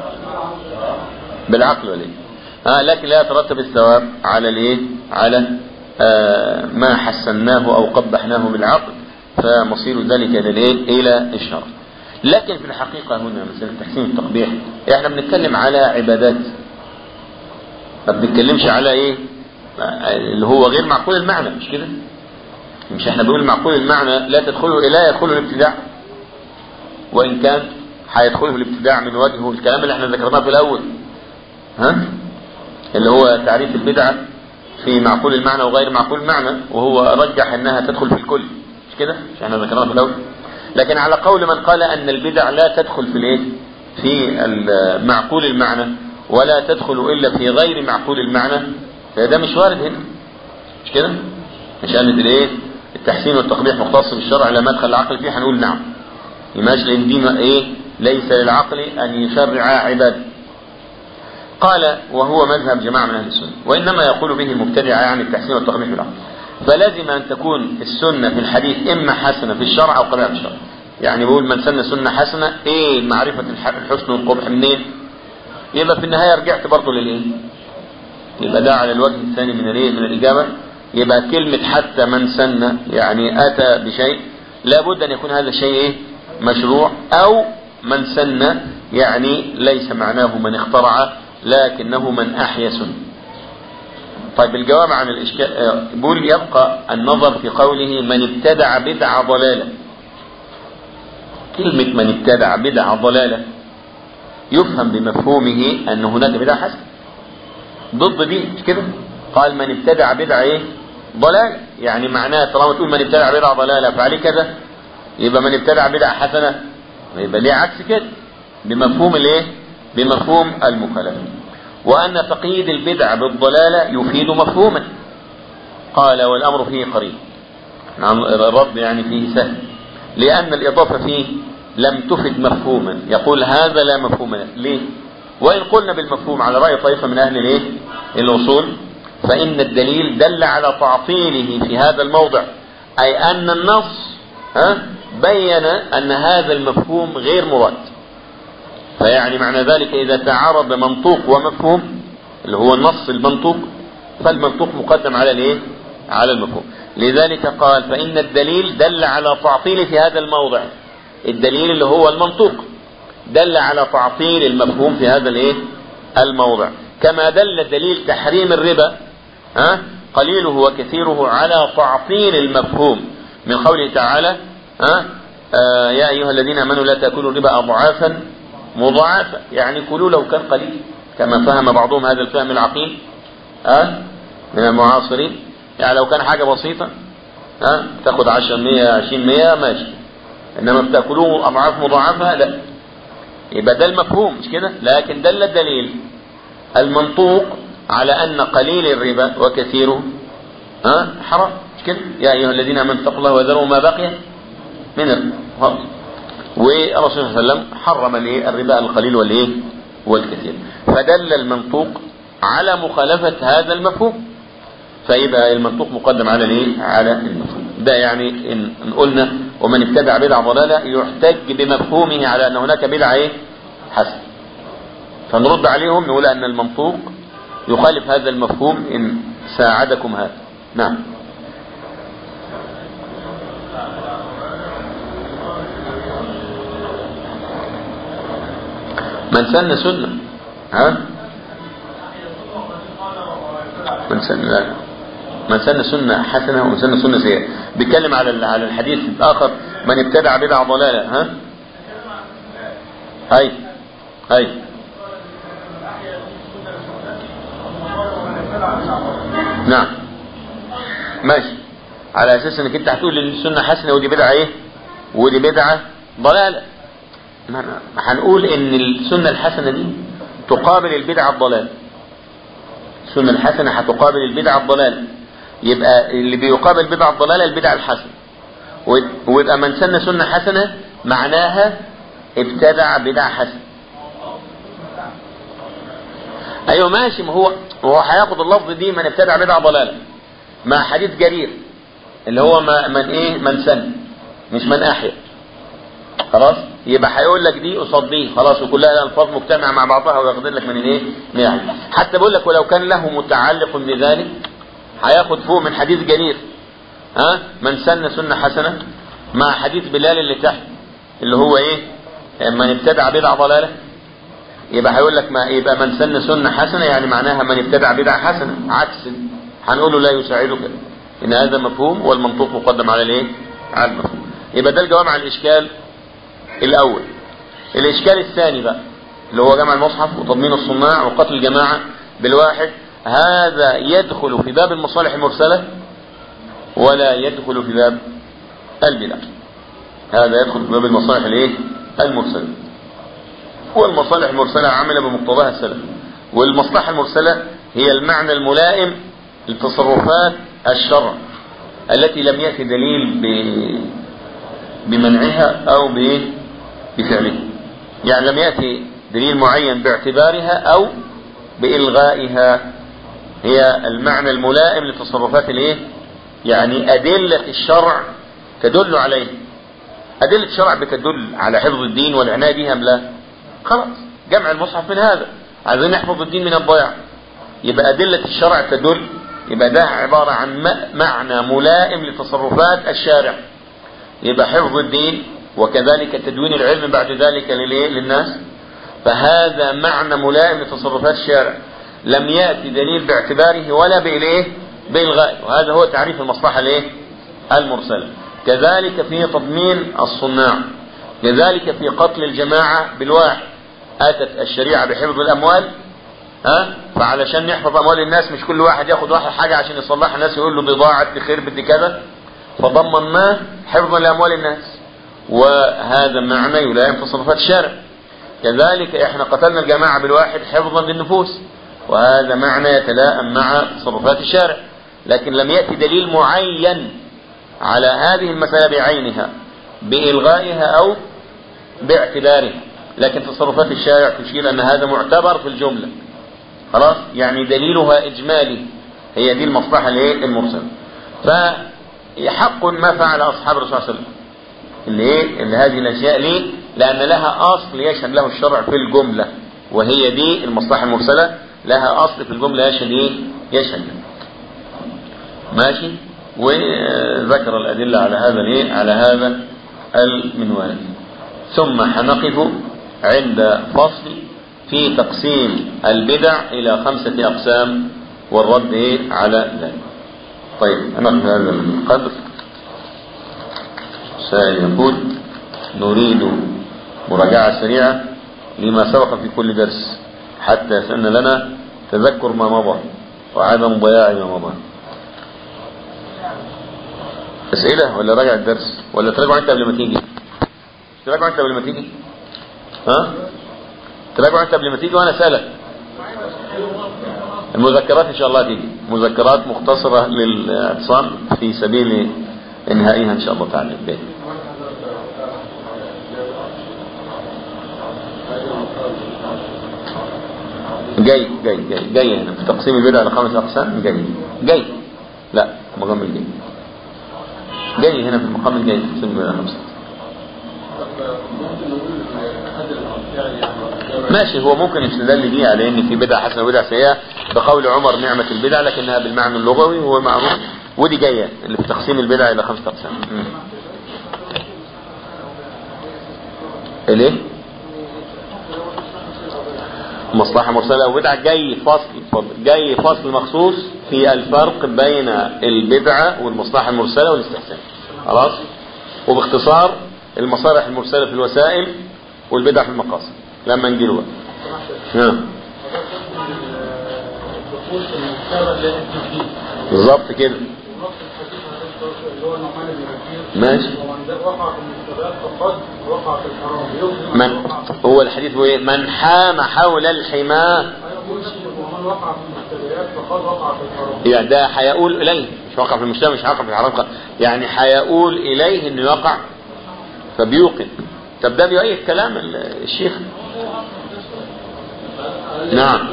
بالعقل وليه آه لكن لا يترتب الثواب على الايه على آه ما حسناه او قبحناه بالعقل فمصير ذلك الى الايه الى الشرع لكن في الحقيقة هنا مثلا تحسين التقبيح احنا بنتكلم على عبادات ما بنتكلمش على ايه اللي هو غير معقول المعنى مش كده مش احنا بنقول معقول المعنى لا تدخله لا يدخله الابتداع وان كان هيدخله الابتداع من وجهه الكلام اللي احنا ذكرناه في الاول ها اللي هو تعريف البدعه في معقول المعنى وغير معقول المعنى وهو رجح انها تدخل في الكل مش كده مش احنا ذكرناه في الاول لكن على قول من قال ان البدع لا تدخل في الايه في معقول المعنى ولا تدخل الا في غير معقول المعنى فده مش وارد هنا مش كده مش قالت الايه التحسين والتقبيح مختص بالشرع لا مدخل العقل فيه هنقول نعم ماشي لان دي ايه ليس للعقل ان يشرع عباده قال وهو مذهب جماعة من أهل السنة وإنما يقول به المبتدع يعني التحسين والتقبيح بالعقل فلازم أن تكون السنة في الحديث إما حسنة في الشرع أو قبيحة في الشرع يعني بيقول من سن سنة حسنة إيه معرفة الح- الحسن والقبح منين يبقى في النهاية رجعت برضه للإيه يبقى ده على الوجه الثاني من الايه من الإجابة يبقى كلمة حتى من سن يعني أتى بشيء لابد أن يكون هذا الشيء إيه مشروع أو من سن يعني ليس معناه من اخترع لكنه من أحيا سنة طيب الجواب عن الإشكال آه، بيقول يبقى النظر في قوله من ابتدع بدعة ضلالة كلمة من ابتدع بدعة ضلالة يفهم بمفهومه أن هناك بدعة حسنة ضد دي مش كده قال من ابتدع بدعة ايه ضلالة يعني معناه طالما تقول من ابتدع بدعة ضلالة فعليه كذا يبقى من ابتدع بدعة حسنة يبقى ليه عكس كده بمفهوم الايه بمفهوم المخالفة وأن تقييد البدع بالضلالة يفيد مفهوما قال والأمر فيه قريب نعم الرد يعني فيه سهل لأن الإضافة فيه لم تفد مفهوما يقول هذا لا مفهوم له ليه وإن قلنا بالمفهوم على رأي طائفة من أهل الإيه الأصول فإن الدليل دل على تعطيله في هذا الموضع أي أن النص ها بين أن هذا المفهوم غير مراد فيعني معنى ذلك إذا تعارض منطوق ومفهوم اللي هو النص المنطوق فالمنطوق مقدم على الايه؟ على المفهوم لذلك قال فإن الدليل دل على تعطيل في هذا الموضع الدليل اللي هو المنطوق دل على تعطيل المفهوم في هذا الايه؟ الموضع كما دل دليل تحريم الربا ها قليله وكثيره على تعطيل المفهوم من قوله تعالى ها آه يا ايها الذين امنوا لا تاكلوا الربا اضعافا مضاعفة يعني كلوا لو كان قليل كما فهم بعضهم هذا الفهم العقيم ها من المعاصرين يعني لو كان حاجة بسيطة ها تاخد 10 100 20 100 ماشي انما بتاكلوه اضعاف مضاعفة لا يبقى ده المفهوم مش كده لكن دل الدليل المنطوق على ان قليل الربا وكثيره ها حرام مش كده يا ايها الذين امنوا اتقوا الله وذروا ما بقي من الربا والرسول صلى الله عليه وسلم حرم الايه الربا القليل والايه والكثير فدل المنطوق على مخالفة هذا المفهوم فيبقى المنطوق مقدم على الايه على المفهوم ده يعني ان إن قلنا ومن ابتدع بدعة ضلالة يحتج بمفهومه على ان هناك بدعة ايه حسن فنرد عليهم نقول ان المنطوق يخالف هذا المفهوم ان ساعدكم هذا نعم من سن سنة ها من سن لا من سن سنة حسنة ومن سن سنة سيئة بيتكلم على ال- على الحديث الآخر من ابتدع بدعة ضلالة ها أي أي نعم ماشي على أساس إنك أنت هتقول إن السنة حسنة ودي بدعة إيه ودي بدعة ضلالة ما ما هنقول ان السنة الحسنة دي تقابل البدعة الضلال السنة الحسنة هتقابل البدعة الضلال يبقى اللي بيقابل البدعة الضلالة البدعة الحسنة ويب- ويبقى من سن سنة حسنة معناها ابتدع بدعة حسنة ايوه ماشي ما هو هو هياخد اللفظ دي من ابتدع بدعة ضلالة مع حديث جرير اللي هو ما من ايه من سن مش من احيا خلاص يبقى هيقول لك دي قصاد دي خلاص وكلها الفاظ مجتمعه مع بعضها وياخد لك من الايه من يعني. حتى بقول لك ولو كان له متعلق بذلك هياخد فوق من حديث جرير ها من سن سنه حسنه مع حديث بلال اللي تحت اللي هو ايه من ابتدع بدعه ضلاله يبقى هيقول لك ما يبقى من سن سنه حسنه يعني معناها من ابتدع بدعه حسنه عكس هنقول له لا يساعدك ان هذا مفهوم والمنطوق مقدم على الايه على المفهوم يبقى ده الجواب على الاشكال الاول الاشكال الثاني بقى اللي هو جمع المصحف وتضمين الصناع وقتل الجماعة بالواحد هذا يدخل في باب المصالح المرسلة ولا يدخل في باب البدع هذا يدخل في باب المصالح الايه المرسلة والمصالح المرسلة عمل بمقتضاها السلف والمصلحة المرسلة هي المعنى الملائم لتصرفات الشرع التي لم يأتي دليل ب... بمنعها أو بفعلها يعني لم يأتي دليل معين باعتبارها أو بإلغائها هي المعنى الملائم لتصرفات الايه يعني أدلة الشرع تدل عليه أدلة الشرع بتدل على حفظ الدين والعناية بها أم لا خلاص جمع المصحف من هذا عايزين نحفظ الدين من الضياع يبقى أدلة الشرع تدل يبقى ده عبارة عن معنى ملائم لتصرفات الشارع يبقى حفظ الدين وكذلك تدوين العلم بعد ذلك للناس فهذا معنى ملائم لتصرفات الشارع لم يأتي دليل باعتباره ولا بإليه بإلغائه وهذا هو تعريف المصلحة الايه المرسلة كذلك في تضمين الصناع كذلك في قتل الجماعة بالواحد أتت الشريعة بحفظ الأموال ها فعلشان نحفظ أموال الناس مش كل واحد ياخد واحد حاجة عشان يصلحها الناس يقول له بضاعة بخير بدي كذا فضمناه حفظا لأموال الناس وهذا معنى يلائم تصرفات الشارع كذلك احنا قتلنا الجماعة بالواحد حفظا للنفوس وهذا معنى يتلائم مع تصرفات الشارع لكن لم يأتي دليل معين على هذه المسألة بعينها بإلغائها أو باعتبارها لكن تصرفات الشارع تشير أن هذا معتبر في الجملة خلاص يعني دليلها إجمالي هي دي المصلحة المرسلة فحق ما فعل أصحاب الرسول صلى الله عليه وسلم اللي ايه اللي هذه الاشياء ليه لان لها اصل يشهد له الشرع في الجمله وهي دي المصلحه المرسله لها اصل في الجمله يشهد ايه يشهد ماشي وذكر الادله على هذا الايه على هذا المنوال ثم حنقف عند فصل في تقسيم البدع الى خمسه اقسام والرد ايه على ذلك طيب نقف هذا القدر سائل يقول نريد مراجعة سريعة لما سبق في كل درس حتى يسألنا لنا تذكر ما مضى وعدم ضياع ما مضى أسئلة ولا راجع الدرس ولا تراجع أنت قبل ما تيجي تراجع أنت قبل ما تيجي ها تراجع أنت قبل ما تيجي وأنا أسألك المذكرات إن شاء الله تيجي مذكرات مختصرة للاعتصام في سبيل انهائها ان شاء الله تعالى بيه. جاي جاي جاي جاي هنا في تقسيم البدع لخمس اقسام جاي جاي لا مقام الجاي جاي هنا في المقام الجاي في تقسيم البدع لخمس ماشي هو ممكن يستدل بيه على ان في بدع حسنه وبدع سيئه بقول عمر نعمه البدع لكنها بالمعنى اللغوي وهو معروف ودي جاية اللي في تقسيم البدع إلى خمسة أقسام ليه؟ مصلحة مرسلة وبدعة جاي فصل جاي فصل مخصوص في الفرق بين البدعة والمصلحة المرسلة والاستحسان خلاص وباختصار المصالح المرسلة في الوسائل والبدع في المقاصد لما نجي له بالظبط كده ماشي من هو الحديث هو ايه من حام حول الحماه يعني ده هيقول اليه مش وقع في المجتمع مش هيقع في الحرام يعني هيقول اليه انه يقع فبيوقن طب ده بيؤيد كلام الشيخ نعم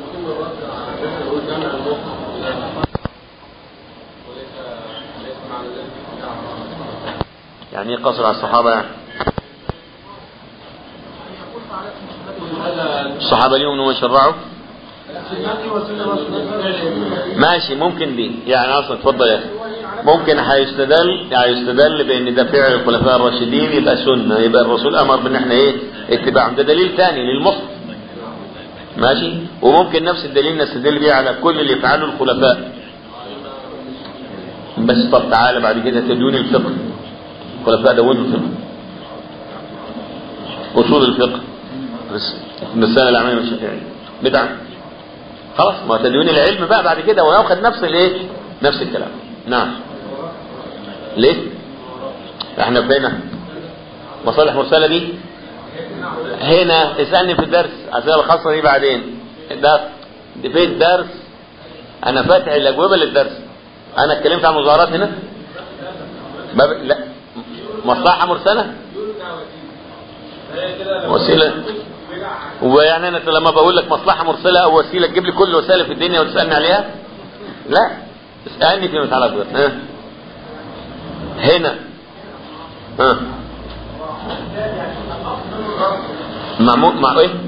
يعني ايه قصر على الصحابة يعني الصحابة اليوم انهم يشرعوا ماشي ممكن دي يعني اصلا اتفضل يا اخي ممكن هيستدل هيستدل بان ده فعل الخلفاء الراشدين يبقى سنه يبقى الرسول امر بان احنا ايه اتباعهم ده دليل ثاني للمصحف ماشي وممكن نفس الدليل نستدل بيه على كل اللي يفعله الخلفاء بس طب تعالى بعد كده تدون الفقه الخلفاء دونوا الفقه اصول الفقه بس الرساله العاميه الشافعيه بدعه خلاص ما تدوين العلم بقى بعد كده وياخد نفس الايه نفس الكلام نعم ليه احنا فين مصالح مرسله دي هنا اسالني في الدرس اسئله الخاصه دي بعدين ده دي في الدرس انا فاتح الاجوبه للدرس انا اتكلمت عن مظاهرات هنا باب لا مصلحه مرسله وسيله ويعني انا لما بقول لك مصلحه مرسله او وسيله تجيب لي كل وسائل في الدنيا وتسالني عليها لا اسالني فيما يتعلق بها ها هنا ها مع مو... مع ايه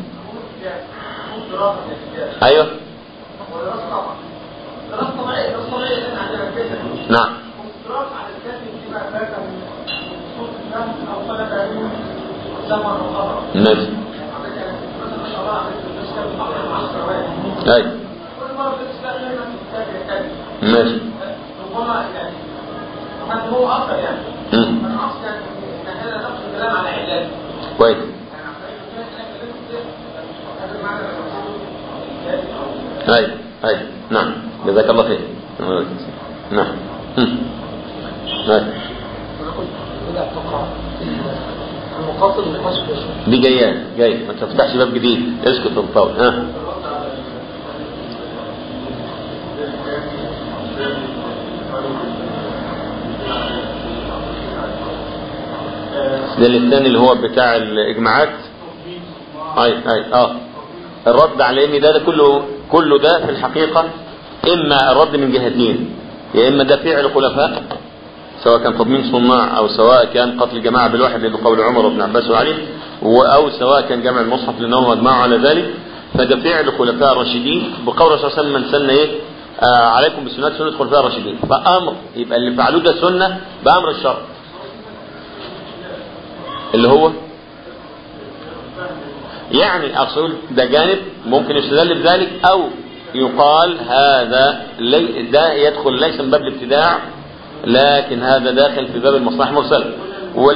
ايوه نعم ماشي ايوه ماشي مم. كويس ايوه ايوه نعم جزاك الله خير نعم مم. ايوه بدأ تقع المقاصد الخاص دي جايه جايه ما تفتحش باب جديد اسكت وطول ها ده الثاني اللي هو بتاع الاجماعات اي اي اه الرد على ان ده, ده كله كله ده في الحقيقه اما الرد من جهتين يا اما ده فعل خلفاء سواء كان تضمين صناع او سواء كان قتل جماعه بالواحد لانه قول عمر وابن عباس وعلي و- او سواء كان جمع المصحف لانهم اجمعوا على ذلك فده فعل خلفاء الراشدين بقول الرسول صلى الله عليه وسلم من سن ايه آه عليكم بسنه سنه خلفاء الراشدين فامر يبقى اللي فعلوه ده سنه بامر الشرع اللي هو يعني اقصد ده جانب ممكن يستدل بذلك او يقال هذا لي ده يدخل ليس من باب الابتداع لكن هذا داخل في باب المصلحه المرسله وال...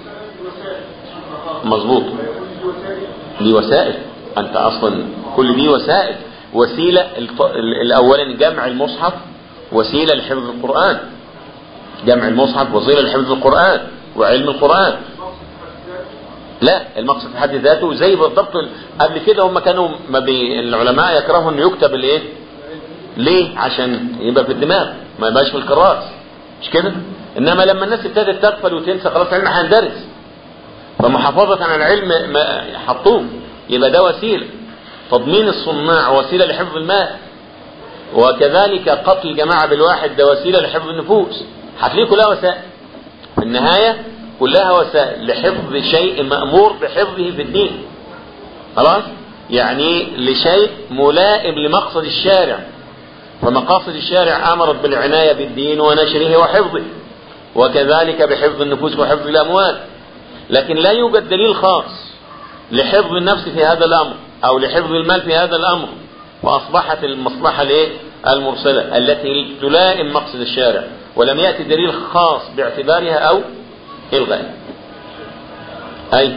مظبوط دي وسائل انت اصلا كل دي وسائل وسيله الط- ال- الاولا جمع المصحف وسيله لحفظ القران جمع المصحف وسيله لحفظ القران وعلم القران لا المقصد في حد ذاته زي بالضبط ال- قبل كده هم كانوا ما بي العلماء يكرهوا انه يكتب الايه؟ ليه؟ عشان يبقى في الدماغ ما يبقاش في الكراس مش كده؟ انما لما الناس ابتدت تغفل وتنسى خلاص العلم هيندرس فمحافظة على العلم ما حطوه يبقى ده وسيلة تضمين الصناع وسيلة لحفظ المال وكذلك قتل جماعة بالواحد ده وسيلة لحفظ النفوس هتلاقيه كلها وسائل في النهاية كلها وسائل لحفظ شيء مأمور بحفظه في الدين خلاص يعني لشيء ملائم لمقصد الشارع فمقاصد الشارع أمرت بالعناية بالدين ونشره وحفظه وكذلك بحفظ النفوس وحفظ الأموال لكن لا يوجد دليل خاص لحفظ النفس في هذا الأمر أو لحفظ المال في هذا الأمر وأصبحت المصلحة الإيه؟ المرسلة التي تلائم مقصد الشارع ولم يأتي دليل خاص باعتبارها أو إلغائها أي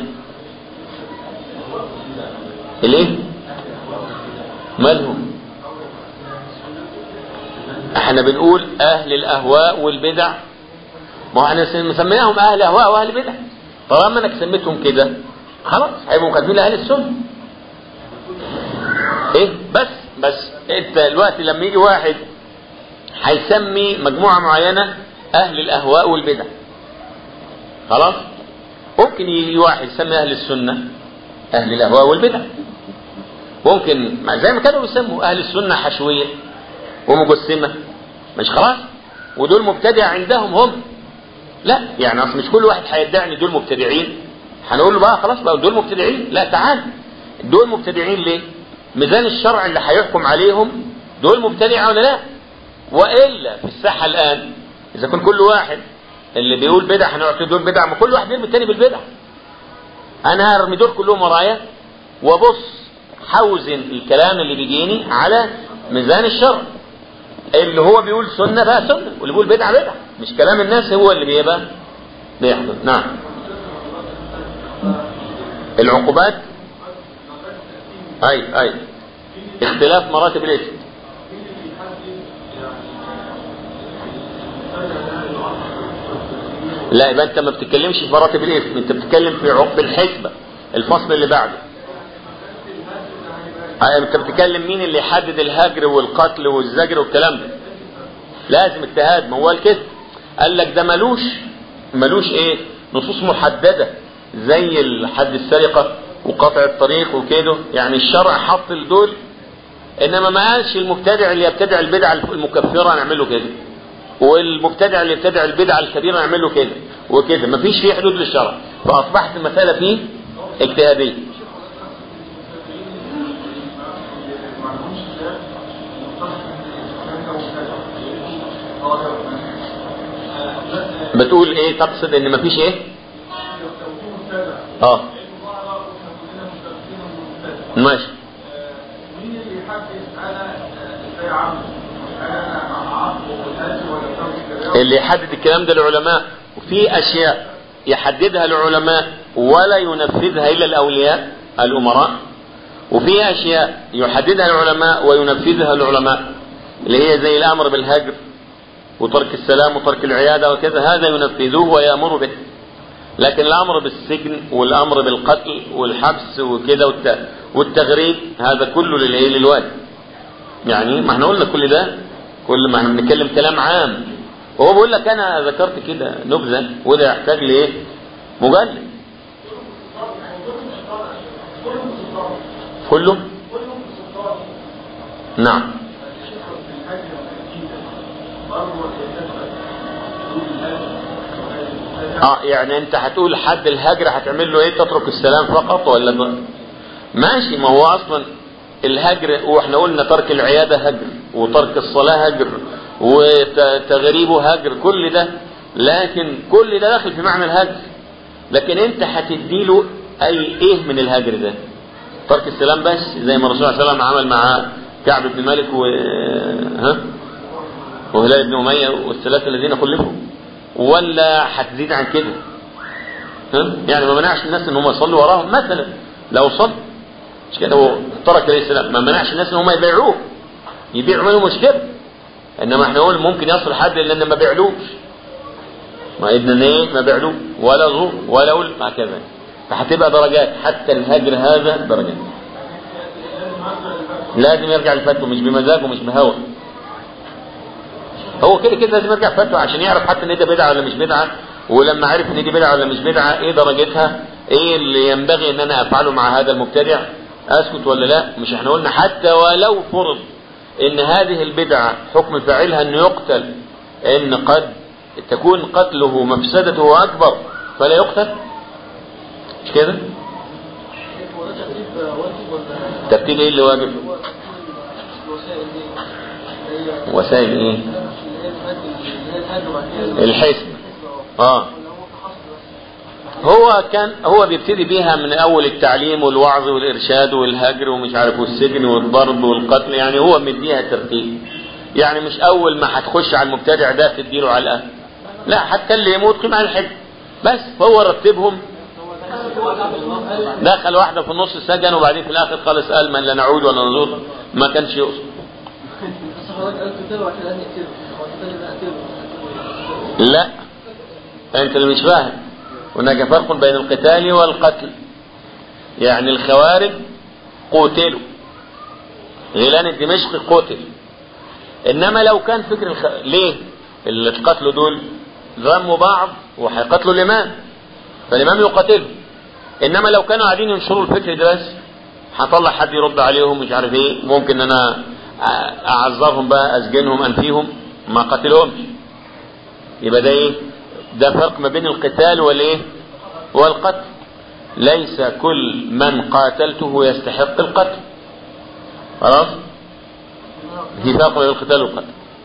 الإيه؟ مالهم؟ احنا بنقول أهل الأهواء والبدع ما هو احنا مسميناهم أهل أهواء وأهل بدع طالما انك سميتهم كده خلاص هيبقوا مقدمين لاهل السنه ايه بس بس انت دلوقتي لما يجي واحد هيسمي مجموعه معينه اهل الاهواء والبدع خلاص ممكن يجي واحد يسمي اهل السنه اهل الاهواء والبدع ممكن زي ما كانوا بيسموا اهل السنه حشويه ومجسمه مش خلاص ودول مبتدع عندهم هم لا يعني اصل مش كل واحد هيدعي ان دول مبتدعين هنقول له بقى خلاص بقى دول مبتدعين لا تعال دول مبتدعين ليه ميزان الشرع اللي هيحكم عليهم دول مبتدعة ولا لا والا في الساحه الان اذا كان كل واحد اللي بيقول بدع هنعطي دول بدع ما كل واحد يرمي التاني بالبدع انا هرمي دول كلهم ورايا وابص حوزن الكلام اللي بيجيني على ميزان الشرع اللي هو بيقول سنه بقى سنه واللي بيقول بدعه بدعه مش كلام الناس هو اللي بيبقى بيحدث نعم العقوبات اي اي اختلاف مراتب الاثم لا يبقى انت ما بتتكلمش في مراتب الاثم انت بتتكلم في عقب الحسبه الفصل اللي بعده أي انت بتتكلم مين اللي يحدد الهجر والقتل والزجر والكلام ده لازم اجتهاد ما هو قال كده قال لك ده ملوش ملوش ايه نصوص محدده زي حد السرقه وقطع الطريق وكده يعني الشرع حط دول انما ما قالش المبتدع اللي يبتدع البدعه المكفره نعمل له كده والمبتدع اللي يبتدع البدعه الكبيره نعمل له كده وكده مفيش فيه حدود للشرع فاصبحت المساله فيه اجتهاديه بتقول ايه تقصد ان مفيش ايه اه ماشي مين اللي يحدد انا زي عمرو انا عقل وقتاتي ولا ترك اللي يحدد الكلام ده العلماء وفي اشياء يحددها العلماء ولا ينفذها الا الاولياء الامراء وفي اشياء يحددها العلماء وينفذها العلماء اللي هي زي الامر بالهجر وترك السلام وترك العياده وكذا هذا ينفذوه ويامر به لكن الامر بالسجن والامر بالقتل والحبس وكده والت- والتغريب هذا كله للايه للواجب يعني ما احنا قلنا كل ده كل ما احنا بنتكلم كلام عام وهو بيقول لك انا ذكرت كده نبذه وده يحتاج لايه مجلد كله نعم اه يعني انت هتقول حد الهجر هتعمل له ايه تترك السلام فقط ولا ما ماشي ما هو اصلا الهجر واحنا قلنا ترك العياده هجر وترك الصلاه هجر وتغريبه هجر كل ده لكن كل ده داخل في معنى الهجر لكن انت هتديله اي ايه من الهجر ده ترك السلام بس زي ما الرسول صلى الله عليه وسلم عمل مع كعب بن مالك و ها وهلال بن اميه والثلاثه الذين خلفوا ولا هتزيد عن كده ها؟ يعني ما منعش الناس ان هم يصلوا وراهم مثلا لو صلوا مش كده هو ترك عليه السلام ما منعش الناس ان هم يبيعوه يبيعوا منه مشكله انما احنا نقول ممكن يصل حد لان ما بيعلوش ما ابن ايه ما بيعلوه ولا زور ولا قول ما كذا فهتبقى درجات حتى الهجر هذا درجات لازم يرجع لفتوى مش بمزاجه مش بهوى هو كده كده لازم يرجع فتوى عشان يعرف حتى ان ده بدعه ولا مش بدعه ولما عرف ان دي بدعه ولا مش بدعه ايه درجتها ايه اللي ينبغي ان انا افعله مع هذا المبتدع اسكت ولا لا مش احنا قلنا حتى ولو فرض ان هذه البدعه حكم فاعلها انه يقتل ان قد تكون قتله مفسدته اكبر فلا يقتل مش كده هو ده ترتيب واجب ولا ترتيب ايه اللي واجب هو الوسائل دي اللي هي وسائل ايه اللي هي الهج اللي هي الهج وبعد كده الحسن اه ولا هو فحص بس هو كان هو بيبتدي بيها من اول التعليم والوعظ والارشاد والهجر ومش عارف والسجن والضرب والقتل يعني هو مديها ترتيب يعني مش اول ما هتخش على المبتدع ده تديله علقه لا حتى اللي يموت قيم على الحد بس هو رتبهم دخل واحده في النص سجن وبعدين في الاخر خالص قال من لا نعود ولا نزور ما كانش يقصد بس حضرتك قلت كده وبعد كده نقتله هو الثاني ده قتله لا انت اللي مش فاهم هناك فرق بين القتال والقتل يعني الخوارج قتلوا غيلان الدمشقي قتل انما لو كان فكر الخ... ليه اللي اتقتلوا دول ذموا بعض وهيقتلوا الامام فالامام يقاتلهم انما لو كانوا قاعدين ينشروا الفكر ده بس هطلع حد يرد عليهم مش عارف ايه ممكن ان انا أ- اعذرهم بقى اسجنهم انفيهم ما قتلهمش يبقى ده ايه ده فرق ما بين القتال والايه والقتل ليس كل من قاتلته يستحق القتل خلاص في فرق بين القتال والقتل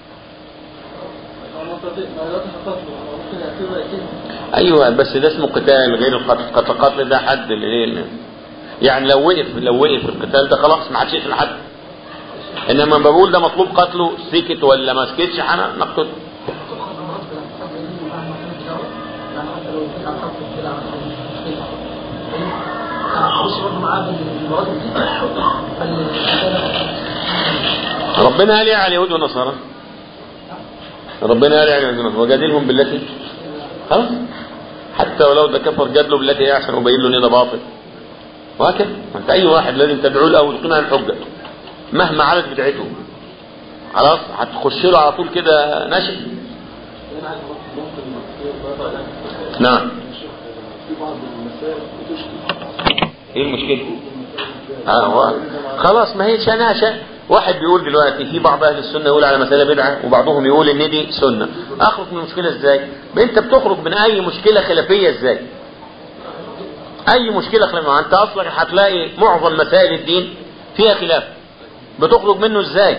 هو منطقي ما دلوقتي قتله هو ممكن يقتله يقتله ايوه بس ده اسمه قتال غير القتل قتل القتل ده حد الايه يعني لو وقف لو وقف القتال ده خلاص ما عادش يقتل حد انما لما بقول ده مطلوب قتله سكت ولا ما سكتش انا نقتله ربنا قال ايه على اليهود والنصارى ربنا قال ايه على اليهود والنصارى وجادلهم بالتي خلاص حتى ولو ده كفر جادله بالتي هي احسن وبين له ان ده باطل وهكذا ما انت اي واحد لازم تدعو له او تقنع الحجه مهما علت بدعته خلاص هتخش له على طول كده نشئ نعم في بعض المسائل بتشكل ايه المشكله اه هو خلاص ما هي شناشة واحد بيقول دلوقتي في بعض اهل السنه يقول على مساله بدعه وبعضهم يقول ان دي سنه اخرج من المشكله ازاي انت بتخرج من اي مشكله خلافيه ازاي اي مشكله خلافيه انت اصلا هتلاقي معظم مسائل الدين فيها خلاف بتخرج منه ازاي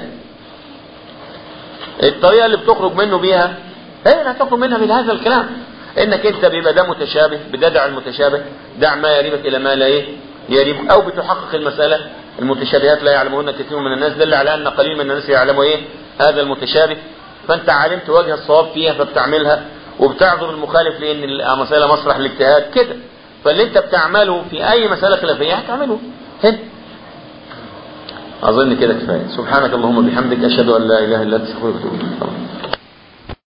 الطريقه اللي بتخرج منه بيها هي اللي هتخرج منها بهذا الكلام انك انت بيبقى ده متشابه بددع المتشابه دع ما يريبك الى ما لا ايه يريب او بتحقق المساله المتشابهات لا يعلمهن كثير من الناس دل على ان قليل من الناس يعلموا ايه هذا المتشابه فانت علمت وجه الصواب فيها فبتعملها وبتعذر المخالف لان المساله مسرح الاجتهاد كده فاللي انت بتعمله في اي مساله خلافيه هتعمله هنا اظن كده كفايه سبحانك اللهم وبحمدك اشهد ان لا اله الا انت استغفرك واتوب اليك